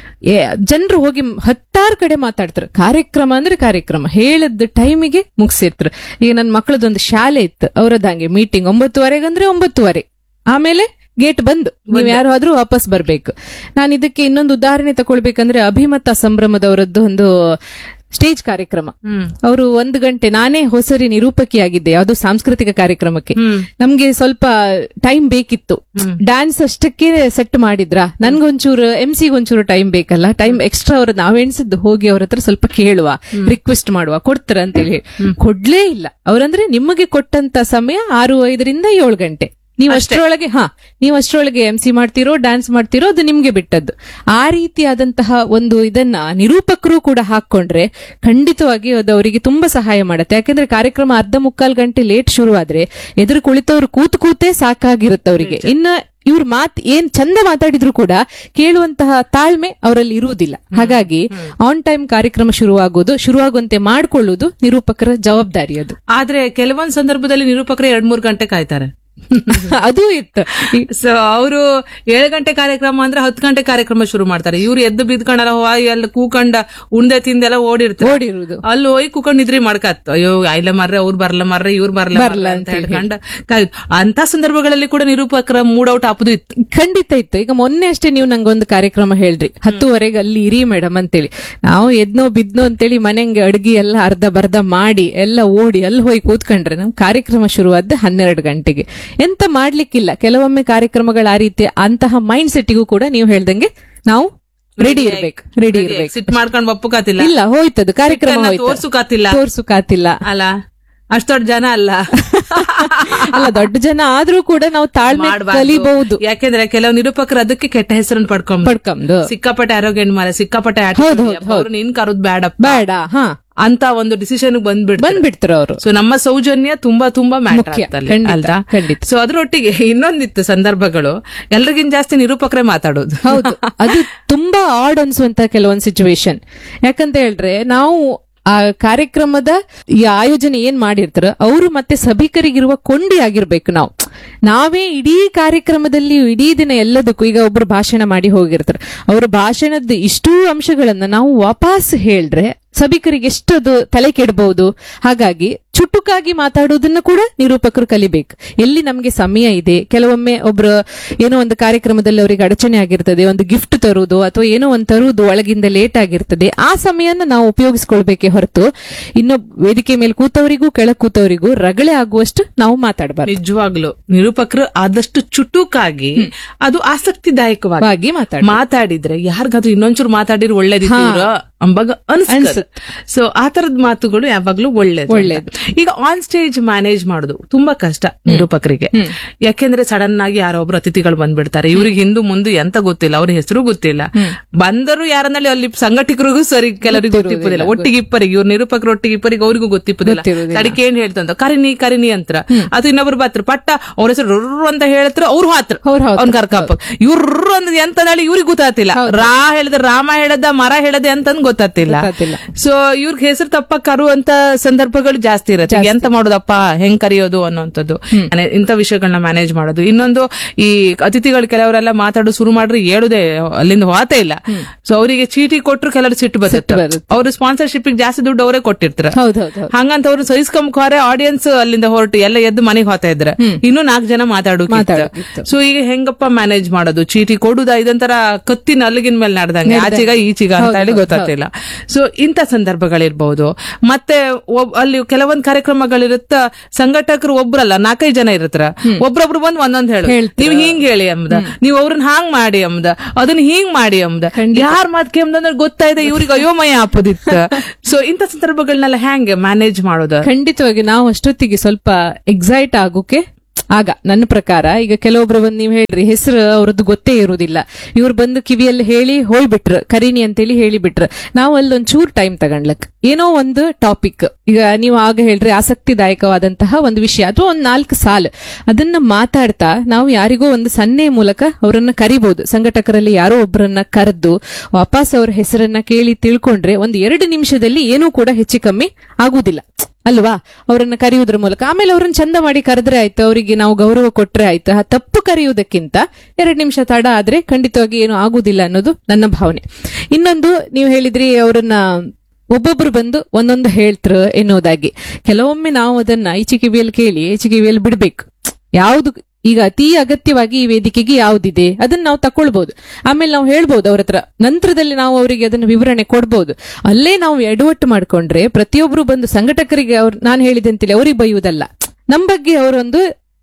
ಜನರು ಹೋಗಿ ಹತ್ತಾರು ಕಡೆ ಮಾತಾಡ್ತಾರೆ ಕಾರ್ಯಕ್ರಮ ಅಂದ್ರೆ ಕಾರ್ಯಕ್ರಮ ಹೇಳದ ಟೈಮಿಗೆ ಮುಗಿಸಿರ್ತಾರೆ ಈಗ ನನ್ನ ಮಕ್ಕಳದೊಂದು ಶಾಲೆ ಇತ್ತು ಅವರದಂಗೆ ಮೀಟಿಂಗ್ ಒಂಬತ್ತುವರೆಗೆ ಅಂದ್ರೆ ಒಂಬತ್ತುವರೆ ಆಮೇಲೆ ಗೇಟ್ ಬಂದು ನೀವ್ ಯಾರು ಆದ್ರೂ ವಾಪಸ್ ಬರ್ಬೇಕು ನಾನು ಇದಕ್ಕೆ ಇನ್ನೊಂದು ಉದಾಹರಣೆ ತಗೊಳ್ಬೇಕಂದ್ರೆ ಅಭಿಮತ ಸಂಭ್ರಮದವರದ್ದು ಒಂದು ಸ್ಟೇಜ್ ಕಾರ್ಯಕ್ರಮ ಅವರು ಒಂದು ಗಂಟೆ ನಾನೇ ಹೊಸರಿ ನಿರೂಪಕಿಯಾಗಿದ್ದೆ ಯಾವ್ದೋ ಸಾಂಸ್ಕೃತಿಕ ಕಾರ್ಯಕ್ರಮಕ್ಕೆ ನಮ್ಗೆ ಸ್ವಲ್ಪ ಟೈಮ್ ಬೇಕಿತ್ತು ಡ್ಯಾನ್ಸ್ ಅಷ್ಟಕ್ಕೆ ಸೆಟ್ ಮಾಡಿದ್ರ ನನ್ಗೊಂಚೂರು ಎಂ ಸಿ ಒಂಚೂರು ಟೈಮ್ ಬೇಕಲ್ಲ ಟೈಮ್ ಎಕ್ಸ್ಟ್ರಾ ಅವ್ರ ನಾವೆಣಿಸಿದ್ದು ಹೋಗಿ ಅವ್ರ ಹತ್ರ ಸ್ವಲ್ಪ ಕೇಳುವ ರಿಕ್ವೆಸ್ಟ್ ಮಾಡುವ ಕೊಡ್ತಾರ ಅಂತೇಳಿ ಕೊಡ್ಲೇ ಇಲ್ಲ ಅವ್ರಂದ್ರೆ ನಿಮಗೆ ಕೊಟ್ಟಂತ ಸಮಯ ಆರು ಐದರಿಂದ ಏಳು ಗಂಟೆ ನೀವು ಅಷ್ಟರೊಳಗೆ ಹಾ ನೀವು ಅಷ್ಟರೊಳಗೆ ಎಂ ಸಿ ಮಾಡ್ತಿರೋ ಡ್ಯಾನ್ಸ್ ಮಾಡ್ತಿರೋ ಅದು ನಿಮ್ಗೆ ಬಿಟ್ಟದ್ದು ಆ ರೀತಿಯಾದಂತಹ ಒಂದು ಇದನ್ನ ನಿರೂಪಕರು ಕೂಡ ಹಾಕೊಂಡ್ರೆ ಖಂಡಿತವಾಗಿ ಅದು ಅವರಿಗೆ ತುಂಬಾ ಸಹಾಯ ಮಾಡುತ್ತೆ ಯಾಕಂದ್ರೆ ಕಾರ್ಯಕ್ರಮ ಅರ್ಧ ಮುಕ್ಕಾಲ್ ಗಂಟೆ ಲೇಟ್ ಶುರುವಾದ್ರೆ ಎದುರು ಕುಳಿತವ್ರು ಕೂತು ಕೂತೇ ಸಾಕಾಗಿರುತ್ತೆ ಅವರಿಗೆ ಇನ್ನ ಇವ್ರ ಮಾತ್ ಏನ್ ಚಂದ ಮಾತಾಡಿದ್ರು ಕೂಡ ಕೇಳುವಂತಹ ತಾಳ್ಮೆ ಅವರಲ್ಲಿ ಇರುವುದಿಲ್ಲ ಹಾಗಾಗಿ ಆನ್ ಟೈಮ್ ಕಾರ್ಯಕ್ರಮ ಶುರುವಾಗೋದು ಶುರುವಾಗುವಂತೆ ಮಾಡ್ಕೊಳ್ಳೋದು ನಿರೂಪಕರ ಜವಾಬ್ದಾರಿ ಅದು ಆದ್ರೆ ಕೆಲವೊಂದ್ ಸಂದರ್ಭದಲ್ಲಿ ನಿರೂಪಕರು ಎರಡ್ ಮೂರ್ ಗಂಟೆ ಕಾಯ್ತಾರೆ ಅದು ಇತ್ತು ಈ- ಸೊ ಅವರು ಏಳು ಗಂಟೆ ಕಾರ್ಯಕ್ರಮ ಅಂದ್ರೆ ಹತ್ತು ಗಂಟೆ ಕಾರ್ಯಕ್ರಮ ಶುರು ಮಾಡ್ತಾರೆ ಇವ್ರು ಎದ್ದು ಬಿದ್ಕೊಂಡಲ್ಲ ಹೋಯ್ ಅಲ್ಲಿ ಕೂಕಂಡ ಉಂಡೆ ತಿಂದೆಲ್ಲ ಓಡಿರ್ತಾರೆ ಓಡಿರುವುದು ಅಲ್ಲಿ ಹೋಗಿ ಕೂಕೊಂಡ್ ನಿದ್ರಿ ಮಾಡ್ಕತ್ ಅಯ್ಯೋ ಆಯ್ಲ ಮರ್ರೆ ಅವ್ರು ಬರ್ಲ ಮರ್ರೆ ಇವ್ರು ಬರ್ಲ ಬರ್ಲ ಅಂತ ಹೇಳ್ಕೊಂಡ ಕಾಯ್ದು ಅಂತ ಸಂದರ್ಭಗಳಲ್ಲಿ ಕೂಡ ನಿರೂಪಕರ ಮೂಡ್ ಔಟ್ ಆಪದು ಇತ್ತು ಖಂಡಿತ ಇತ್ತು ಈಗ ಮೊನ್ನೆ ಅಷ್ಟೇ ನೀವು ನಂಗೊಂದು ಕಾರ್ಯಕ್ರಮ ಹೇಳ್ರಿ ಹತ್ತುವರೆಗೆ ಅಲ್ಲಿ ಇರಿ ಮೇಡಮ್ ಅಂತೇಳಿ ನಾವು ಎದ್ನೋ ಬಿದ್ನೋ ಅಂತೇಳಿ ಮನೆಗೆ ಅಡ್ಗಿ ಎಲ್ಲ ಅರ್ಧ ಬರ್ಧ ಮಾಡಿ ಎಲ್ಲ ಓಡಿ ಅಲ್ಲಿ ಹೋಗಿ ಕೂತ್ಕೊಂಡ್ರೆ ನಮ್ ಕಾರ್ಯಕ್ರಮ ಶುರುವಾದ ಹನ್ನೆರಡು ಗಂಟೆಗೆ ಎಂತ ಮಾಡ್ಲಿಕ್ಕಿಲ್ಲ ಕೆಲವೊಮ್ಮೆ ಕಾರ್ಯಕ್ರಮಗಳ ಆ ರೀತಿ ಅಂತಹ ಮೈಂಡ್ ಸೆಟ್ಟಿಗೂ ಕೂಡ ನೀವು ಹೇಳ್ದಂಗೆ ನಾವು ರೆಡಿ ಇರ್ಬೇಕು ರೆಡಿ ಇರ್ಬೇಕು ಸಿಟ್ ಮಾಡ್ಕೊಂಡ್ ಒಪ್ಪುಕಾತಿಲ್ಲ ಇಲ್ಲ ಹೋಯ್ತದು ಕಾರ್ಯಕ್ರಮ ಸಿಟ್ಟನ್ನ ಹೋಯ್ತು ತೋರ್ಸುಕಾತಿಲ್ಲ. ತೋರ್ಸುಕಾತಿಲ್ಲ ಅಲ್ಲ ಅಷ್ಟ್ ದೊಡ್ಡ ಜನ ಅಲ್ಲ ಅಲ್ಲ ದೊಡ್ಡ ಜನ ಆದ್ರೂ ಕೂಡ ನಾವು ತಾಳ್ಮೆ ಮಾಡ್ಬಾರ್ದು. ಕಲಿಬಹುದು ಯಾಕೆಂದ್ರೆ ಕೆಲವು ನಿರೂಪಕರು ಅದಕ್ಕೆ ಕೆಟ್ಟ ಹೆಸರನ್ನು ಪಡ್ಕೊಂಡ್ ಪಡ್ಕಂದು ಸಿಕ್ಕಾಪಟ್ಟೆ ಆರೋಗ್ಯ ಮಾರ ಸಿಕ್ಕಾಪಟ್ಟೆ ಹೌದು, ಹೌದು, ಹೌದು. ಅವ್ರು ನಿನ್ ಕರೋದ್ ಬೇಡಪ್ಪ ಬೇಡ ಹಾ ಅಂತ ಒಂದು ಡಿಸಿಷನ್ ಬಂದ್ಬಿಡ್ತಾರೆ ಬಂದ್ಬಿಡ್ತಾರ ಅವರು ಸೊ ನಮ್ಮ ಸೌಜನ್ಯ ತುಂಬಾ ತುಂಬಾ ಮ್ಯಾಟರ್ ಮುಖ್ಯ. ಖಂಡಿತ, ಖಂಡಿತ. ಸೊ ಅದ್ರೊಟ್ಟಿಗೆ ಇನ್ನೊಂದಿತ್ತು ಸಂದರ್ಭಗಳು ಎಲ್ರಿಗಿಂತ ಜಾಸ್ತಿ ನಿರೂಪಕರೇ ಮಾತಾಡೋದು ಹೌದು ಅದು ತುಂಬಾ ಆಡ್ ಅನ್ಸುವಂತ ಕೆಲವೊಂದು ಸಿಚುವೇಶನ್ ಯಾಕಂತ ಹೇಳಿದ್ರೆ ನಾವು ಆ ಕಾರ್ಯಕ್ರಮದ ಈ ಆಯೋಜನೆ ಏನ್ ಮಾಡಿರ್ತಾರ ಅವರು ಮತ್ತೆ ಸಭಿಕರಿಗಿರುವ ಕೊಂಡಿ ಆಗಿರ್ಬೇಕು ನಾವು ನಾವೇ ಇಡೀ ಕಾರ್ಯಕ್ರಮದಲ್ಲಿ ಇಡೀ ದಿನ ಎಲ್ಲದಕ್ಕೂ ಈಗ ಒಬ್ರು ಭಾಷಣ ಮಾಡಿ ಹೋಗಿರ್ತಾರೆ ಅವರ ಭಾಷಣದ ಇಷ್ಟೂ ಅಂಶಗಳನ್ನ ನಾವು ವಾಪಸ್ ಹೇಳ್ರೆ ಸಭಿಕರಿಗೆ ಎಷ್ಟದು ತಲೆ ಕೆಡಬಹುದು ಹಾಗಾಗಿ ಚುಟುಕಾಗಿ ಮಾತಾಡೋದನ್ನ ಕೂಡ ನಿರೂಪಕರು ಕಲಿಬೇಕು ಎಲ್ಲಿ ನಮ್ಗೆ ಸಮಯ ಇದೆ ಕೆಲವೊಮ್ಮೆ ಒಬ್ರು ಏನೋ ಒಂದು ಕಾರ್ಯಕ್ರಮದಲ್ಲಿ ಅವರಿಗೆ ಅಡಚಣೆ ಆಗಿರ್ತದೆ ಒಂದು ಗಿಫ್ಟ್ ತರುವುದು ಅಥವಾ ಏನೋ ಒಂದು ತರುವುದು ಒಳಗಿಂದ ಲೇಟ್ ಆಗಿರ್ತದೆ ಆ ಸಮಯನ ನಾವು ಉಪಯೋಗಿಸ್ಕೊಳ್ಬೇಕೇ ಹೊರತು ಇನ್ನು ವೇದಿಕೆ ಮೇಲೆ ಕೂತವರಿಗೂ ಕೆಳಗ್ ಕೂತವರಿಗೂ ರಗಳೆ ಆಗುವಷ್ಟು ನಾವು ಮಾತಾಡಬಾರ್ದು ನಿಜವಾಗ್ಲು ನಿರೂಪಕರು ಆದಷ್ಟು ಚುಟುಕಾಗಿ ಅದು ಆಸಕ್ತಿದಾಯಕವಾಗಿ ವಾಗಿ ಮಾತಾಡ ಮಾತಾಡಿದ್ರೆ ಯಾರಿಗಾದ್ರೂ ಇನ್ನೊಂಚೂರು ಮಾತಾಡಿದ್ರೆ ಒಳ್ಳೇದಿತ್ತು ಇವ್ರು ಅಂಬಾಗ ಅನ್ಸುತ್ತೆ ಸೊ ಆ ತರದ ಮಾತುಗಳು ಯಾವಾಗ್ಲೂ ಒಳ್ಳೇದು ಒಳ್ಳೇದು. ಈಗ ಆನ್ ಸ್ಟೇಜ್ ಮ್ಯಾನೇಜ್ ಮಾಡೋದು ತುಂಬಾ ಕಷ್ಟ ನಿರೂಪಕರಿಗೆ ಯಾಕೆಂದ್ರೆ ಸಡನ್ ಆಗಿ ಯಾರೋ ಒಬ್ರು ಅತಿಥಿಗಳು ಬಂದ್ಬಿಡ್ತಾರೆ ಇವ್ರಿಗೆ ಹಿಂದೂ ಮುಂದೆ ಎಂತ ಗೊತ್ತಿಲ್ಲ ಅವ್ರ ಹೆಸರು ಗೊತ್ತಿಲ್ಲ ಬಂದರು ಯಾರನ್ನಲ್ಲಿ ಅಲ್ಲಿ ಸಂಘಟಕರಿಗೂ ಸರಿ ಕೆಲವರಿಗೆ ಗೊತ್ತಿಪ್ಪದಿಲ್ಲ ಒಟ್ಟಿಗೆ ಇಪ್ಪರಿಗೆ ಇವ್ರ ನಿರೂಪಕರು ಒಟ್ಟಿಗೆ ಇಪ್ಪರಿಗೆ ಅವ್ರಿಗೂ ಗೊತ್ತಿಪ್ಪದಿಲ್ಲ ಗೊತ್ತಿರುವುದಿಲ್ಲ. ತಡಿಕೆ ಏನ್ ಹೇಳ್ತಂತ ಕರಿನಿ ಕರಿನಿ ಅಂತ ಅದು ಇನ್ನೊಬ್ರು ಬತ್ರ ಪಟ್ಟ ಅವ್ರ ಹೆಸರು ರುರ್ರು ಅಂತ ಹೇಳ್ತಾರೆ ಅವ್ರು ಹಾತ್ರ ಅವ್ರು ಹಾತ್ರ. ಅವ್ನ್ ಕರ್ಕಪ್ಪ ಇವ್ರು ಅಂದ್ರೆ ಎಂತ ಹೇಳಿ ಇವ್ರಿಗೆ ಗೊತ್ತಾತಿಲ್ಲ ರಾ ಹೇಳಿದ ರಾಮ ಹೇಳದ ಮರ ಹೇಳದೆ ಅಂತಂದ್ ಗೊತ್ತಾತಿಲ್ಲ ಗೊತ್ತಾತಿಲ್ಲ. ಸೊ ಇವ್ರಿಗೆ ಹೆಸರು ತಪ್ಪ ಕರುವಂತ ಸಂದರ್ಭಗಳು ಜಾಸ್ತಿ ಇರುತ್ತೆ ಈಗ ಎಂತ ಮಾಡೋದಪ್ಪ ಹೆಂಗ್ ಕರೆಯೋದು ಅನ್ನೋಂಥದ್ದು ಅನೆ- ಇಂಥ ವಿಷಯಗಳನ್ನ ಮ್ಯಾನೇಜ್ ಮಾಡೋದು ಇನ್ನೊಂದು ಈ ಅತಿಥಿಗಳು ಕೆಲವರೆಲ್ಲ ಮಾತಾಡೋ ಶುರು ಮಾಡ್ರಿ ಹೇಳುದೇ ಅಲ್ಲಿಂದ ಹೋತೇ ಇಲ್ಲ ಸೊ ಅವರಿಗೆ ಚೀಟಿ ಕೊಟ್ರು ಕೆಲವರು ಸಿಟ್ಟು ಬರುತ್ತೆ ಬರುತ್ತೆ. ಅವರು ಸ್ಪಾನ್ಸರ್ಶಿಪ್ ಜಾಸ್ತಿ ದುಡ್ಡು ಅವರೇ ಕೊಟ್ಟಿರ್ತಾರೆ ಹೌದೌದು ಹಂಗಂತ ಅವ್ರು ಸಹಿಸ್ಕೊಂಬಾರೆ ಆಡಿಯನ್ಸ್ ಅಲ್ಲಿಂದ ಹೊರಟು ಎಲ್ಲ ಎದ್ದು ಮನೆಗೆ ಹೋಗ್ತಾ ಇದ್ರೆ ಇನ್ನು ನಾಲ್ಕು ಜನ ಮಾತಾಡೋಕಿತ್ತು ಮಾತಾಡೋಕಿತ್ತು. ಸೊ ಈಗ ಹೆಂಗಪ್ಪ ಮ್ಯಾನೇಜ್ ಮಾಡೋದು ಚೀಟಿ ಕೊಡುದ ಇದೊಂಥರ ಕತ್ತಿನ ಅಲ್ಲಿಗಿನ ಮೇಲೆ ನಡೆದಂಗೆ ಆಚೆಗ ಈಚೆಗ ಅಂತ ಹೇಳಿ ಗೊತ್ತಾಗ್ತಿಲ್ಲ ಸೊ ಇಂಥ ಸಂದರ್ಭಗಳಿರ್ಬಹುದು ಮತ್ತೆ ಒಬ್- ಅಲ್ಲಿ ಕೆಲವೊಂದ್ ಕಾರ್ಯಕ್ರಮಗಳಿರುತ್ತ ಸಂಘಟಕರು ಒಬ್ರಲ್ಲ ನಾಲ್ಕೈದು ಜನ ಇರ್ತಾರ ಒಬ್ರೊಬ್ರು ಬಂದ್ ಒಂದೊಂದ್ ಹೇಳು ನೀವ್ ಹಿಂಗ್ ಹೇಳಿ ಅಂಬದ ನೀವ್ ಅವ್ರನ್ನ ಹಾಂಗ್ ಮಾಡಿ ಅಂಬದ ಅದನ್ನ ಹಿಂಗ್ ಮಾಡಿ ಅಂಬದ ಯಾರ್ ಮಾತ್ ಕೇಮ್ದಂದ್ರೆ ಗೊತ್ತಾಯ್ದೆ ಇವ್ರಿಗೆ ಅಯೋಮಯ ಆಪದಿತ್ತ ಸೊ ಇಂಥ ಸಂದರ್ಭಗಳನ್ನೆಲ್ಲ ಹೆಂಗೆ ಮ್ಯಾನೇಜ್ ಮಾಡೋದು ಖಂಡಿತವಾಗಿ ನಾವು ಅಷ್ಟೊತ್ತಿಗೆ ಸ್ವಲ್ಪ ಎಕ್ಸೈಟ್ ಆಗೋಕೆ ಆಗ ನನ್ನ ಪ್ರಕಾರ ಈಗ ಕೆಲವೊಬ್ರು ಬಂದು ನೀವು ಹೇಳ್ರಿ ಹೆಸರು ಅವ್ರದ್ದು ಗೊತ್ತೇ ಇರುವುದಿಲ್ಲ ಇವ್ರು ಬಂದು ಕಿವಿಯಲ್ಲಿ ಹೇಳಿ ಹೋಯ್ಬಿಟ್ರು ಕರೀನಿ ಅಂತೇಳಿ ಹೇಳಿಬಿಟ್ರು ನಾವು ಅಲ್ಲಿ ಒಂದ್ ಚೂರ್ ಟೈಮ್ ತಗೊಂಡ್ಲಕ್ ಏನೋ ಒಂದು ಟಾಪಿಕ್ ಈಗ ನೀವು ಆಗ ಹೇಳ್ರಿ ಆಸಕ್ತಿದಾಯಕವಾದಂತಹ ಒಂದು ವಿಷಯ ಅಥವಾ ಒಂದ್ ನಾಲ್ಕು ಸಾಲು ಅದನ್ನ ಮಾತಾಡ್ತಾ ನಾವು ಯಾರಿಗೋ ಒಂದು ಸನ್ನೆ ಮೂಲಕ ಅವರನ್ನ ಕರಿಬಹುದು ಸಂಘಟಕರಲ್ಲಿ ಯಾರೋ ಒಬ್ಬರನ್ನ ಕರೆದು ವಾಪಸ್ ಅವ್ರ ಹೆಸರನ್ನ ಕೇಳಿ ತಿಳ್ಕೊಂಡ್ರೆ ಒಂದು ಎರಡು ನಿಮಿಷದಲ್ಲಿ ಏನೂ ಕೂಡ ಹೆಚ್ಚು ಕಮ್ಮಿ ಆಗುದಿಲ್ಲ ಅಲ್ವಾ ಅವರನ್ನ ಕರೆಯುವುದರ ಮೂಲಕ ಆಮೇಲೆ ಅವ್ರನ್ನ ಚಂದ ಮಾಡಿ ಕರೆದ್ರೆ ಆಯ್ತು ಅವರಿಗೆ ನಾವು ಗೌರವ ಕೊಟ್ರೆ ಆಯ್ತು ಆ ತಪ್ಪು ಕರೆಯುವುದಕ್ಕಿಂತ ಎರಡು ನಿಮಿಷ ತಡ ಆದ್ರೆ ಖಂಡಿತವಾಗಿ ಏನು ಆಗುದಿಲ್ಲ ಅನ್ನೋದು ನನ್ನ ಭಾವನೆ ಇನ್ನೊಂದು ನೀವು ಹೇಳಿದ್ರಿ ಅವರನ್ನ ಒಬ್ಬೊಬ್ರು ಬಂದು ಒಂದೊಂದು ಹೇಳ್ತ್ರ ಎನ್ನುವುದಾಗಿ ಕೆಲವೊಮ್ಮೆ ನಾವು ಅದನ್ನ ಈಚೆ ಕಿವಿಯಲ್ಲಿ ಕೇಳಿ ಈಚೆ ಕಿವಿಯಲ್ಲಿ ಬಿಡ್ಬೇಕು ಯಾವ್ದು ಈಗ ಅತಿ ಅಗತ್ಯವಾಗಿ ಈ ವೇದಿಕೆಗೆ ಯಾವ್ದಿದೆ ಅದನ್ನ ನಾವು ತಕೊಳ್ಬಹುದು ಆಮೇಲೆ ನಾವು ಹೇಳ್ಬೋದು ಅವ್ರ ಹತ್ರ ನಂತರದಲ್ಲಿ ನಾವು ಅವರಿಗೆ ಅದನ್ನ ವಿವರಣೆ ಕೊಡ್ಬೋದು ಅಲ್ಲೇ ನಾವು ಎಡವಟ್ಟು ಮಾಡ್ಕೊಂಡ್ರೆ ಪ್ರತಿಯೊಬ್ರು ಬಂದು ಸಂಘಟಕರಿಗೆ ಅವ್ರು ನಾನು ಹೇಳಿದಂತಿಲ್ಲ ಅವ್ರಿಗೆ ಬೈಯುವುದಲ್ಲ ನಮ್ ಬಗ್ಗೆ ಅವರೊಂದು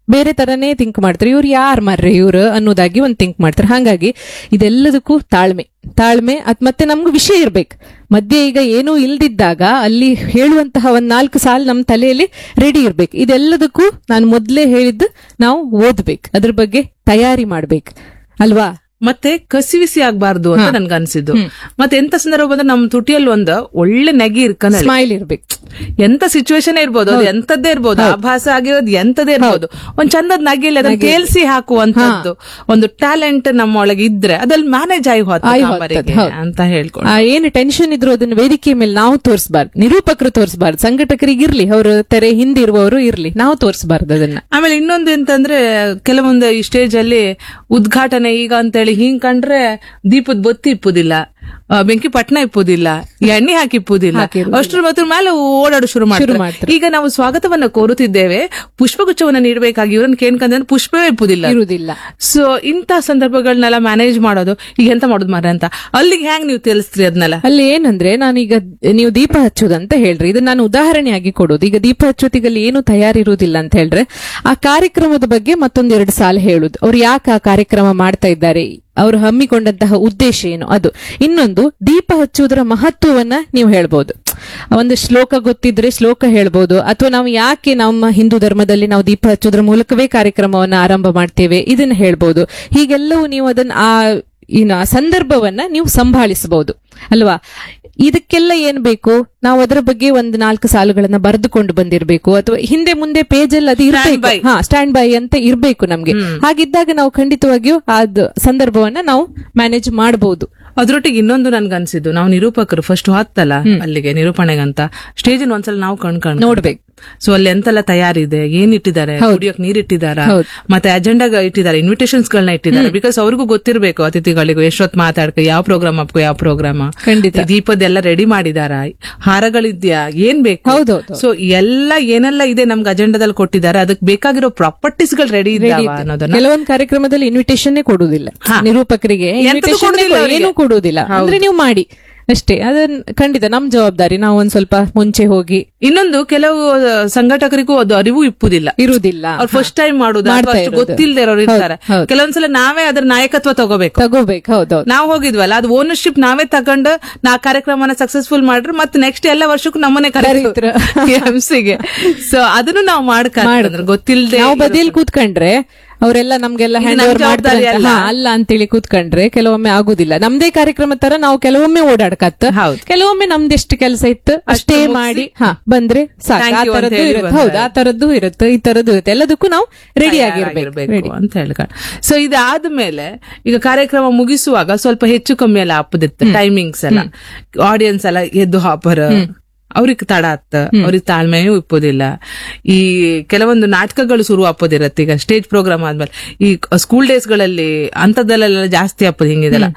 ಬೇರೆ ತರನೇ ಥಿಂಕ್ ಮಾಡ್ತಾರೆ ಇವ್ರು ಯಾರು ಮಾರ್ರೆ ಇವ್ರು ಅನ್ನೋದಾಗಿ ಒಂದು ಥಿಂಕ್ ಮಾಡ್ತಾರೆ ಹಾಗಾಗಿ ಇದೆಲ್ಲದಕ್ಕೂ ತಾಳ್ಮೆ ತಾಳ್ಮೆ ಅದ್ ಮತ್ತೆ ನಮ್ಗೆ ವಿಷಯ ಇರ್ಬೇಕು ಮಧ್ಯೆ ಈಗ ಏನೂ ಇಲ್ದಿದ್ದಾಗ ಅಲ್ಲಿ ಹೇಳುವಂತಹ ಒಂದ್ ನಾಲ್ಕು ಸಾಲ ನಮ್ಮ ತಲೆಯಲ್ಲಿ ರೆಡಿ ಇರ್ಬೇಕು ಇದೆಲ್ಲದಕ್ಕೂ ನಾನು ಮೊದ್ಲೇ ಹೇಳಿದ್ದು ನಾವು ಓದ್ಬೇಕು ಅದ್ರ ಬಗ್ಗೆ ತಯಾರಿ ಮಾಡ್ಬೇಕು ಅಲ್ವಾ ಮತ್ತೆ ಕಸಿವಿಸಿ ಆಗ್ಬಾರ್ದು ಅಂತ ನನ್ಗೆ ಅನ್ಸಿದ್ದು ಮತ್ತೆ ಎಂತ ಸಂದರ್ಭ ಬಂದ್ರೆ ನಮ್ ತುಟಿಯಲ್ಲಿ ಒಂದು ಒಳ್ಳೆ ನೆಗಿ ಇರ್ಕಂದ್ರೆ ಸ್ಮೈಲ್ ಇರ್ಬೇಕು ಎಂತ ಸಿಚುವೇಶನ್ ಇರ್ಬೋದು ಅದು ಎಂತದ್ದೇ ಇರ್ಬೋದು ಆಭಾಸ ಆಗಿರೋದು ಎಂತದೇ ಇರ್ಬೋದು ಒಂದ್ ಚಂದದ ನಗಿಯಲ್ಲಿ ಅದನ್ನ ತೇಲ್ಸಿ ಹಾಕುವಂತದ್ದು ಒಂದು ಟ್ಯಾಲೆಂಟ್ ನಮ್ಮ ಒಳಗೆ ಇದ್ರೆ ಅದ್ರಲ್ಲಿ ಮ್ಯಾನೇಜ್ ಆಗಿ ಹೋಗ್ತದೆ ಆಗಿ ಕಾಮರಿಗೆ ಹೋಗ್ತದೆ, ಹೌದು. ಅಂತ ಹೇಳ್ಕೊಂಡು ಆ ಏನು ಟೆನ್ಷನ್ ಇದ್ರು ಅದನ್ನ ವೇದಿಕೆ ಮೇಲೆ ನಾವು ತೋರಿಸಬಾರ್ದು ನಿರೂಪಕರು ತೋರಿಸಬಾರ್ದು ಸಂಘಟಕರಿಗೆ ಇರ್ಲಿ ಅವರು ತೆರೆ ಹಿಂದೆ ಇರುವವರು ಇರ್ಲಿ ನಾವು ತೋರಿಸಬಾರ್ದು ಅದನ್ನ ಆಮೇಲೆ ಇನ್ನೊಂದು ಎಂತಂದ್ರೆ ಕೆಲವೊಂದು ಈ ಸ್ಟೇಜ್ ಅಲ್ಲಿ ಉದ್ಘಾಟನೆ ಈಗ ಅಂತೇಳಿ ಹಿಂಗ್ ಕಂಡ್ರೆ ದೀಪದ ಬೊತ್ತಿ ಇಪ್ಪುದಿಲ್ಲ ಆ, ಬೆಂಕಿ ಪಟ್ನ ಇಪ್ಪುದಿಲ್ಲ ಎಣ್ಣೆ ಹಾಕಿ ಇಪ್ಪುದಿಲ್ಲ ಹಾಕಿರುವುದಿಲ್ಲ. ಅಷ್ಟ್ರ ಮಾತ್ರ ಮೇಲೆ ಓಡಾಡು ಶುರು ಮಾಡ್ತಾರೆ ಮಾಡ್ತಾರೆ. ಈಗ ನಾವು ಸ್ವಾಗತವನ್ನ ಕೋರುತ್ತಿದ್ದೇವೆ ಪುಷ್ಪಗುಚ್ಛವನ್ನ ನೀಡಬೇಕಾಗಿ ಇವ್ರನ್ನ ಕೇಳ್ಕಂದ್ರೆ ಪುಷ್ಪವೇ ಇಪ್ಪುದಿಲ್ಲ ಇರುವುದಿಲ್ಲ ಸೊ ಇಂಥ ಸಂದರ್ಭಗಳನ್ನೆಲ್ಲ ಮ್ಯಾನೇಜ್ ಮಾಡೋದು ಈಗ ಎಂತ ಮಾಡೋದು ಮಾರ ಅಂತ ಅಲ್ಲಿಗೆ ಹೆಂಗ್ ನೀವು ತಿಳಿಸ್ತೀರಿ ಅದನ್ನೆಲ್ಲ ಅಲ್ಲಿ ಏನಂದ್ರೆ ನಾನೀಗ ನೀವು ದೀಪ ಹಚ್ಚೋದಂತ ಹೇಳ್ರಿ ಇದು ನಾನು ಉದಾಹರಣೆಯಾಗಿ ಕೊಡೋದು ಈಗ ದೀಪ ಹಚ್ಚೋತಿಗೆ ಅಲ್ಲಿ ಏನು ತಯಾರಿರುವುದಿಲ್ಲ ಅಂತ ಹೇಳ್ರೆ ಆ ಕಾರ್ಯಕ್ರಮದ ಬಗ್ಗೆ ಮತ್ತೊಂದೆರಡು ಸಾಲ ಹೇಳುದು ಅವ್ರು ಯಾಕೆ ಆ ಕಾರ್ಯಕ್ರಮ ಮಾಡ್ತಾ ಇದ್ದಾರೆ ಅವರು ಹಮ್ಮಿಕೊಂಡಂತಹ ಉದ್ದೇಶ ಏನು ಅದು ಇನ್ನೊಂದು ದೀಪ ಹಚ್ಚುವುದರ ಮಹತ್ವವನ್ನ ನೀವು ಹೇಳ್ಬೋದು ಒಂದು ಶ್ಲೋಕ ಗೊತ್ತಿದ್ರೆ ಶ್ಲೋಕ ಹೇಳ್ಬೋದು ಅಥವಾ ನಾವು ಯಾಕೆ ನಮ್ಮ ಹಿಂದೂ ಧರ್ಮದಲ್ಲಿ ನಾವು ದೀಪ ಹಚ್ಚೋದ್ರ ಮೂಲಕವೇ ಕಾರ್ಯಕ್ರಮವನ್ನ ಆರಂಭ ಮಾಡ್ತೇವೆ ಇದನ್ನ ಹೇಳ್ಬೋದು ಹೀಗೆಲ್ಲವೂ ನೀವು ಅದನ್ನ ಆ ಇನ್ನು ಆ ಸಂದರ್ಭವನ್ನ ನೀವು ಸಂಭಾಳಿಸಬಹುದು ಅಲ್ವಾ ಇದಕ್ಕೆಲ್ಲ ಏನ್ ಬೇಕು ನಾವು ಅದರ ಬಗ್ಗೆ ಒಂದು ನಾಲ್ಕು ಸಾಲುಗಳನ್ನ ಬರೆದುಕೊಂಡು ಬಂದಿರಬೇಕು ಅಥವಾ ಹಿಂದೆ ಮುಂದೆ ಪೇಜ್ ಅಲ್ಲಿ ಅದು ಇರಬೇಕು by. ಹಾ ಸ್ಟ್ಯಾಂಡ್ ಬೈ ಅಂತ ಇರಬೇಕು ನಮ್ಗೆ ಹಾಗಿದ್ದಾಗ ನಾವು ಖಂಡಿತವಾಗಿಯೂ ಅದ್ ಸಂದರ್ಭವನ್ನ ನಾವು ಮ್ಯಾನೇಜ್ ಮಾಡಬಹುದು ಅದ್ರೊಟ್ಟಿಗೆ ಇನ್ನೊಂದು ನನ್ಗೆ ಅನ್ಸಿದ್ದು ನಾವು ನಿರೂಪಕರು ಫಸ್ಟ್ ಹೊತ್ತಲ್ಲ ಅಲ್ಲಿಗೆ ನಿರೂಪಣೆಗಂತ ಸ್ಟೇಜ್ ಒಂದ್ಸಲ ನಾವು ಕಣ್ಕಂಡ್ ನೋಡ್ಬೇಕು ಸೊ ಅಲ್ಲಿ ಎಂತೆಲ್ಲ ತಯಾರಿದೆ ಏನ್ ಇಟ್ಟಿದ್ದಾರೆ ಕುಡಿಯೋಕ್ ನೀರ್ ಇಟ್ಟಿದಾರ ಹೌದು. ಮತ್ತೆ ಅಜೆಂಡಾ ಇಟ್ಟಿದ್ದಾರೆ ಇನ್ವಿಟೇಷನ್ಸ್ ಗಳನ್ನ ಇಟ್ಟಿದ್ದಾರೆ ಬಿಕಾಸ್ ಅವ್ರಿಗೂ ಗೊತ್ತಿರ್ಬೇಕು ಅತಿಥಿಗಳಿಗೂ ಎಷ್ಟೊತ್ ಮಾತಾಡ್ಕೊ ಯಾವ ಪ್ರೋಗ್ರಾಮ್ ಅಪ್ಕೋ ಯಾವ ಪ್ರೋಗ್ರಾಮ್ ಖಂಡಿತ. ದೀಪದೆಲ್ಲ ರೆಡಿ ಮಾಡಿದಾರ ಹಾರಗಳಿದ್ಯಾ ಏನ್ ಬೇಕು ಹೌದೌದು. ಸೊ ಎಲ್ಲ ಏನೆಲ್ಲ ಇದೆ ನಮ್ಗೆ ಅಜೆಂಡಾದಲ್ಲಿ ಕೊಟ್ಟಿದ್ದಾರೆ ಅದಕ್ಕೆ ಬೇಕಾಗಿರೋ ಪ್ರಾಪರ್ಟೀಸ್ ಗಳು ರೆಡಿ ಇದ್ದಾವ ಅನ್ನೋದನ್ನ ಕೆಲವೊಂದು ಕಾರ್ಯಕ್ರಮದಲ್ಲಿ ಇನ್ವಿಟೇಷನ್ ಕೊಡುವುದಿಲ್ಲ ನಿರೂಪಕರಿಗೆ ಎಂತದೂ invitation ಕೊಡುದಿಲ್ಲ ಅವ್ರಿಗೆ. ಏನೂ ಕೊಡುವುದಿಲ್ಲ ಅಂದ್ರೆ ನೀವು ಮಾಡಿ ಅಷ್ಟೇ ಅದನ್ನ ಖಂಡಿತ ನಮ್ ಜವಾಬ್ದಾರಿ ನಾವು ಒಂದ್ ಸ್ವಲ್ಪ ಮುಂಚೆ ಹೋಗಿ ಇನ್ನೊಂದು ಕೆಲವು ಆ, ಸಂಘಟಕರಿಗೂ ಅದು ಅರಿವು ಇಪ್ಪುದಿಲ್ಲ ಇರುವುದಿಲ್ಲ ಅವ್ರು ಫಸ್ಟ್ ಟೈಮ್ ಮಾಡುದು ಮಾಡ್ತಾ ಅಥವಾ ಅಷ್ಟು ಇರೋದು. ಗೊತ್ತಿಲ್ಲದೆ ಇರೋರು ಇರ್ತಾರೆ ಹೌದು, ಹೌದು. ಕೆಲವೊಂದ್ಸಲ ನಾವೇ ಅದ್ರ ನಾಯಕತ್ವ ತಗೋಬೇಕು ತಗೋಬೇಕು ಹೌದೌದು ನಾವು ಹೋಗಿದ್ವಲ್ಲ ಅದು ಓನರ್ಶಿಪ್ ನಾವೇ ತಗೊಂಡು ನಾ ಕಾರ್ಯಕ್ರಮನ ಸಕ್ಸಸ್ಫುಲ್ ಮಾಡ್ರೆ ಮತ್ತೆ ನೆಕ್ಸ್ಟ್ ಎಲ್ಲ ವರ್ಷಕ್ಕೂ ನಮ್ಮನೆ ಕರೀತಾರೆ. ಎಂಸಿಗೆ ಸೊ ಅದನ್ನು ನಾವು ಮಾಡ್ಕೊಂಡ್ರೆ ಗೊತ್ತಿಲ್ಲದೆ ನಾವು ಬದಿಯಲ್ಲಿ ಕೂತ್ಕೊಂಡ್ರೆ ಅವರೆಲ್ಲ ನಮ್ಗೆಲ್ಲ ಇದು ಹ್ಯಾಂಡ್ ನಮ್ ಓವರ್ ಮಾಡ್ತಾರೆ ಜವಾಬ್ದಾರಿ ಅಲ್ಲ. ಹಾ, ಅಲ್ಲ ಅಂತೇಳಿ ಕೂತ್ಕೊಂಡ್ರೆ ಕೆಲವೊಮ್ಮೆ ಆಗುದಿಲ್ಲ ನಮ್ದೇ ಕಾರ್ಯಕ್ರಮ ತರ ನಾವು ಕೆಲವೊಮ್ಮೆ ಓಡಾಡ್ಕತ್ತ ಹೌದು. ಕೆಲವೊಮ್ಮೆ ನಮ್ದೆಷ್ಟು ಕೆಲಸ ಇತ್ತು ಅಷ್ಟೇ ಮುಗ್ಸಿ, ಮಾಡಿ ಹಾ ಬಂದ್ರೆ ಸಾಕು Thank ಆ you ಅಂತ ತರದ್ದು ಹೇಳಿ ಇರುತ್ತೆ ಬಂದ್ರೆ ಹೌದು ಆ ತರದ್ದು ಇರುತ್ತೆ ಈ ತರದ್ದು ಇರುತ್ತೆ ಎಲ್ಲದಕ್ಕೂ ನಾವು ರೆಡಿ ಆಗಿರ್ಬೇಕು ಆಗಿರ್ಬೇಕು ರೆಡಿ ಅಂತ ಹೇಳ್ಕೊಂಡು ಸೊ ಇದಾದ್ಮೇಲೆ ಈಗ ಕಾರ್ಯಕ್ರಮ ಮುಗಿಸುವಾಗ ಸ್ವಲ್ಪ ಹೆಚ್ಚು ಕಮ್ಮಿ ಎಲ್ಲ ಹಾಪದಿತ್ತು ಟೈಮಿಂಗ್ಸ್ ಎಲ್ಲ ಆಡಿಯನ್ಸ್ ಎಲ್ಲ ಎದ್ದು ಹಾಪರ್ ಅವ್ರಿಗೆ ತಡ ಆತ ಅವ್ರಿಗೆ ತಾಳ್ಮೆಯೂ ಇಪ್ಪೋದಿಲ್ಲ ಈ ಕೆಲವೊಂದು ನಾಟಕಗಳು ಶುರು ಹಾಪೋದಿರತ್ತೆ ಈಗ ಸ್ಟೇಜ್ ಪ್ರೋಗ್ರಾಮ್ ಆದ್ಮೇಲೆ ಈ ಸ್ಕೂಲ್ ಡೇಸ್ ಗಳಲ್ಲಿ ಅಂತದಲ್ಲೆಲ್ಲ ಜಾಸ್ತಿ ಹಾಪೋದು ಹಿಂಗಿದೆಲ್ಲ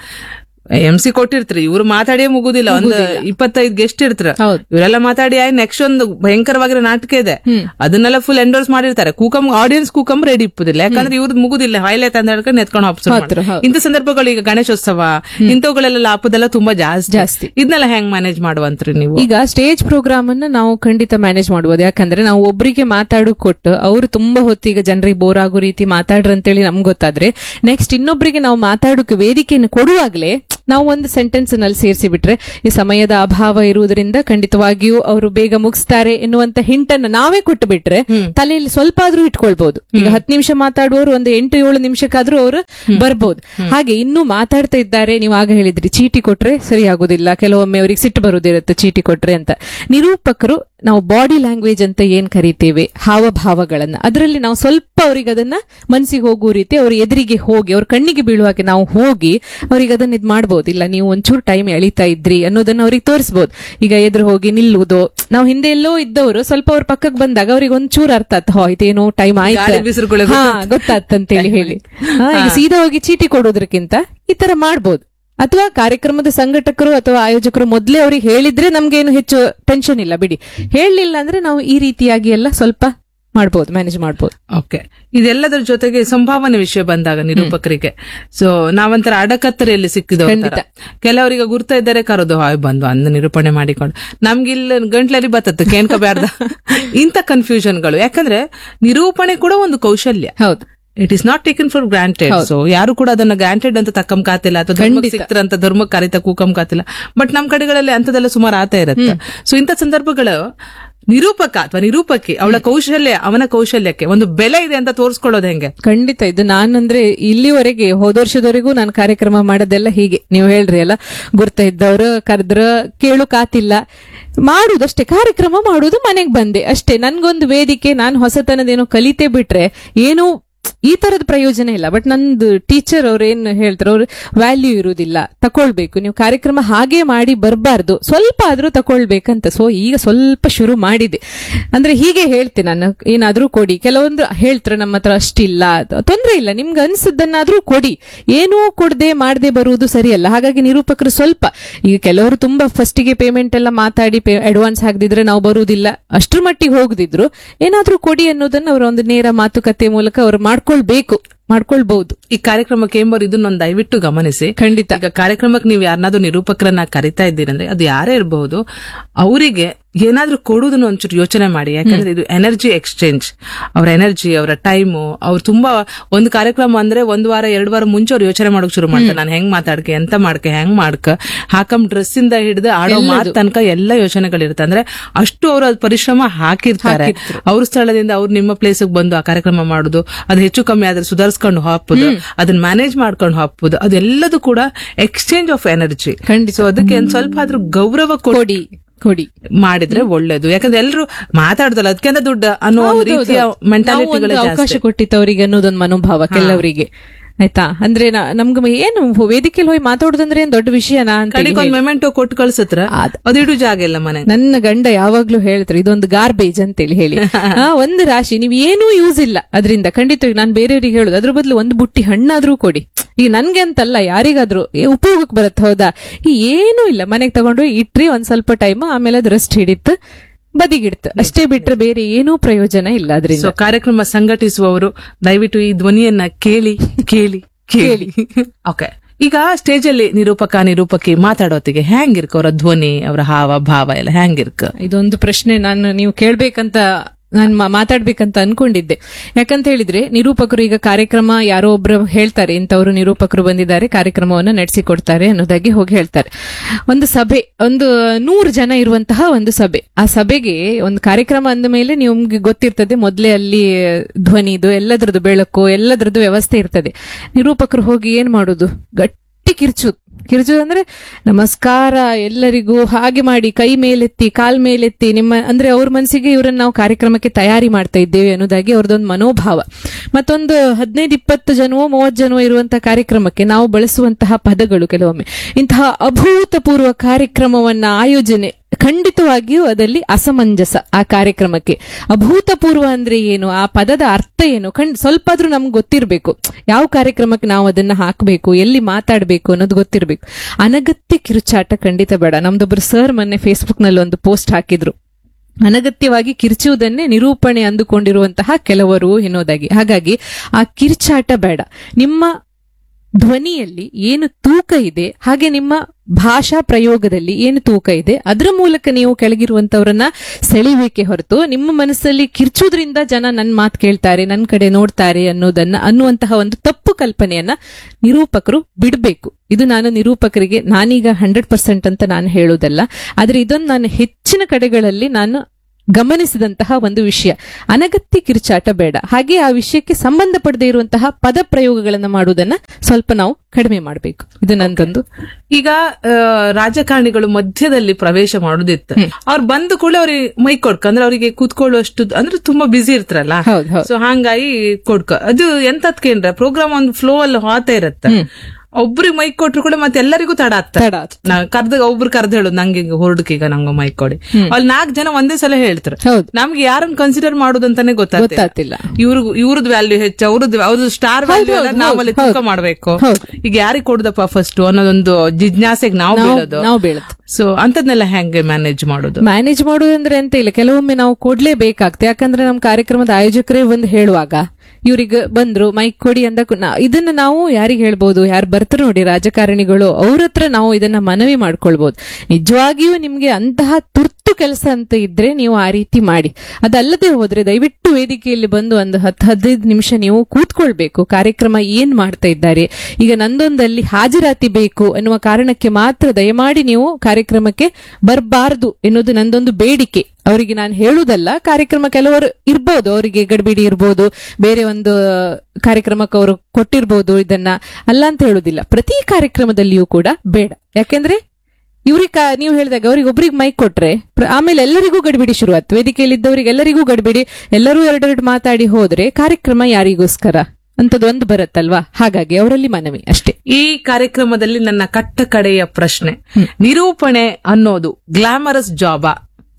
ಎಂ ಸಿ ಕೊಟ್ಟಿರ್ತಾರೆ ಇವ್ರು ಮಾತಾಡಿಯೇ ಮುಗುದಿಲ್ಲ ಒಂದು ಇಪ್ಪತ್ತೈದು ಗೆಸ್ಟ್ ಇರ್ತಾರ ಹೌದು. ಇವರೆಲ್ಲ ಮಾತಾಡಿ ಆಯ್ ನೆಕ್ಸ್ಟ್ ಒಂದು ಭಯಂಕರವಾಗಿರೋ ನಾಟಕ ಇದೆ ಅದನ್ನೆಲ್ಲ ಫುಲ್ ಎಂಡೋರ್ಸ್ ಮಾಡಿರ್ತಾರೆ ಕೂಕಮ್ ಆಡಿಯನ್ಸ್ ಕೂಕಮ್ ರೆಡಿ ಇಪ್ಪುದಿಲ್ಲ ಯಾಕಂದ್ರೆ ಇವ್ರದ್ದು ಮುಗುದಿಲ್ಲ ಹೈಲೈಟ್ ಅಂತ ಹೇಳ್ಕೊಂಡು ಎತ್ಕೊಂಡು ಹೌದು, ಹಾಪ್ಸ್ ಹೌದು. ಇಂಥ ಸಂದರ್ಭಗಳು ಈಗ ಗಣೇಶೋತ್ಸವ ಇಂಥವುಗಳೆಲ್ಲ ಲಾಪದೆಲ್ಲ ತುಂಬಾ ಜಾಸ್ತಿ ಜಾಸ್ತಿ. ಇದನ್ನೆಲ್ಲ ಹೆಂಗ್ ಮ್ಯಾನೇಜ್ ಮಾಡುವಂತ್ರಿ ನೀವು ಈಗ ಸ್ಟೇಜ್ ಪ್ರೋಗ್ರಾಮ್ ಅನ್ನ ನಾವು ಖಂಡಿತ ಮ್ಯಾನೇಜ್ ಮಾಡಬಹುದು ಯಾಕಂದ್ರೆ ನಾವು ಒಬ್ಬರಿಗೆ ಮಾತಾಡು ಕೊಟ್ಟು ಅವರು ತುಂಬಾ ಹೊತ್ತಿಗೆ ಜನರಿಗೆ ಬೋರ್ ಆಗೋ ರೀತಿ ಮಾತಾಡ್ರಿ ಅಂತೇಳಿ ನಮ್ಗೆ ಗೊತ್ತಾದ್ರೆ ನೆಕ್ಸ್ಟ್ ಇನ್ನೊಬ್ಬರಿಗೆ ನಾವು ಮಾತಾಡೋಕೆ ವೇದಿಕೆಯನ್ನು ಕೊಡುವಾಗ್ಲೇ ನಾವು ಒಂದು ಸೆಂಟೆನ್ಸ್ ನಲ್ಲಿ ಸೇರಿಸಿ ಬಿಟ್ರೆ ಈ ಸಮಯದ ಅಭಾವ ಇರುವುದರಿಂದ ಖಂಡಿತವಾಗಿಯೂ ಅವರು ಬೇಗ ಮುಗಿಸ್ತಾರೆ ಎನ್ನುವಂತ ಹಿಂಟ್ ಅನ್ನ ನಾವೇ ಕೊಟ್ಟು ಬಿಟ್ರೆ ತಲೆಯಲ್ಲಿ ಸ್ವಲ್ಪ ಆದ್ರೂ ಇಟ್ಕೊಳ್ಬಹುದು ಈಗ ಹತ್ತು ನಿಮಿಷ ಮಾತಾಡುವವರು ಒಂದು ಎಂಟು ಏಳು ನಿಮಿಷಕ್ಕಾದ್ರೂ ಅವರು ಬರ್ಬೋದು ಹಾಗೆ ಇನ್ನೂ ಮಾತಾಡ್ತಾ ಇದ್ದಾರೆ ನೀವು ಆಗ ಹೇಳಿದ್ರಿ ಚೀಟಿ ಕೊಟ್ರೆ ಸರಿ ಆಗುದಿಲ್ಲ ಕೆಲವೊಮ್ಮೆ ಅವರಿಗೆ ಸಿಟ್ಟು ಬರುದಿರುತ್ತೆ ಚೀಟಿ ಕೊಟ್ರೆ ಅಂತ ನಿರೂಪಕರು ನಾವು ಬಾಡಿ ಲ್ಯಾಂಗ್ವೇಜ್ ಅಂತ ಏನ್ ಕರಿತೇವೆ ಹಾವಭಾವಗಳನ್ನ ಅದರಲ್ಲಿ ನಾವು ಸ್ವಲ್ಪ ಅವ್ರಿಗೆ ಅದನ್ನ ಮನಸ್ಸಿಗೆ ಹೋಗುವ ರೀತಿ ಅವ್ರ ಎದುರಿಗೆ ಹೋಗಿ ಅವ್ರ ಕಣ್ಣಿಗೆ ಬೀಳುವಾಗೆ ನಾವು ಹೋಗಿ ಅವ್ರಿಗೆ ಅದನ್ನ ಇದ್ ಮಾಡ್ಬೋದು ಇಲ್ಲ ನೀವು ಒಂಚೂರು ಟೈಮ್ ಎಳಿತಾ ಇದ್ರಿ ಅನ್ನೋದನ್ನ ಅವ್ರಿಗೆ ತೋರಿಸಬಹುದು ಈಗ ಎದುರು ಹೋಗಿ ನಿಲ್ಲುವುದು ನಾವು ಹಿಂದೆ ಎಲ್ಲೋ ಇದ್ದವರು ಸ್ವಲ್ಪ ಅವ್ರ ಪಕ್ಕಕ್ಕೆ ಬಂದಾಗ ಅವ್ರಿಗೆ ಒಂಚೂರು ಅರ್ಥ ಆತ ಹೋ ಇದೇನೋ ಟೈಮ್ ಗಾಳಿ ಬೀಸ್ರುಗಳೇ ಆಯ್ತು ಹಾ ಗೊತ್ತಾತಂತೇಳಿ ಹೇಳಿ ಹಾ, ಈಗ ಸೀದಾ ಹೋಗಿ ಚೀಟಿ ಕೊಡೋದಕ್ಕಿಂತ ಈ ತರ ಮಾಡ್ಬೋದು ಅಥವಾ ಕಾರ್ಯಕ್ರಮದ ಸಂಘಟಕರು ಅಥವಾ ಆಯೋಜಕರು ಮೊದಲೇ ಅವ್ರಿಗೆ ಹೇಳಿದ್ರೆ ನಮ್ಗೇನು ಹೆಚ್ಚು ಟೆನ್ಷನ್ ಇಲ್ಲ ಬಿಡಿ ಹೇಳಲಿಲ್ಲ ಅಂದ್ರೆ ನಾವು ಈ ರೀತಿಯಾಗಿ ಎಲ್ಲ ಸ್ವಲ್ಪ ಮಾಡ್ಬೋದು ಮ್ಯಾನೇಜ್ ಮಾಡ್ಬೋದು ಓಕೆ ಇದೆಲ್ಲದರ ಜೊತೆಗೆ ಸಂಭಾವನೆ ವಿಷಯ ಬಂದಾಗ ನಿರೂಪಕರಿಗೆ ಸೊ ನಾವಂತರ ಅಡಕತ್ತರೆಯಲ್ಲಿ ಸಿಕ್ಕಿದವ್ರ ತರ. ಖಂಡಿತ. ಕೆಲವರಿಗೆ ಗುರ್ತಾ ಇದ್ದಾರೆ ಕರೋದು ಹಾಯ್ ಬಂದು ಅಂದ ನಿರೂಪಣೆ ಮಾಡಿಕೊಂಡು ನಮ್ಗಿಲ್ಲ ಗಂಟ್ಲಲ್ಲಿ ಬತ್ತತ್ತು ಕೇನ್ಕಬ್ಯಾರ್ದ ಇಂಥ ಕನ್ಫ್ಯೂಷನ್ಗಳು ಯಾಕಂದ್ರೆ ನಿರೂಪಣೆ ಕೂಡ ಒಂದು ಕೌಶಲ್ಯ ಹೌದು it is not taken for granted so ಯಾರು ಕೂಡ ಅದನ್ನ ಗ್ರಾಂಟೆಡ್ ಅಂತ ತಕ್ಕಂ ಕಾತಿಲ್ಲ ಅಥವಾ ಧರ್ಮಕ್ಕೆ ಸಿಕ್ತಾರಂತ ಧರ್ಮಕ್ಕೆ ಕರಿತ ಕೂಕಂ ಕಾತಿಲ್ಲ ಬಟ್ ನಮ್ ಕಡೆಗಳಲ್ಲಿ ಅಂತದೆಲ್ಲ ಸುಮಾರು ಆತ ಇರುತ್ತೆ ಸೊ ಇಂಥ ಸಂದರ್ಭಗಳು ನಿರೂಪಕ ಅಥವಾ ನಿರೂಪಕಿ ಅವಳ ಕೌಶಲ್ಯ ಅವನ ಕೌಶಲ್ಯಕ್ಕೆ ಒಂದು ಬೆಲೆ ಇದೆ ಅಂತ ತೋರಿಸ್ಕೊಳ್ಳೋದು ಹೆಂಗೆ ಖಂಡಿತ ಇದು ನಾನಂದ್ರೆ ಇಲ್ಲಿವರೆಗೆ ಹೋದ ವರ್ಷದವರೆಗೂ ನಾನು ಕಾರ್ಯಕ್ರಮ ಮಾಡೋದೆಲ್ಲ ಹೀಗೆ ನೀವು ಹೇಳ್ರಿ ಅಲ್ಲ ಗುರ್ತ ಇದ್ದವ್ರು ಕರೆದ್ರ ಕೇಳು ಕಾತಿಲ್ಲ ಮಾಡುದಷ್ಟೇ ಕಾರ್ಯಕ್ರಮ ಮಾಡುದು ಮನೆಗೆ ಬಂದೆ ಅಷ್ಟೇ ನನ್ಗೊಂದು ವೇದಿಕೆ ನಾನು ಹೊಸತನದೇನೋ ಕಲಿತೆ ಬಿಟ್ರೆ ಏನು ಈ ತರದ ಪ್ರಯೋಜನ ಇಲ್ಲ ಬಟ್ ನಂದು ಟೀಚರ್ ಅವ್ರು ಏನ್ ಹೇಳ್ತಾರೆ ಅವ್ರು ವ್ಯಾಲ್ಯೂ ಇರುವುದಿಲ್ಲ ತಕೊಳ್ಬೇಕು ನೀವು ಕಾರ್ಯಕ್ರಮ ಹಾಗೆ ಮಾಡಿ ಬರಬಾರ್ದು ಸ್ವಲ್ಪ ಆದ್ರೂ ತಕೊಳ್ಬೇಕಂತ ಸೊ ಈಗ ಸ್ವಲ್ಪ ಶುರು ಮಾಡಿದೆ ಅಂದ್ರೆ ಹೀಗೆ ಹೇಳ್ತೆ ನಾನು ಏನಾದ್ರೂ ಕೊಡಿ ಕೆಲವೊಂದು ಹೇಳ್ತಾರೆ ನಮ್ಮ ಹತ್ರ ಅಷ್ಟಿಲ್ಲ ಅದು ತೊಂದ್ರೆ ಇಲ್ಲ ನಿಮ್ಗೆ ಅನ್ಸದ್ದನ್ನಾದ್ರೂ ಕೊಡಿ ಏನೂ ಕೊಡದೆ ಮಾಡದೆ ಬರುವುದು ಸರಿಯಲ್ಲ ಹಾಗಾಗಿ ನಿರೂಪಕರು ಸ್ವಲ್ಪ ಈಗ ಕೆಲವರು ತುಂಬಾ ಫಸ್ಟಿಗೆ ಪೇಮೆಂಟ್ ಎಲ್ಲ ಮಾತಾಡಿ ಅಡ್ವಾನ್ಸ್ ಹಾಕ್ದಿದ್ರೆ ನಾವು ಬರುವುದಿಲ್ಲ ಅಷ್ಟ್ರ ಮಟ್ಟಿಗೆ ಹೋಗದಿದ್ರು ಏನಾದ್ರೂ ಕೊಡಿ ಅನ್ನೋದನ್ನ ಅವರ ಒಂದು ನೇರ ಮಾತುಕತೆ ಮೂಲಕ ಅವ್ರು ಮಾಡ್ಕೊಳ್ಬೇಕು ಮಾಡ್ಕೊಳ್ಬಹುದು ಈ ಕಾರ್ಯಕ್ರಮಕ್ಕೆ ಎಂಬರು ಇದನ್ನೊಂದು ದಯವಿಟ್ಟು ಗಮನಿಸಿ ಖಂಡಿತ ಈಗ ಕಾರ್ಯಕ್ರಮಕ್ಕೆ ನೀವು ಯಾರನ್ನಾದ್ರೂ ನಿರೂಪಕರನ್ನ ಕರಿತಾ ಇದ್ದೀರಂದ್ರೆ ಅದು ಯಾರೇ ಇರಬಹುದು ಅವರಿಗೆ ಏನಾದ್ರೂ ಕೊಡುವುದನ್ನು ಒಂಚೂರು ಯೋಚನೆ ಮಾಡಿ ಯಾಕಂದ್ರೆ ಇದು ಎನರ್ಜಿ ಎಕ್ಸ್ಚೇಂಜ್ ಅವರ ಎನರ್ಜಿ ಅವರ ಟೈಮು ಅವ್ರು ತುಂಬಾ ಒಂದು ಕಾರ್ಯಕ್ರಮ ಅಂದ್ರೆ ಒಂದ್ ವಾರ ಎರಡು ವಾರ ಮುಂಚೆ ಅವ್ರು ಯೋಚನೆ ಮಾಡೋಕ್ ಶುರು ಮಾಡ್ತಾರೆ ನಾನು ಹೆಂಗ್ ಮಾತಾಡ್ಕೆ ಎಂತ ಮಾಡ್ಕೆ ಹೆಂಗ್ ಮಾಡ್ಕ ಹಾಕಂ ಡ್ರೆಸ್ ಇಂದ ಹಿಡಿದು ಆಡೋ ಮಾತ್ ತನಕ ಎಲ್ಲ ಯೋಚನೆಗಳಿರುತ್ತೆ ಅಂದ್ರೆ ಅಷ್ಟು ಅವರು ಅದು ಪರಿಶ್ರಮ ಹಾಕಿರ್ತಾರೆ ಅವ್ರ ಸ್ಥಳದಿಂದ ಅವ್ರು ನಿಮ್ಮ ಪ್ಲೇಸ್ ಬಂದು ಆ ಕಾರ್ಯಕ್ರಮ ಮಾಡುದು ಅದು ಹೆಚ್ಚು ಕಮ್ಮಿ ಆದ್ರೆ ಸುಧಾರಿಸ್ಕೊಂಡು ಹಾಪುದು ಅದನ್ನ ಮ್ಯಾನೇಜ್ ಮಾಡ್ಕೊಂಡು ಹಾಪುದು ಅದೆಲ್ಲದು ಕೂಡ ಎಕ್ಸ್ಚೇಂಜ್ ಆಫ್ ಎನರ್ಜಿ ಖಂಡಿತ. ಸೊ ಅದಕ್ಕೆ ಒಂದ್ ಸ್ವಲ್ಪ ಆದ್ರೂ ಗೌರವ ಕೊಡಿ ಕೊಡಿ ಕೊಡಿ ಮಾಡಿದ್ರೆ ಒಳ್ಳೇದು ಯಾಕಂದ್ರೆ ಎಲ್ಲರೂ ಮಾತಾಡ್ದಲ್ಲ ಅದಕ್ಕೆ ದುಡ್ಡು ಅನ್ನೋ ಒಂದು ಹೌದು, ರೀತಿಯ ಹೌದು. ನಾವು ಒಂದು ಮೆಂಟಾಲಿಟಿಗಳೇ ಅವಕಾಶ ಜಾಸ್ತಿ ಕೊಟ್ಟಿತ್ತವರಿಗೆ ಅನ್ನೋದೊಂದು ಮನೋಭಾವ ಕೆಲವರಿಗೆ ಆಯ್ತಾ ಅಂದ್ರೆ ನಾ- ನಮ್ಗೆ ಏನು ವೇದಿಕೆಯಲ್ಲಿ ಹೋಗಿ ಮಾತಾಡೋದಂದ್ರೆ ಏನ್ ದೊಡ್ಡ ವಿಷಯನಾ ಅಂತ ಕಡೆಗೆ ಒಂದ್ ಮೆಮೆಂಟೋ ಕೊಟ್ಟು ಕಳ್ಸತ್ರ ಅದು ಇಡು ಜಾಗ ಇಲ್ಲ ಮನೆ ನನ್ನ ಗಂಡ ಯಾವಾಗ್ಲೂ ಹೇಳ್ತಾರೆ ಇದೊಂದು ಗಾರ್ಬೇಜ್ ಅಂತೇಳಿ ಹೇಳಿ ಆ, ಒಂದು ರಾಶಿ ನೀವು ಏನೂ ಯೂಸ್ ಇಲ್ಲ ಅದರಿಂದ ಖಂಡಿತವಾಗಿ ನಾನು ಬೇರೆಯವ್ರಿಗೆ ಹೇಳುದು ಅದ್ರ ಬದಲು ಒಂದು ಬುಟ್ಟಿ ಹಣ್ಣಾದ್ರೂ ಕೊಡಿ ಈಗ ನನ್ಗೆ ಅಂತಲ್ಲ ಯಾರಿಗಾದ್ರೂ ಏ, ಉಪಯೋಗಕ್ಕೆ ಬರುತ್ತೆ ಹೌದಾ ಈ ಏನೂ ಇಲ್ಲ ಮನೆಗೆ ತಗೊಂಡು ಇಟ್ರಿ ಒಂದ್ ಸ್ವಲ್ಪ ಟೈಮ್ ಆಮೇಲೆ ಅದು ರೆಸ್ಟ್ ಹಿಡಿತು ಬದಿಗಿಡ್ತು ಅಷ್ಟೇ ಬಿಟ್ರೆ ಬೇರೆ ಏನೂ ಪ್ರಯೋಜನ ಇಲ್ಲ ಅದರಿಂದ ಸೊ ಕಾರ್ಯಕ್ರಮ ಸಂಘಟಿಸುವವರು ದಯವಿಟ್ಟು ಈ ಧ್ವನಿಯನ್ನ ಕೇಳಿ ಕೇಳಿ ಕೇಳಿ ಓಕೆ ಈಗ ಸ್ಟೇಜ್ ಅಲ್ಲಿ ನಿರೂಪಕ ನಿರೂಪಕಿ ಮಾತಾಡೋತ್ತಿಗೆ ಹೆಂಗಿರ್ಕ ಅವರ ಧ್ವನಿ ಅವರ ಹಾವ ಭಾವ ಎಲ್ಲ ಹೆಂಗಿರ್ಕ ಇದೊಂದು ಪ್ರಶ್ನೆ ನಾನು ನೀವು ಕೇಳ್ಬೇಕಂತ ನಾನು ಮಾ- ಮಾತಾಡ್ಬೇಕಂತ ಅನ್ಕೊಂಡಿದ್ದೆ ಯಾಕಂತ ಹೇಳಿದ್ರೆ ನಿರೂಪಕರು ಈಗ ಕಾರ್ಯಕ್ರಮ ಯಾರೋ ಒಬ್ರು ಹೇಳ್ತಾರೆ ಇಂಥವ್ರು ನಿರೂಪಕರು ಬಂದಿದ್ದಾರೆ ಕಾರ್ಯಕ್ರಮವನ್ನು ನಡೆಸಿಕೊಡ್ತಾರೆ ಅನ್ನೋದಾಗಿ ಹೋಗಿ ಹೇಳ್ತಾರೆ ಒಂದು ಸಭೆ ಒಂದು ನೂರು ಜನ ಇರುವಂತಹ ಒಂದು ಸಭೆ ಆ ಸಭೆಗೆ ಒಂದು ಕಾರ್ಯಕ್ರಮ ಅಂದ ಮೇಲೆ ನಿಮ್ಗೆ ಗೊತ್ತಿರ್ತದೆ ಮೊದಲೇ ಅಲ್ಲಿ ಧ್ವನಿದು ಎಲ್ಲದ್ರದ್ದು ಬೆಳಕು ಎಲ್ಲದ್ರದ್ದು ವ್ಯವಸ್ಥೆ ಇರ್ತದೆ ನಿರೂಪಕರು ಹೋಗಿ ಏನ್ ಮಾಡುದು ಗಟ್ಟಿ ಕಿರ್ಚು ಕಿರ್ಚುದು ಅಂದ್ರೆ ನಮಸ್ಕಾರ ಎಲ್ಲರಿಗೂ ಹಾಗೆ ಮಾಡಿ ಕೈ ಮೇಲೆತ್ತಿ ಕಾಲ್ ಮೇಲೆತ್ತಿ ನಿಮ್ಮ ಅಂದ್ರೆ ಅವ್ರ ಮನಸ್ಸಿಗೆ ಇವರನ್ನ ನಾವು ಕಾರ್ಯಕ್ರಮಕ್ಕೆ ತಯಾರಿ ಮಾಡ್ತಾ ಇದ್ದೇವೆ ಅನ್ನೋದಾಗಿ ಅವ್ರದ್ದೊಂದು ಮನೋಭಾವ ಮತ್ತೊಂದು ಹದಿನೈದು ಇಪ್ಪತ್ತು ಜನವೋ ಮೂವತ್ತು ಜನವೋ ಇರುವಂತಹ ಕಾರ್ಯಕ್ರಮಕ್ಕೆ ನಾವು ಬಳಸುವಂತಹ ಪದಗಳು ಕೆಲವೊಮ್ಮೆ ಇಂತಹ ಅಭೂತಪೂರ್ವ ಕಾರ್ಯಕ್ರಮವನ್ನ ಆಯೋಜನೆ ಖಂಡಿತವಾಗಿಯೂ ಅದಲ್ಲಿ ಅಸಮಂಜಸ ಆ ಕಾರ್ಯಕ್ರಮಕ್ಕೆ ಅಭೂತಪೂರ್ವ ಅಂದ್ರೆ ಏನು ಆ ಪದದ ಅರ್ಥ ಏನು ಖಂಡ್ ಸ್ವಲ್ಪ ಆದ್ರೂ ನಮ್ಗೆ ಗೊತ್ತಿರಬೇಕು ಯಾವ ಕಾರ್ಯಕ್ರಮಕ್ಕೆ ನಾವು ಅದನ್ನ ಹಾಕಬೇಕು ಎಲ್ಲಿ ಮಾತಾಡಬೇಕು ಅನ್ನೋದು ಗೊತ್ತಿರಬೇಕು ಅನಗತ್ಯ ಕಿರುಚಾಟ ಖಂಡಿತ ಬೇಡ ನಮ್ದೊಬ್ರು ಸರ್ ಮೊನ್ನೆ ಫೇಸ್ಬುಕ್ ನಲ್ಲಿ ಒಂದು ಪೋಸ್ಟ್ ಹಾಕಿದ್ರು ಅನಗತ್ಯವಾಗಿ ಕಿರ್ಚುವುದನ್ನೇ ನಿರೂಪಣೆ ಅಂದುಕೊಂಡಿರುವಂತಹ ಕೆಲವರು ಎನ್ನುವುದಾಗಿ ಹಾಗಾಗಿ ಆ ಕಿರ್ಚಾಟ ಬೇಡ ನಿಮ್ಮ ಧ್ವನಿಯಲ್ಲಿ ಏನು ತೂಕ ಇದೆ ಹಾಗೆ ನಿಮ್ಮ ಭಾಷಾ ಪ್ರಯೋಗದಲ್ಲಿ ಏನು ತೂಕ ಇದೆ ಅದರ ಮೂಲಕ ನೀವು ಕೆಳಗಿರುವಂತವರನ್ನ ಸೆಳಿಬೇಕೆ ಹೊರತು ನಿಮ್ಮ ಮನಸ್ಸಲ್ಲಿ ಕಿರ್ಚುದ್ರಿಂದ ಜನ ನನ್ನ ಮಾತು ಕೇಳ್ತಾರೆ ನನ್ನ ಕಡೆ ನೋಡ್ತಾರೆ ಅನ್ನೋದನ್ನ ಅನ್ನುವಂತಹ ಒಂದು ತಪ್ಪು ಕಲ್ಪನೆಯನ್ನ ನಿರೂಪಕರು ಬಿಡಬೇಕು ಇದು ನಾನು ನಿರೂಪಕರಿಗೆ ನಾನೀಗ ಹಂಡ್ರೆಡ್ ಪರ್ಸೆಂಟ್ ಅಂತ ನಾನು ಹೇಳೋದಲ್ಲ ಆದ್ರೆ ಇದೊಂದು ನಾನು ಹೆಚ್ಚಿನ ಕಡೆಗಳಲ್ಲಿ ನಾನು ಗಮನಿಸಿದಂತಹ ಒಂದು ವಿಷಯ ಅನಗತ್ಯ ಕಿರುಚಾಟ ಬೇಡ ಹಾಗೆ ಆ ವಿಷಯಕ್ಕೆ ಸಂಬಂಧಪಡದೇ ಇರುವಂತಹ ಪದ ಪ್ರಯೋಗಗಳನ್ನ ಮಾಡುವುದನ್ನ ಸ್ವಲ್ಪ ನಾವು ಕಡಿಮೆ ಮಾಡಬೇಕು ಇದು ನಂದೊಂದು ಈಗ ಆ, ರಾಜಕಾರಣಿಗಳು ಮಧ್ಯದಲ್ಲಿ ಪ್ರವೇಶ ಮಾಡೋದಿತ್ತು ಅವ್ರು ಬಂದ ಕೂಡ ಅವ್ರಿಗೆ ಮೈ ಕೊಡ್ಕ ಅಂದ್ರೆ ಅವರಿಗೆ ಕೂತ್ಕೊಳ್ಳುವಷ್ಟು ಅಂದ್ರೆ ತುಂಬಾ ಬಿಸಿ ಇರ್ತಾರಲ್ಲ ಹೌದು ಹೌದು ಸೊ ಹಂಗಾಗಿ ಕೊಡ್ಕ ಅದು ಎಂತದ್ ಕೇಂದ್ರ ಪ್ರೋಗ್ರಾಮ್ ಒಂದು ಫ್ಲೋ ಅಲ್ಲಿ ಹೋಗ್ತಾ ಇರತ್ತೆ ಒಬ್ರಿಗೆ ಮೈಕ್ ಕೊಟ್ರು ಕೂಡ ಮತ್ತೆ ಎಲ್ಲರಿಗೂ ತಡ ಆಗ್ತದೆ ತಡ ಆತು. ನಾ ಕರ್ದ ಒಬ್ರು ಕರ್ದ ಹೇಳುದು ನಂಗೆ ಈಗ ಹೊರಡಕ್ಕೆ ಈಗ ನಂಗೆ ಮೈಕ್ ಕೊಡಿ ಅಲ್ಲಿ ನಾಲ್ಕು ಜನ ಒಂದೇ ಸಲ ಹೇಳ್ತಾರೆ ಹೌದು. ನಮ್ಗೆ ಯಾರನ್ನ ಕನ್ಸಿಡರ್ ಮಾಡೋದಂತಾನೆ ಗೊತ್ತಾಗ್ತಿಲ್ಲ ಗೊತ್ತಾಗ್ತಿಲ್ಲ. ಇವ್ರಿಗೆ ಇವ್ರದ್ ವ್ಯಾಲ್ಯೂ ಹೆಚ್ಚು ಅವ್ರದ್ದು ಅವ್ರದ್ದು ಸ್ಟಾರ್ ವ್ಯಾಲ್ಯೂ ಹೌದು, ಎಲ್ಲ ನಾವಲ್ಲಿ ಹೌದು, ತೂಕ ಮಾಡ್ಬೇಕು ಹೌದು. ಈಗ ಯಾರಿಗೆ ಕೊಡುದಪ್ಪ ಫಸ್ಟ್ ಅನ್ನೋದೊಂದು ಜಿಜ್ಞಾಸೆಗೆ ನಾವು ನಾವು- ಬೀಳೋದು ನಾವು ಬೀಳೋದು. ಸೊ ಅಂತದ್ನೆಲ್ಲ ಹೆಂಗೆ ಮ್ಯಾನೇಜ್ ಮಾಡೋದು ಮ್ಯಾನೇಜ್ ಮಾಡೋದಂದ್ರೆ ಅಂತ ಇಲ್ಲ ಕೆಲವೊಮ್ಮೆ ನಾವು ಕೊಡ್ಲೇಬೇಕಾಗ್ತದೆ ಯಾಕಂದ್ರೆ ನಮ್ಮ ಕಾರ್ಯಕ್ರಮದ ಆಯೋಜಕರೇ ಒಂದು ಹೇಳುವಾಗ ಇವ್ರಿಗೆ ಬಂದ್ರು ಮೈಕ್ ಕೊಡಿ ಅಂದ ಇದನ್ನ ನಾವು ಯಾರಿಗೆ ಹೇಳ್ಬೋದು ಯಾರು ಬರ್ತಾರೆ ನೋಡಿ ರಾಜಕಾರಣಿಗಳು ಅವ್ರ ಹತ್ರ ನಾವು ಇದನ್ನ ಮನವಿ ಮಾಡ್ಕೊಳ್ಬಹುದು ನಿಜವಾಗಿಯೂ ನಿಮ್ಗೆ ಅಂತಹ ತುರ್ತು ಕೆಲಸ ಅಂತ ಇದ್ರೆ ನೀವು ಆ ರೀತಿ ಮಾಡಿ ಅದಲ್ಲದೆ ಹೋದ್ರೆ ದಯವಿಟ್ಟು ವೇದಿಕೆಯಲ್ಲಿ ಬಂದು ಒಂದು ಹತ್ತು ಹದಿನೈದು ನಿಮಿಷ ನೀವು ಕೂತ್ಕೊಳ್ಬೇಕು ಕಾರ್ಯಕ್ರಮ ಏನ್ ಮಾಡ್ತಾ ಇದ್ದಾರೆ ಈಗ ನಂದೊಂದಲ್ಲಿ ಹಾಜರಾತಿ ಬೇಕು ಎನ್ನುವ ಕಾರಣಕ್ಕೆ ಮಾತ್ರ ದಯಮಾಡಿ ನೀವು ಕಾರ್ಯಕ್ರಮಕ್ಕೆ ಬರಬಾರದು ಎನ್ನುವುದು ನಂದೊಂದು ಬೇಡಿಕೆ ಅವರಿಗೆ ನಾನು ಹೇಳುವುದಲ್ಲ ಕಾರ್ಯಕ್ರಮ ಕೆಲವರು ಇರ್ಬೋದು ಅವರಿಗೆ ಗಡಿಬಿಡಿ ಇರ್ಬೋದು ಬೇರೆ ಒಂದು ಕಾರ್ಯಕ್ರಮಕ್ಕೆ ಅವರು ಕೊಟ್ಟಿರ್ಬೋದು ಇದನ್ನ ಅಲ್ಲ ಅಂತ ಹೇಳುದಿಲ್ಲ ಪ್ರತಿ ಕಾರ್ಯಕ್ರಮದಲ್ಲಿಯೂ ಕೂಡ ಬೇಡ ಯಾಕೆಂದ್ರೆ ಇವ್ರಿಗೆ ನೀವು ಹೇಳಿದಾಗ ಅವ್ರಿಗೆ ಒಬ್ರಿಗೆ ಮೈಕ್ ಕೊಟ್ರೆ ಪ್ರ- ಆಮೇಲೆ ಎಲ್ಲರಿಗೂ ಗಡಿಬಿಡಿ ಶುರುವಾತ್ ವೇದಿಕೆಯಲ್ಲಿದ್ದವರಿಗೆ ಎಲ್ಲರಿಗೂ ಗಡಿಬಿಡಿ ಎಲ್ಲರೂ ಎರಡೆರಡು ಮಾತಾಡಿ ಹೋದ್ರೆ ಕಾರ್ಯಕ್ರಮ ಯಾರಿಗೋಸ್ಕರ ಅಂತದ್ದು ಒಂದು ಬರುತ್ತಲ್ವಾ ಹಾಗಾಗಿ ಅವರಲ್ಲಿ ಮನವಿ ಅಷ್ಟೇ ಈ ಕಾರ್ಯಕ್ರಮದಲ್ಲಿ ನನ್ನ ಕಟ್ಟ ಕಡೆಯ ಪ್ರಶ್ನೆ ನಿರೂಪಣೆ ಅನ್ನೋದು ಗ್ಲಾಮರಸ್ ಜಾಬಾ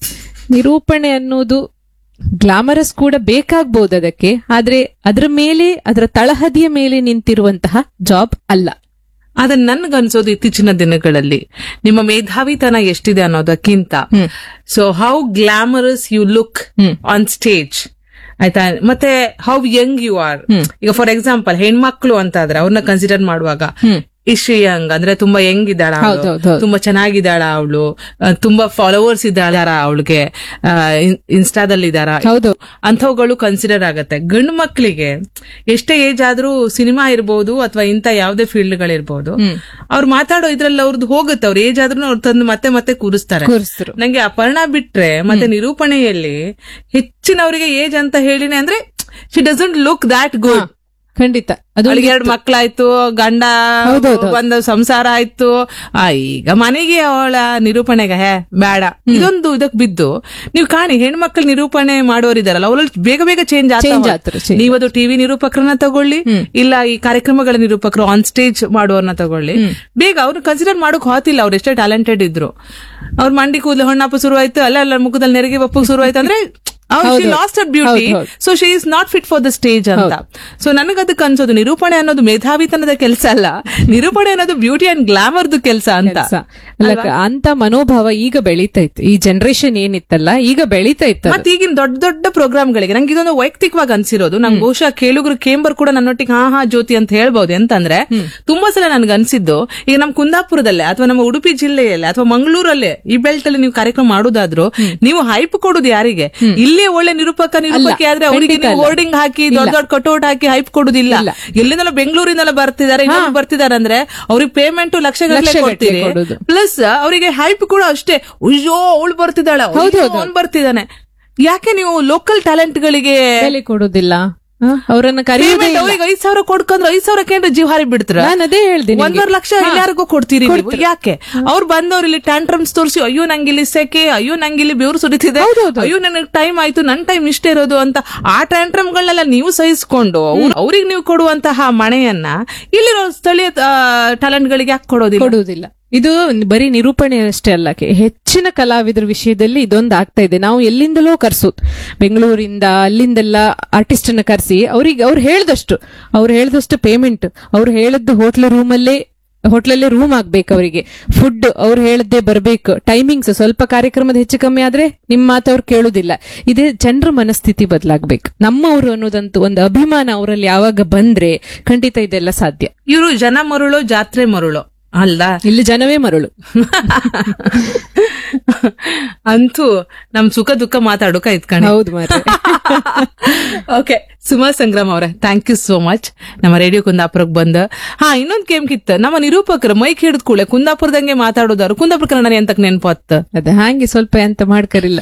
ನಿರೂಪಣೆ ಅನ್ನೋದು ಗ್ಲಾಮರಸ್ ಕೂಡ ಬೇಕಾಗ್ಬೋದು ಅದಕ್ಕೆ ಆದ್ರೆ ಅದರ ಮೇಲೆ ಅದರ ತಳಹದಿಯ ಮೇಲೆ ನಿಂತಿರುವಂತಹ ಜಾಬ್ ಅಲ್ಲ ಆದ್ರೆ ನನ್ಗನ್ಸೋದು ಇತ್ತೀಚಿನ ದಿನಗಳಲ್ಲಿ ನಿಮ್ಮ ಮೇಧಾವಿತನ ಎಷ್ಟಿದೆ ಅನ್ನೋದಕ್ಕಿಂತ so how glamorous you look on stage ಆಯ್ತಾ ಮತ್ತೆ ಹೌ ಯಂಗ್ ಯು ಆರ್ ಈಗ ಫಾರ್ ಎಕ್ಸಾಂಪಲ್ ಹೆಣ್ಮಕ್ಳು ಅಂತ ಆದ್ರೆ ಅವ್ರನ್ನ ಕನ್ಸಿಡರ್ ಮಾಡುವಾಗ ಇಶಿ ಯಂಗ್ ಅಂದ್ರೆ ತುಂಬಾ ಯಂಗ್ ಇದ್ದಾಳ ಹೌದು, ಹೌದು, ಹೌದು. ತುಂಬಾ ಚೆನ್ನಾಗಿದ್ದಾಳ ಅವಳು ತುಂಬಾ ಫಾಲೋವರ್ಸ್ ಇದ್ದಾಳ ಅವಳಿಗೆ ಇನ್ಸ್ಟಾದಲ್ಲಿ ಇದ್ದಾರ ಹೌದು. ಅಂಥವುಗಳು ಕನ್ಸಿಡರ್ ಆಗತ್ತೆ ಗಂಡು ಮಕ್ಕಳಿಗೆ ಎಷ್ಟೇ ಏಜ್ ಆದ್ರೂ ಸಿನಿಮಾ ಇರ್ಬೋದು ಅಥವಾ ಇಂಥ ಯಾವ್ದೇ ಫೀಲ್ಡ್ ಗಳಿರ್ಬೋದು ಅವ್ರು ಮಾತಾಡೋ ಇದ್ರಲ್ಲಿ ಅವ್ರದ್ದು ಹೋಗುತ್ತೆ ಅವ್ರ ಏಜ್ ಆದ್ರೂ ಅವ್ರು ತಂದು ಮತ್ತೆ ಮತ್ತೆ ಕೂರಿಸ್ತಾರೆ ಕೂರಿಸ್ರು. ನಂಗೆ ಅಪರ್ಣ ಬಿಟ್ರೆ ಮತ್ತೆ ನಿರೂಪಣೆಯಲ್ಲಿ ಹೆಚ್ಚಿನವರಿಗೆ ಏಜ್ ಅಂತ ಹೇಳಿನೇ ಅಂದ್ರೆ she doesn't look that good ಖಂಡಿತ ಅದು ಅವಳಿಗೆ ಎರಡು ಮಕ್ಕಳಾಯ್ತು ಗಂಡ ಹೌದೌದು. ಒಂದು ಸಂಸಾರ ಆಯ್ತು ಆ, ಈಗ ಮನೆಗೆ ಅವಳ ನಿರೂಪಣೆಗೆ ಹೇ ಬೇಡ ಇದೊಂದು ಇದಕ್ ಬಿದ್ದು ನೀವು ಕಾಣಿ ಹೆಣ್ಮಕ್ಳು ನಿರೂಪಣೆ ಮಾಡೋರಿದಾರಲ್ಲ ಅವರಲ್ಲಿ ಬೇಗ ಬೇಗ ಚೇಂಜ್ Change ಆಗ್ತಾರೆ, change. ನೀವದು ಟಿವಿ ನಿರೂಪಕರನ್ನ ತಗೊಳ್ಳಿ ಇಲ್ಲ ಈ ಕಾರ್ಯಕ್ರಮಗಳ ನಿರೂಪಕರು ಆನ್ ಸ್ಟೇಜ್ ಮಾಡುವವ್ರನ್ನ ತಗೊಳ್ಳಿ ಬೇಗ ಅವ್ರು ಕನ್ಸಿಡರ್ ಮಾಡೋಕ್ ಹೋತಿಲ್ಲ ಅವ್ರು ಎಷ್ಟೇ ಟ್ಯಾಲೆಂಟೆಡ್ ಇದ್ರು ಅವ್ರ ಮಂಡಿ ಕೂದಲು ಹೊಣ್ಣಪ್ಪ ಶುರುವಾಯ್ತು ಅಲ್ಲ ಅಲ್ಲ ಮುಖದಲ್ಲಿ ನೆರಿಗೆ ಬಪ್ಪು ಶುರುವಾಯ್ತು ಅಂದ್ರೆ ಹೌದು. ಲಾಸ್ಟ್ ಅರ್ ಬ್ಯೂಟಿ ಹೌದು, ಹೌದು. So she is not fit for the stage ಅಂತ ಸೊ ನನಗದಕ್ಕೆ ಅನ್ಸೋದು ನಿರೂಪಣೆ ಅನ್ನೋದು ಮೇಧಾವಿತನದ ಕೆಲಸ ಅಲ್ಲ ನಿರೂಪಣೆ ಅನ್ನೋದು ಬ್ಯೂಟಿ ಅಂಡ್ ಗ್ಲಾಮರ್ದು ಕೆಲಸ ಅಂತ ಕೆಲ್ಸ. ಅಲ್ಲ, ಅಂತ ಮನೋಭಾವ ಈಗ ಬೆಳೀತಾ ಇತ್ತು ಈ ಜನರೇಷನ್ ಏನಿತ್ತಲ್ಲ ಈಗ ಬೆಳೀತಾ ಇತ್ತು ಅದು. ಮತ್ತೆ ಈಗಿನ ದೊಡ್ಡ ದೊಡ್ಡ ಪ್ರೋಗ್ರಾಮ್ಗಳಿಗೆ ನಂಗೆ ಇದೊಂದು ವೈಯಕ್ತಿಕವಾಗಿ ಅನ್ಸಿರೋದು ನಂಗೆ ಬಹುಶಃ ಕೇಳುಗರು ಕೇಂಬರ್ ಕೂಡ ನನ್ನೊಟ್ಟಿಗೆ ಹಾ ಹಾ ಜ್ಯೋತಿ ಅಂತ ಹೇಳ್ಬೋದು ಅಂತಂದ್ರೆ ತುಂಬಾ ಸಲ ನನ್ಗೆ ಅನ್ಸಿದ್ದು ಈಗ ನಮ್ಮ ಕುಂದಾಪುರದಲ್ಲೇ ಅಥವಾ ನಮ್ಮ ಉಡುಪಿ ಜಿಲ್ಲೆಯಲ್ಲೇ ಅಥವಾ ಮಂಗಳೂರಲ್ಲೇ ಈ ಬೆಲ್ಟ್ ಅಲ್ಲಿ ನೀವು ಕಾರ್ಯಕ್ರಮ ಮಾಡೋದಾದ್ರೂ ನೀವು ಹೈಪ್ ಕೊಡೋದು ಯಾರಿಗೆ ಇಲ್ಲಿ ಒಳ್ಳೆ ನಿರೂಪಕ ನಿರೂಪಕಿ ಆದ್ರೆ ಅವರಿಗೆ ಖಂಡಿತ ನೀವು ಅಲ್ಲ. ಹೋರ್ಡಿಂಗ್ ಹಾಕಿ ದೊಡ್ಡ ದೊಡ್ಡ ಕಟೌಟ್ ಹಾಕಿ ಹೈಪ್ ಕೊಡುದಿಲ್ಲ ಎಲ್ಲಿಂದಲೋ ಬೆಂಗಳೂರಿನೆಲ್ಲ ಬರ್ತಿದ್ದಾರೆ ಇನ್ನೊಂದು ಬರ್ತಿದ್ದಾರೆ ಅಂದ್ರೆ ಅವ್ರಿಗೆ ಪೇಮೆಂಟ್ ಲಕ್ಷಗಟ್ಟಲೆ ಲಕ್ಷಗಟ್ಲೆ ಕೊಡ್ತೀರಿ ಕೊಡೋದು. ಪ್ಲಸ್ ಅವರಿಗೆ ಹೈಪ್ ಕೂಡ ಅಷ್ಟೇ ಅಯ್ಯೋ ಅವಳು ಬರ್ತಿದ್ದಾಳೆ ಅವ್ನು ಬರ್ತಿದ್ದಾನೆ ಯಾಕೆ ನೀವು ಲೋಕಲ್ ಟ್ಯಾಲೆಂಟ್ ಗಳಿಗೆ ಬೆಲೆ ಕೊಡುದಿಲ್ಲ ಹ? ಅವ್ರನ್ನ ಕರೆಯುವುದೇ payment ಇಲ್ಲ. ಅವ್ರಿಗೆ ಐದ್ ಸಾವಿರ ಕೊಡ್ಕೊಂಡ್ರೆ ಐದ್ ಸಾವಿರಕ್ಕೆ ಏನ್ರ ಜೀವ ಹಾರಿ ಬಿಡ್ತೀರ ನಾನು ಅದೇ ಹೇಳ್ದೆ ನಿಮ್ಗೆ. ಒಂದೂವರೆ ಲಕ್ಷ ಹಾ. ಎಲ್ಲಾರಿಗೂ ಕೊಡ್ತೀರಿ ನೀವು ಯಾಕೆ ಅವ್ರು ಬಂದವ್ರು ಇಲ್ಲಿ ಟ್ಯಾಂಟ್ರಮ್ಸ್ ತೋರಿಸಿ ಅಯ್ಯೋ ನಂಗೆ ಇಲ್ಲಿ ಸೆಕೆ ಅಯ್ಯೋ ನಂಗೆ ಇಲ್ಲಿ ಬೆವರು ಸುರಿತಿದೆ ಅಯ್ಯೋ ನನಗೆ ಟೈಮ್ ಆಯ್ತು ನನ್ ಟೈಮ್ ಇಷ್ಟೇ ಇರೋದು ಅಂತ ಆ ಟ್ಯಾಂಟ್ರಮ್ಗಳನ್ನೆಲ್ಲ ನೀವು ಸಹಿಸ್ಕೊಂಡು ಅವ್ರಿಗೆ ನೀವು ಕೊಡುವಂತಹ ಮಣೆಯನ್ನ ಇಲ್ಲಿರೋ ಸ್ಥಳೀಯ ಟ್ಯಾಲೆಂಟ್ ಗಳಿಗೆ ಯಾಕೆ ಕೊಡೋದಿಲ್ಲ ಕೊಡುವುದಿಲ್ಲ ಇದು ಬರೀ ನಿರೂಪಣೆ ಅಷ್ಟೇ ಅಲ್ಲ ಕೆ- ಹೆಚ್ಚಿನ ಕಲಾವಿದರ ವಿಷಯದಲ್ಲಿ ಇದೊಂದು ಆಗ್ತಾ ಇದೆ ನಾವು ಎಲ್ಲಿಂದಲೋ ಕರ್ಸೋದು ಬೆಂಗಳೂರಿಂದ ಅಲ್ಲಿಂದೆಲ್ಲ ಆರ್ಟಿಸ್ಟ್ ಅನ್ನ ಕರೆಸಿ ಅವ್ರಿಗೆ ಅವ್ರು ಹೇಳ್ದಷ್ಟು ಅವ್ರು ಹೇಳ್ದಷ್ಟು ಪೇಮೆಂಟ್ ಅವ್ರು ಹೇಳದ್ದು ಹೋಟ್ಲ್ ರೂಮಲ್ಲೇ ಹೋಟ್ಲಲ್ಲೇ ರೂಮ್ ಆಗ್ಬೇಕು ಅವರಿಗೆ ಫುಡ್ ಅವ್ರು ಹೇಳದ್ದೇ ಬರ್ಬೇಕು ಟೈಮಿಂಗ್ಸ್ ಸ್ವಲ್ಪ ಕಾರ್ಯಕ್ರಮದ ಹೆಚ್ಚು ಕಮ್ಮಿ ಆದ್ರೆ ನಿಮ್ ಮಾತು ಅವ್ರು ಕೇಳುದಿಲ್ಲ ಇದೇ ಜನರ ಮನಸ್ಥಿತಿ ಬದಲಾಗ್ಬೇಕು ನಮ್ಮವರು ಅನ್ನೋದಂತೂ ಒಂದು ಅಭಿಮಾನ ಅವರಲ್ಲಿ ಯಾವಾಗ ಬಂದ್ರೆ ಖಂಡಿತ ಇದೆಲ್ಲ ಸಾಧ್ಯ ಇವರು ಜನ ಮರುಳೋ ಜಾತ್ರೆ ಮರುಳೋ ಅಲ್ಲ ಇಲ್ಲಿ ಜನವೇ ಮರಳು ಅಂತೂ ನಮ್ ಸುಖ ದುಃಖ ಮಾತಾಡೋಕ ಇತ್ಕಣಿ ಹೌದು ಮಾರ್ರೆ. ಓಕೆ ಸುಮಾ ಸಂಗ್ರಾಮ್ ಅವ್ರೆ ಥ್ಯಾಂಕ್ ಯು ಸೋ ಮಚ್ ನಮ್ಮ ರೇಡಿಯೋ ಕುಂದಾಪುರಕ್ಕೆ ಬಂದ ಹಾ ಇನ್ನೊಂದ್ ಕೇಮ್ಕಿತ್ತ ನಮ್ಮ ನಿರೂಪಕರು ಮೈಕ್ ಹಿಡಿದ ಕೂಡಲೇ ಕುಂದಾಪುರದಂಗೆ ಮಾತಾಡೋದಾರು ಕುಂದಾಪುರ ಕನ್ನಡ ಎಂತಕ್ ನೆನ್ಪತ್ತ ಅದ ಹಾಗೆ ಸ್ವಲ್ಪ ಎಂತ ಮಾಡ್ಕರಿಲ್ಲ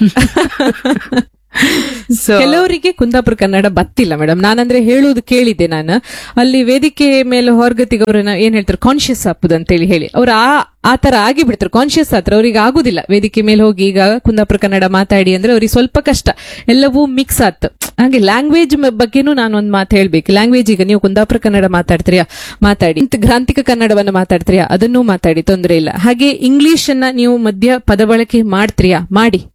ಸೊ ಕೆಲವರಿಗೆ ಕುಂದಾಪುರ ಕನ್ನಡ ಬತ್ತಿಲ್ಲ ಮೇಡಮ್ ನಾನಂದ್ರೆ ಹೇಳುವುದು ಕೇಳಿದ್ದೆ ನಾನು ಅಲ್ಲಿ ವೇದಿಕೆ ಮೇಲೆ ಹೊರಗತಿಗೆ ಅವ್ರನ್ನ ಏನ್ ಹೇಳ್ತಾರೆ ಕಾನ್ಶಿಯಸ್ ಆಪುದು ಅಂತೇಳಿ ಹೇಳಿ ಅವ್ರು ಆ ಆ ತರ ಆಗಿ ಬಿಡ್ತಾರೆ ಕಾನ್ಶಿಯಸ್ ಆತರ ಅವ್ರಿಗೆ ಆಗುದಿಲ್ಲ ವೇದಿಕೆ ಮೇಲೆ ಹೋಗಿ ಈಗ ಕುಂದಾಪುರ ಕನ್ನಡ ಮಾತಾಡಿ ಅಂದ್ರೆ ಅವ್ರಿಗೆ ಸ್ವಲ್ಪ ಕಷ್ಟ ಎಲ್ಲವೂ ಮಿಕ್ಸ್ ಆತ್ ಹಾಗೆ ಲ್ಯಾಂಗ್ವೇಜ್ ಬಗ್ಗೆನೂ ನಾನು ಒಂದ್ ಮಾತು ಹೇಳ್ಬೇಕು ಲ್ಯಾಂಗ್ವೇಜ್ ಈಗ ನೀವು ಕುಂದಾಪುರ ಕನ್ನಡ ಮಾತಾಡ್ತೀರಾ ಮಾತಾಡಿ ಇಂತ ಗ್ರಾಂಥಿಕ ಕನ್ನಡವನ್ನ ಮಾತಾಡ್ತೀರಾ ಅದನ್ನೂ ಮಾತಾಡಿ ತೊಂದರೆ ಇಲ್ಲ ಹಾಗೆ ಇಂಗ್ಲಿಷ್ ಅನ್ನ ನೀವು ಮಧ್ಯ ಪದ ಬಳಕೆ ಮಾಡ್ತೀರಾ ಮಾಡಿ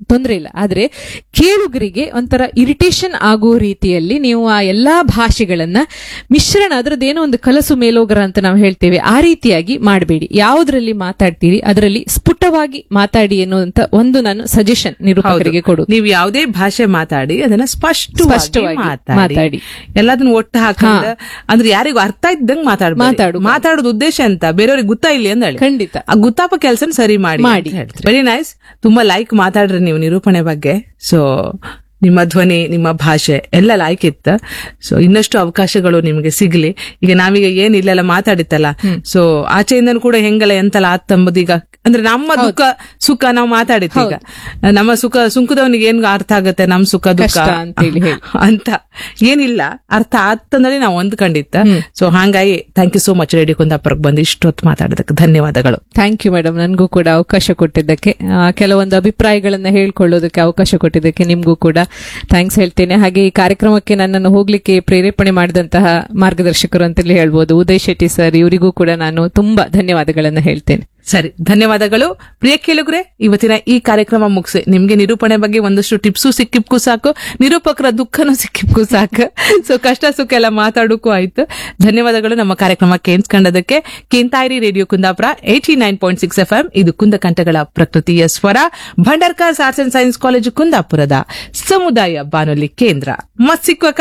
ತೊಂದರೆ ಇಲ್ಲ ಆದ್ರೆ ಕೇಳುಗರಿಗೆ ಒಂಥರ ಇರಿಟೇಷನ್ ಆಗೋ ರೀತಿಯಲ್ಲಿ ನೀವು ಆ ಎಲ್ಲಾ ಭಾಷೆಗಳನ್ನ ಮಿಶ್ರಣ ಅದರದ್ದೇನೋ ಒಂದು ಕಲಸು ಮೇಲೋಗರ ಅಂತ ನಾವು ಹೇಳ್ತೇವೆ ಆ ರೀತಿಯಾಗಿ ಮಾಡಬೇಡಿ ಯಾವುದ್ರಲ್ಲಿ ಮಾತಾಡ್ತೀರಿ ಅದರಲ್ಲಿ ಸ್ಫುಟವಾಗಿ ಮಾತಾಡಿ ಎನ್ನುವಂತ ಒಂದು ನಾನು ಸಜೆಷನ್ ನಿರೂಪಕರಿಗೆ ಕೊಡು ನೀವು ಯಾವುದೇ ಭಾಷೆ ಮಾತಾಡಿ ಅದನ್ನ ಸ್ಪಷ್ಟವಾಗಿ ಸ್ಪಷ್ಟವಾಗಿ ಮಾತಾಡಿ ಮಾತಾಡಿ. ಎಲ್ಲದನ್ನ ಒಟ್ಟು ಹಾಕಂದ ಅಂದ್ರೆ ಯಾರಿಗೂ ಅರ್ಥ ಇದ್ದಂಗ್ ಮಾತಾಡ ಮಾತಾಡು. ಮಾತಾಡೋದು ಉದ್ದೇಶ ಅಂತ ಬೇರೆಯವ್ರಿಗೆ ಗೊತ್ತಾ ಇಲ್ಲಿ ಅಂತ ಹೇಳಿ ಖಂಡಿತ. ಆ ಗುತ್ತಾಪ ಕೆಲಸನ ಸರಿ ಮಾಡಿ ಮಾಡಿ. ವೆರಿ ನೈಸ್ ತುಂಬಾ ಲೈಕ್ ಮಾತಾಡ್ರಿ ನೀವು ನಿರೂಪಣೆ ಬಗ್ಗೆ ಸೊ ನಿಮ್ಮ ಧ್ವನಿ ನಿಮ್ಮ ಭಾಷೆ ಎಲ್ಲ ಲೈಕ್ ಇತ್ತ ಸೊ ಇನ್ನಷ್ಟು ಅವಕಾಶಗಳು ನಿಮಗೆ ಸಿಗ್ಲಿ ಈಗ ನಾವೀಗ ಏನ್ ಇಲ್ಲೆಲ್ಲ ಮಾತಾಡಿತ್ತಲ್ಲ ಸೊ ಆಚೆಯಿಂದನೂ ಕೂಡ ಹೆಂಗಲ್ಲ ಎಂತೆಲ್ಲ ಆತ್ತಂಬುದು ಈಗ ಅಂದ್ರೆ ನಮ್ಮ ದುಃಖ ಸುಖ ನಾವು ಮಾತಾಡಿತ್ತು ಈಗ ನಮ್ಮ ಸುಖ ಸುಂಕದವನಿಗೆ ಏನ್ ಅರ್ಥ ಆಗುತ್ತೆ ನಮ್ ಸುಖ ದುಃಖ ಕಷ್ಟ ಅಂತೇಳಿ ಹೇಳಿ. ಅಂತ ಏನಿಲ್ಲ ಅರ್ಥ ಆತಂದ್ರೆ ನಾವು ಹೊಂದ್ಕೊಂಡಿತ್ತ ಸೊ ಹಾಗಾಗಿ thank you so much radio ಕುಂದಾಪುರಕ್ಕೆ ಬಂದು ಇಷ್ಟೊತ್ತು ಮಾತಾಡೋದಕ್ಕೆ ಧನ್ಯವಾದಗಳು ಥ್ಯಾಂಕ್ ಯು ಮೇಡಮ್ ನನಗೂ ಕೂಡ ಅವಕಾಶ ಕೊಟ್ಟಿದ್ದಕ್ಕೆ ಆ, ಕೆಲವೊಂದು ಅಭಿಪ್ರಾಯಗಳನ್ನ ಹೇಳ್ಕೊಳ್ಳೋದಕ್ಕೆ ಅವಕಾಶ ಕೊಟ್ಟಿದ್ದಕ್ಕೆ ನಿಮ್ಗೂ ಕೂಡ ಥ್ಯಾಂಕ್ಸ್ ಹೇಳ್ತೇನೆ ಹಾಗೆ ಈ ಕಾರ್ಯಕ್ರಮಕ್ಕೆ ನನ್ನನ್ನು ಹೋಗ್ಲಿಕ್ಕೆ ಪ್ರೇರೇಪಣೆ ಮಾಡಿದಂತಹ ಮಾರ್ಗದರ್ಶಕರು ಅಂತಲೇ ಹೇಳ್ಬೋದು ಉದಯ್ ಶೆಟ್ಟಿ ಸರ್ ಇವರಿಗೂ ಕೂಡ ನಾನು ತುಂಬಾ ಧನ್ಯವಾದಗಳನ್ನ ಹೇಳ್ತೇನೆ ಸರಿ ಧನ್ಯವಾದಗಳು ಪ್ರಿಯ ಕೇಳುಗ್ರೆ ಇವತ್ತಿನ ಈ ಕಾರ್ಯಕ್ರಮ ಮುಗಿಸಿ ನಿಮ್ಗೆ ನಿರೂಪಣೆ ಬಗ್ಗೆ ಒಂದಷ್ಟು ಟಿಪ್ಸು ಸಿಕ್ಕಿಪ್ಕು ಸಾಕು ನಿರೂಪಕರ ದುಃಖನೂ ಸಿಕ್ಕಿಪ್ಕು ಸಾಕು ಸೊ ಕಷ್ಟ ಸುಖ ಎಲ್ಲ ಮಾತಾಡೋಕ್ಕೂ ಆಯ್ತು ಧನ್ಯವಾದಗಳು ನಮ್ಮ ಕಾರ್ಯಕ್ರಮಕ್ಕೆ ಎನ್ಸ್ಕೊಂಡದಕ್ಕೆ ಕೇಂತಾಯಿರಿ radio Kundapura eighty nine point six F M ಇದು ಕುಂದಕಂಠಗಳ ಪ್ರಕೃತಿಯ ಸ್ವರ Bhandarkars arts and science college ಕುಂದಾಪುರದ ಸಮುದಾಯ ಬಾನುಲಿ ಕೇಂದ್ರ ಮತ್ ಸಿಕ್ವಕ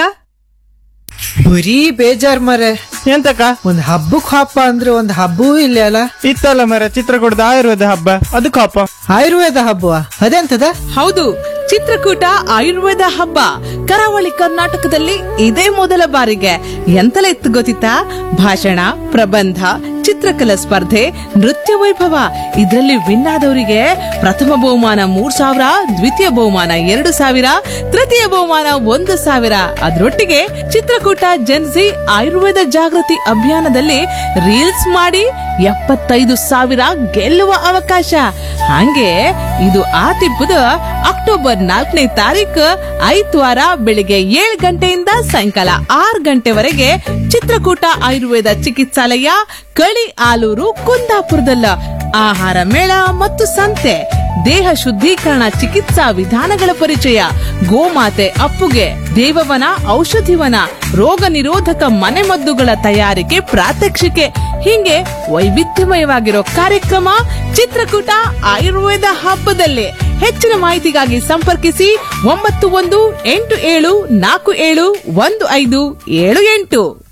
ಬರೀ ಬೇಜಾರ್ ಮರೆ ಎಂತಕ್ಕ ಒಂದ್ ಹಬ್ಬಕ್ ಹಬ್ಬ ಅಂದ್ರೆ ಒಂದ್ ಹಬ್ಬವೂ ಇಲ್ಲ ಅಲ್ಲ ಇತ್ತಲ್ಲ ಮರ ಚಿತ್ರಕೂಟದ ಆಯುರ್ವೇದ ಹಬ್ಬ ಅದಕ್ಕೆ ಹಬ್ಬ ಆಯುರ್ವೇದ ಹಬ್ಬವ ಅದೆಂತದ ಹೌದು ಚಿತ್ರಕೂಟ ಆಯುರ್ವೇದ ಹಬ್ಬ ಕರಾವಳಿ ಕರ್ನಾಟಕದಲ್ಲಿ ಇದೇ ಮೊದಲ ಬಾರಿಗೆ ಎಂತಲ ಇತ್ತು ಗೊತ್ತಿತ್ತಾ ಭಾಷಣ ಪ್ರಬಂಧ ಚಿತ್ರಕಲಾ ಸ್ಪರ್ಧೆ ನೃತ್ಯ ವೈಭವ ಇದರಲ್ಲಿ ವಿನ್ ಆದವರಿಗೆ ಪ್ರಥಮ ಬಹುಮಾನ ಮೂರ್ ಸಾವಿರ ದ್ವಿತೀಯ ಬಹುಮಾನ ಎರಡು ಸಾವಿರ ತೃತೀಯ ಬಹುಮಾನ ಒಂದು ಸಾವಿರ ಅದರೊಟ್ಟಿಗೆ ಚಿತ್ರಕೂಟ ಜನ್ಸಿ ಆಯುರ್ವೇದ ಜಾಗೃತಿ ಅಭಿಯಾನದಲ್ಲಿ ರೀಲ್ಸ್ ಮಾಡಿ ಎಪ್ಪತ್ತೈದು ಸಾವಿರ ಗೆಲ್ಲುವ ಅವಕಾಶ ಹಂಗೆ ಇದು ಆ ತಿಪ್ಪದ ಅಕ್ಟೋಬರ್ ನಾಲ್ಕನೇ ತಾರೀಕು ಐದ್ವಾರ ಬೆಳಿಗ್ಗೆ ಏಳು ಗಂಟೆಯಿಂದ ಸಾಯಂಕಾಲ ಆರು ಗಂಟೆವರೆಗೆ ಚಿತ್ರಕೂಟ ಆಯುರ್ವೇದ ಚಿಕಿತ್ಸಾಲಯ ಕಳಿ ಆಲೂರು ಕುಂದಾಪುರದಲ್ಲ ಆಹಾರ ಮೇಳ ಮತ್ತು ಸಂತೆ ದೇಹ ಶುದ್ಧೀಕರಣ ಚಿಕಿತ್ಸಾ ವಿಧಾನಗಳ ಪರಿಚಯ ಗೋಮಾತೆ ಅಪ್ಪುಗೆ ದೇವವನ ಔಷಧಿವನ ರೋಗ ನಿರೋಧಕ ಮನೆಮದ್ದುಗಳ ತಯಾರಿಕೆ ಪ್ರಾತ್ಯಕ್ಷಿಕೆ ಹೀಗೆ ವೈವಿಧ್ಯಮಯವಾಗಿರೋ ಕಾರ್ಯಕ್ರಮ ಚಿತ್ರಕೂಟ ಆಯುರ್ವೇದ ಹಬ್ಬದಲ್ಲಿ ಹೆಚ್ಚಿನ ಮಾಹಿತಿಗಾಗಿ ಸಂಪರ್ಕಿಸಿ ಒಂಬತ್ತು ಒಂದು ಎಂಟು ಏಳು ನಾಲ್ಕು ಏಳು ಒಂದು ಐದು ಏಳು ಎಂಟು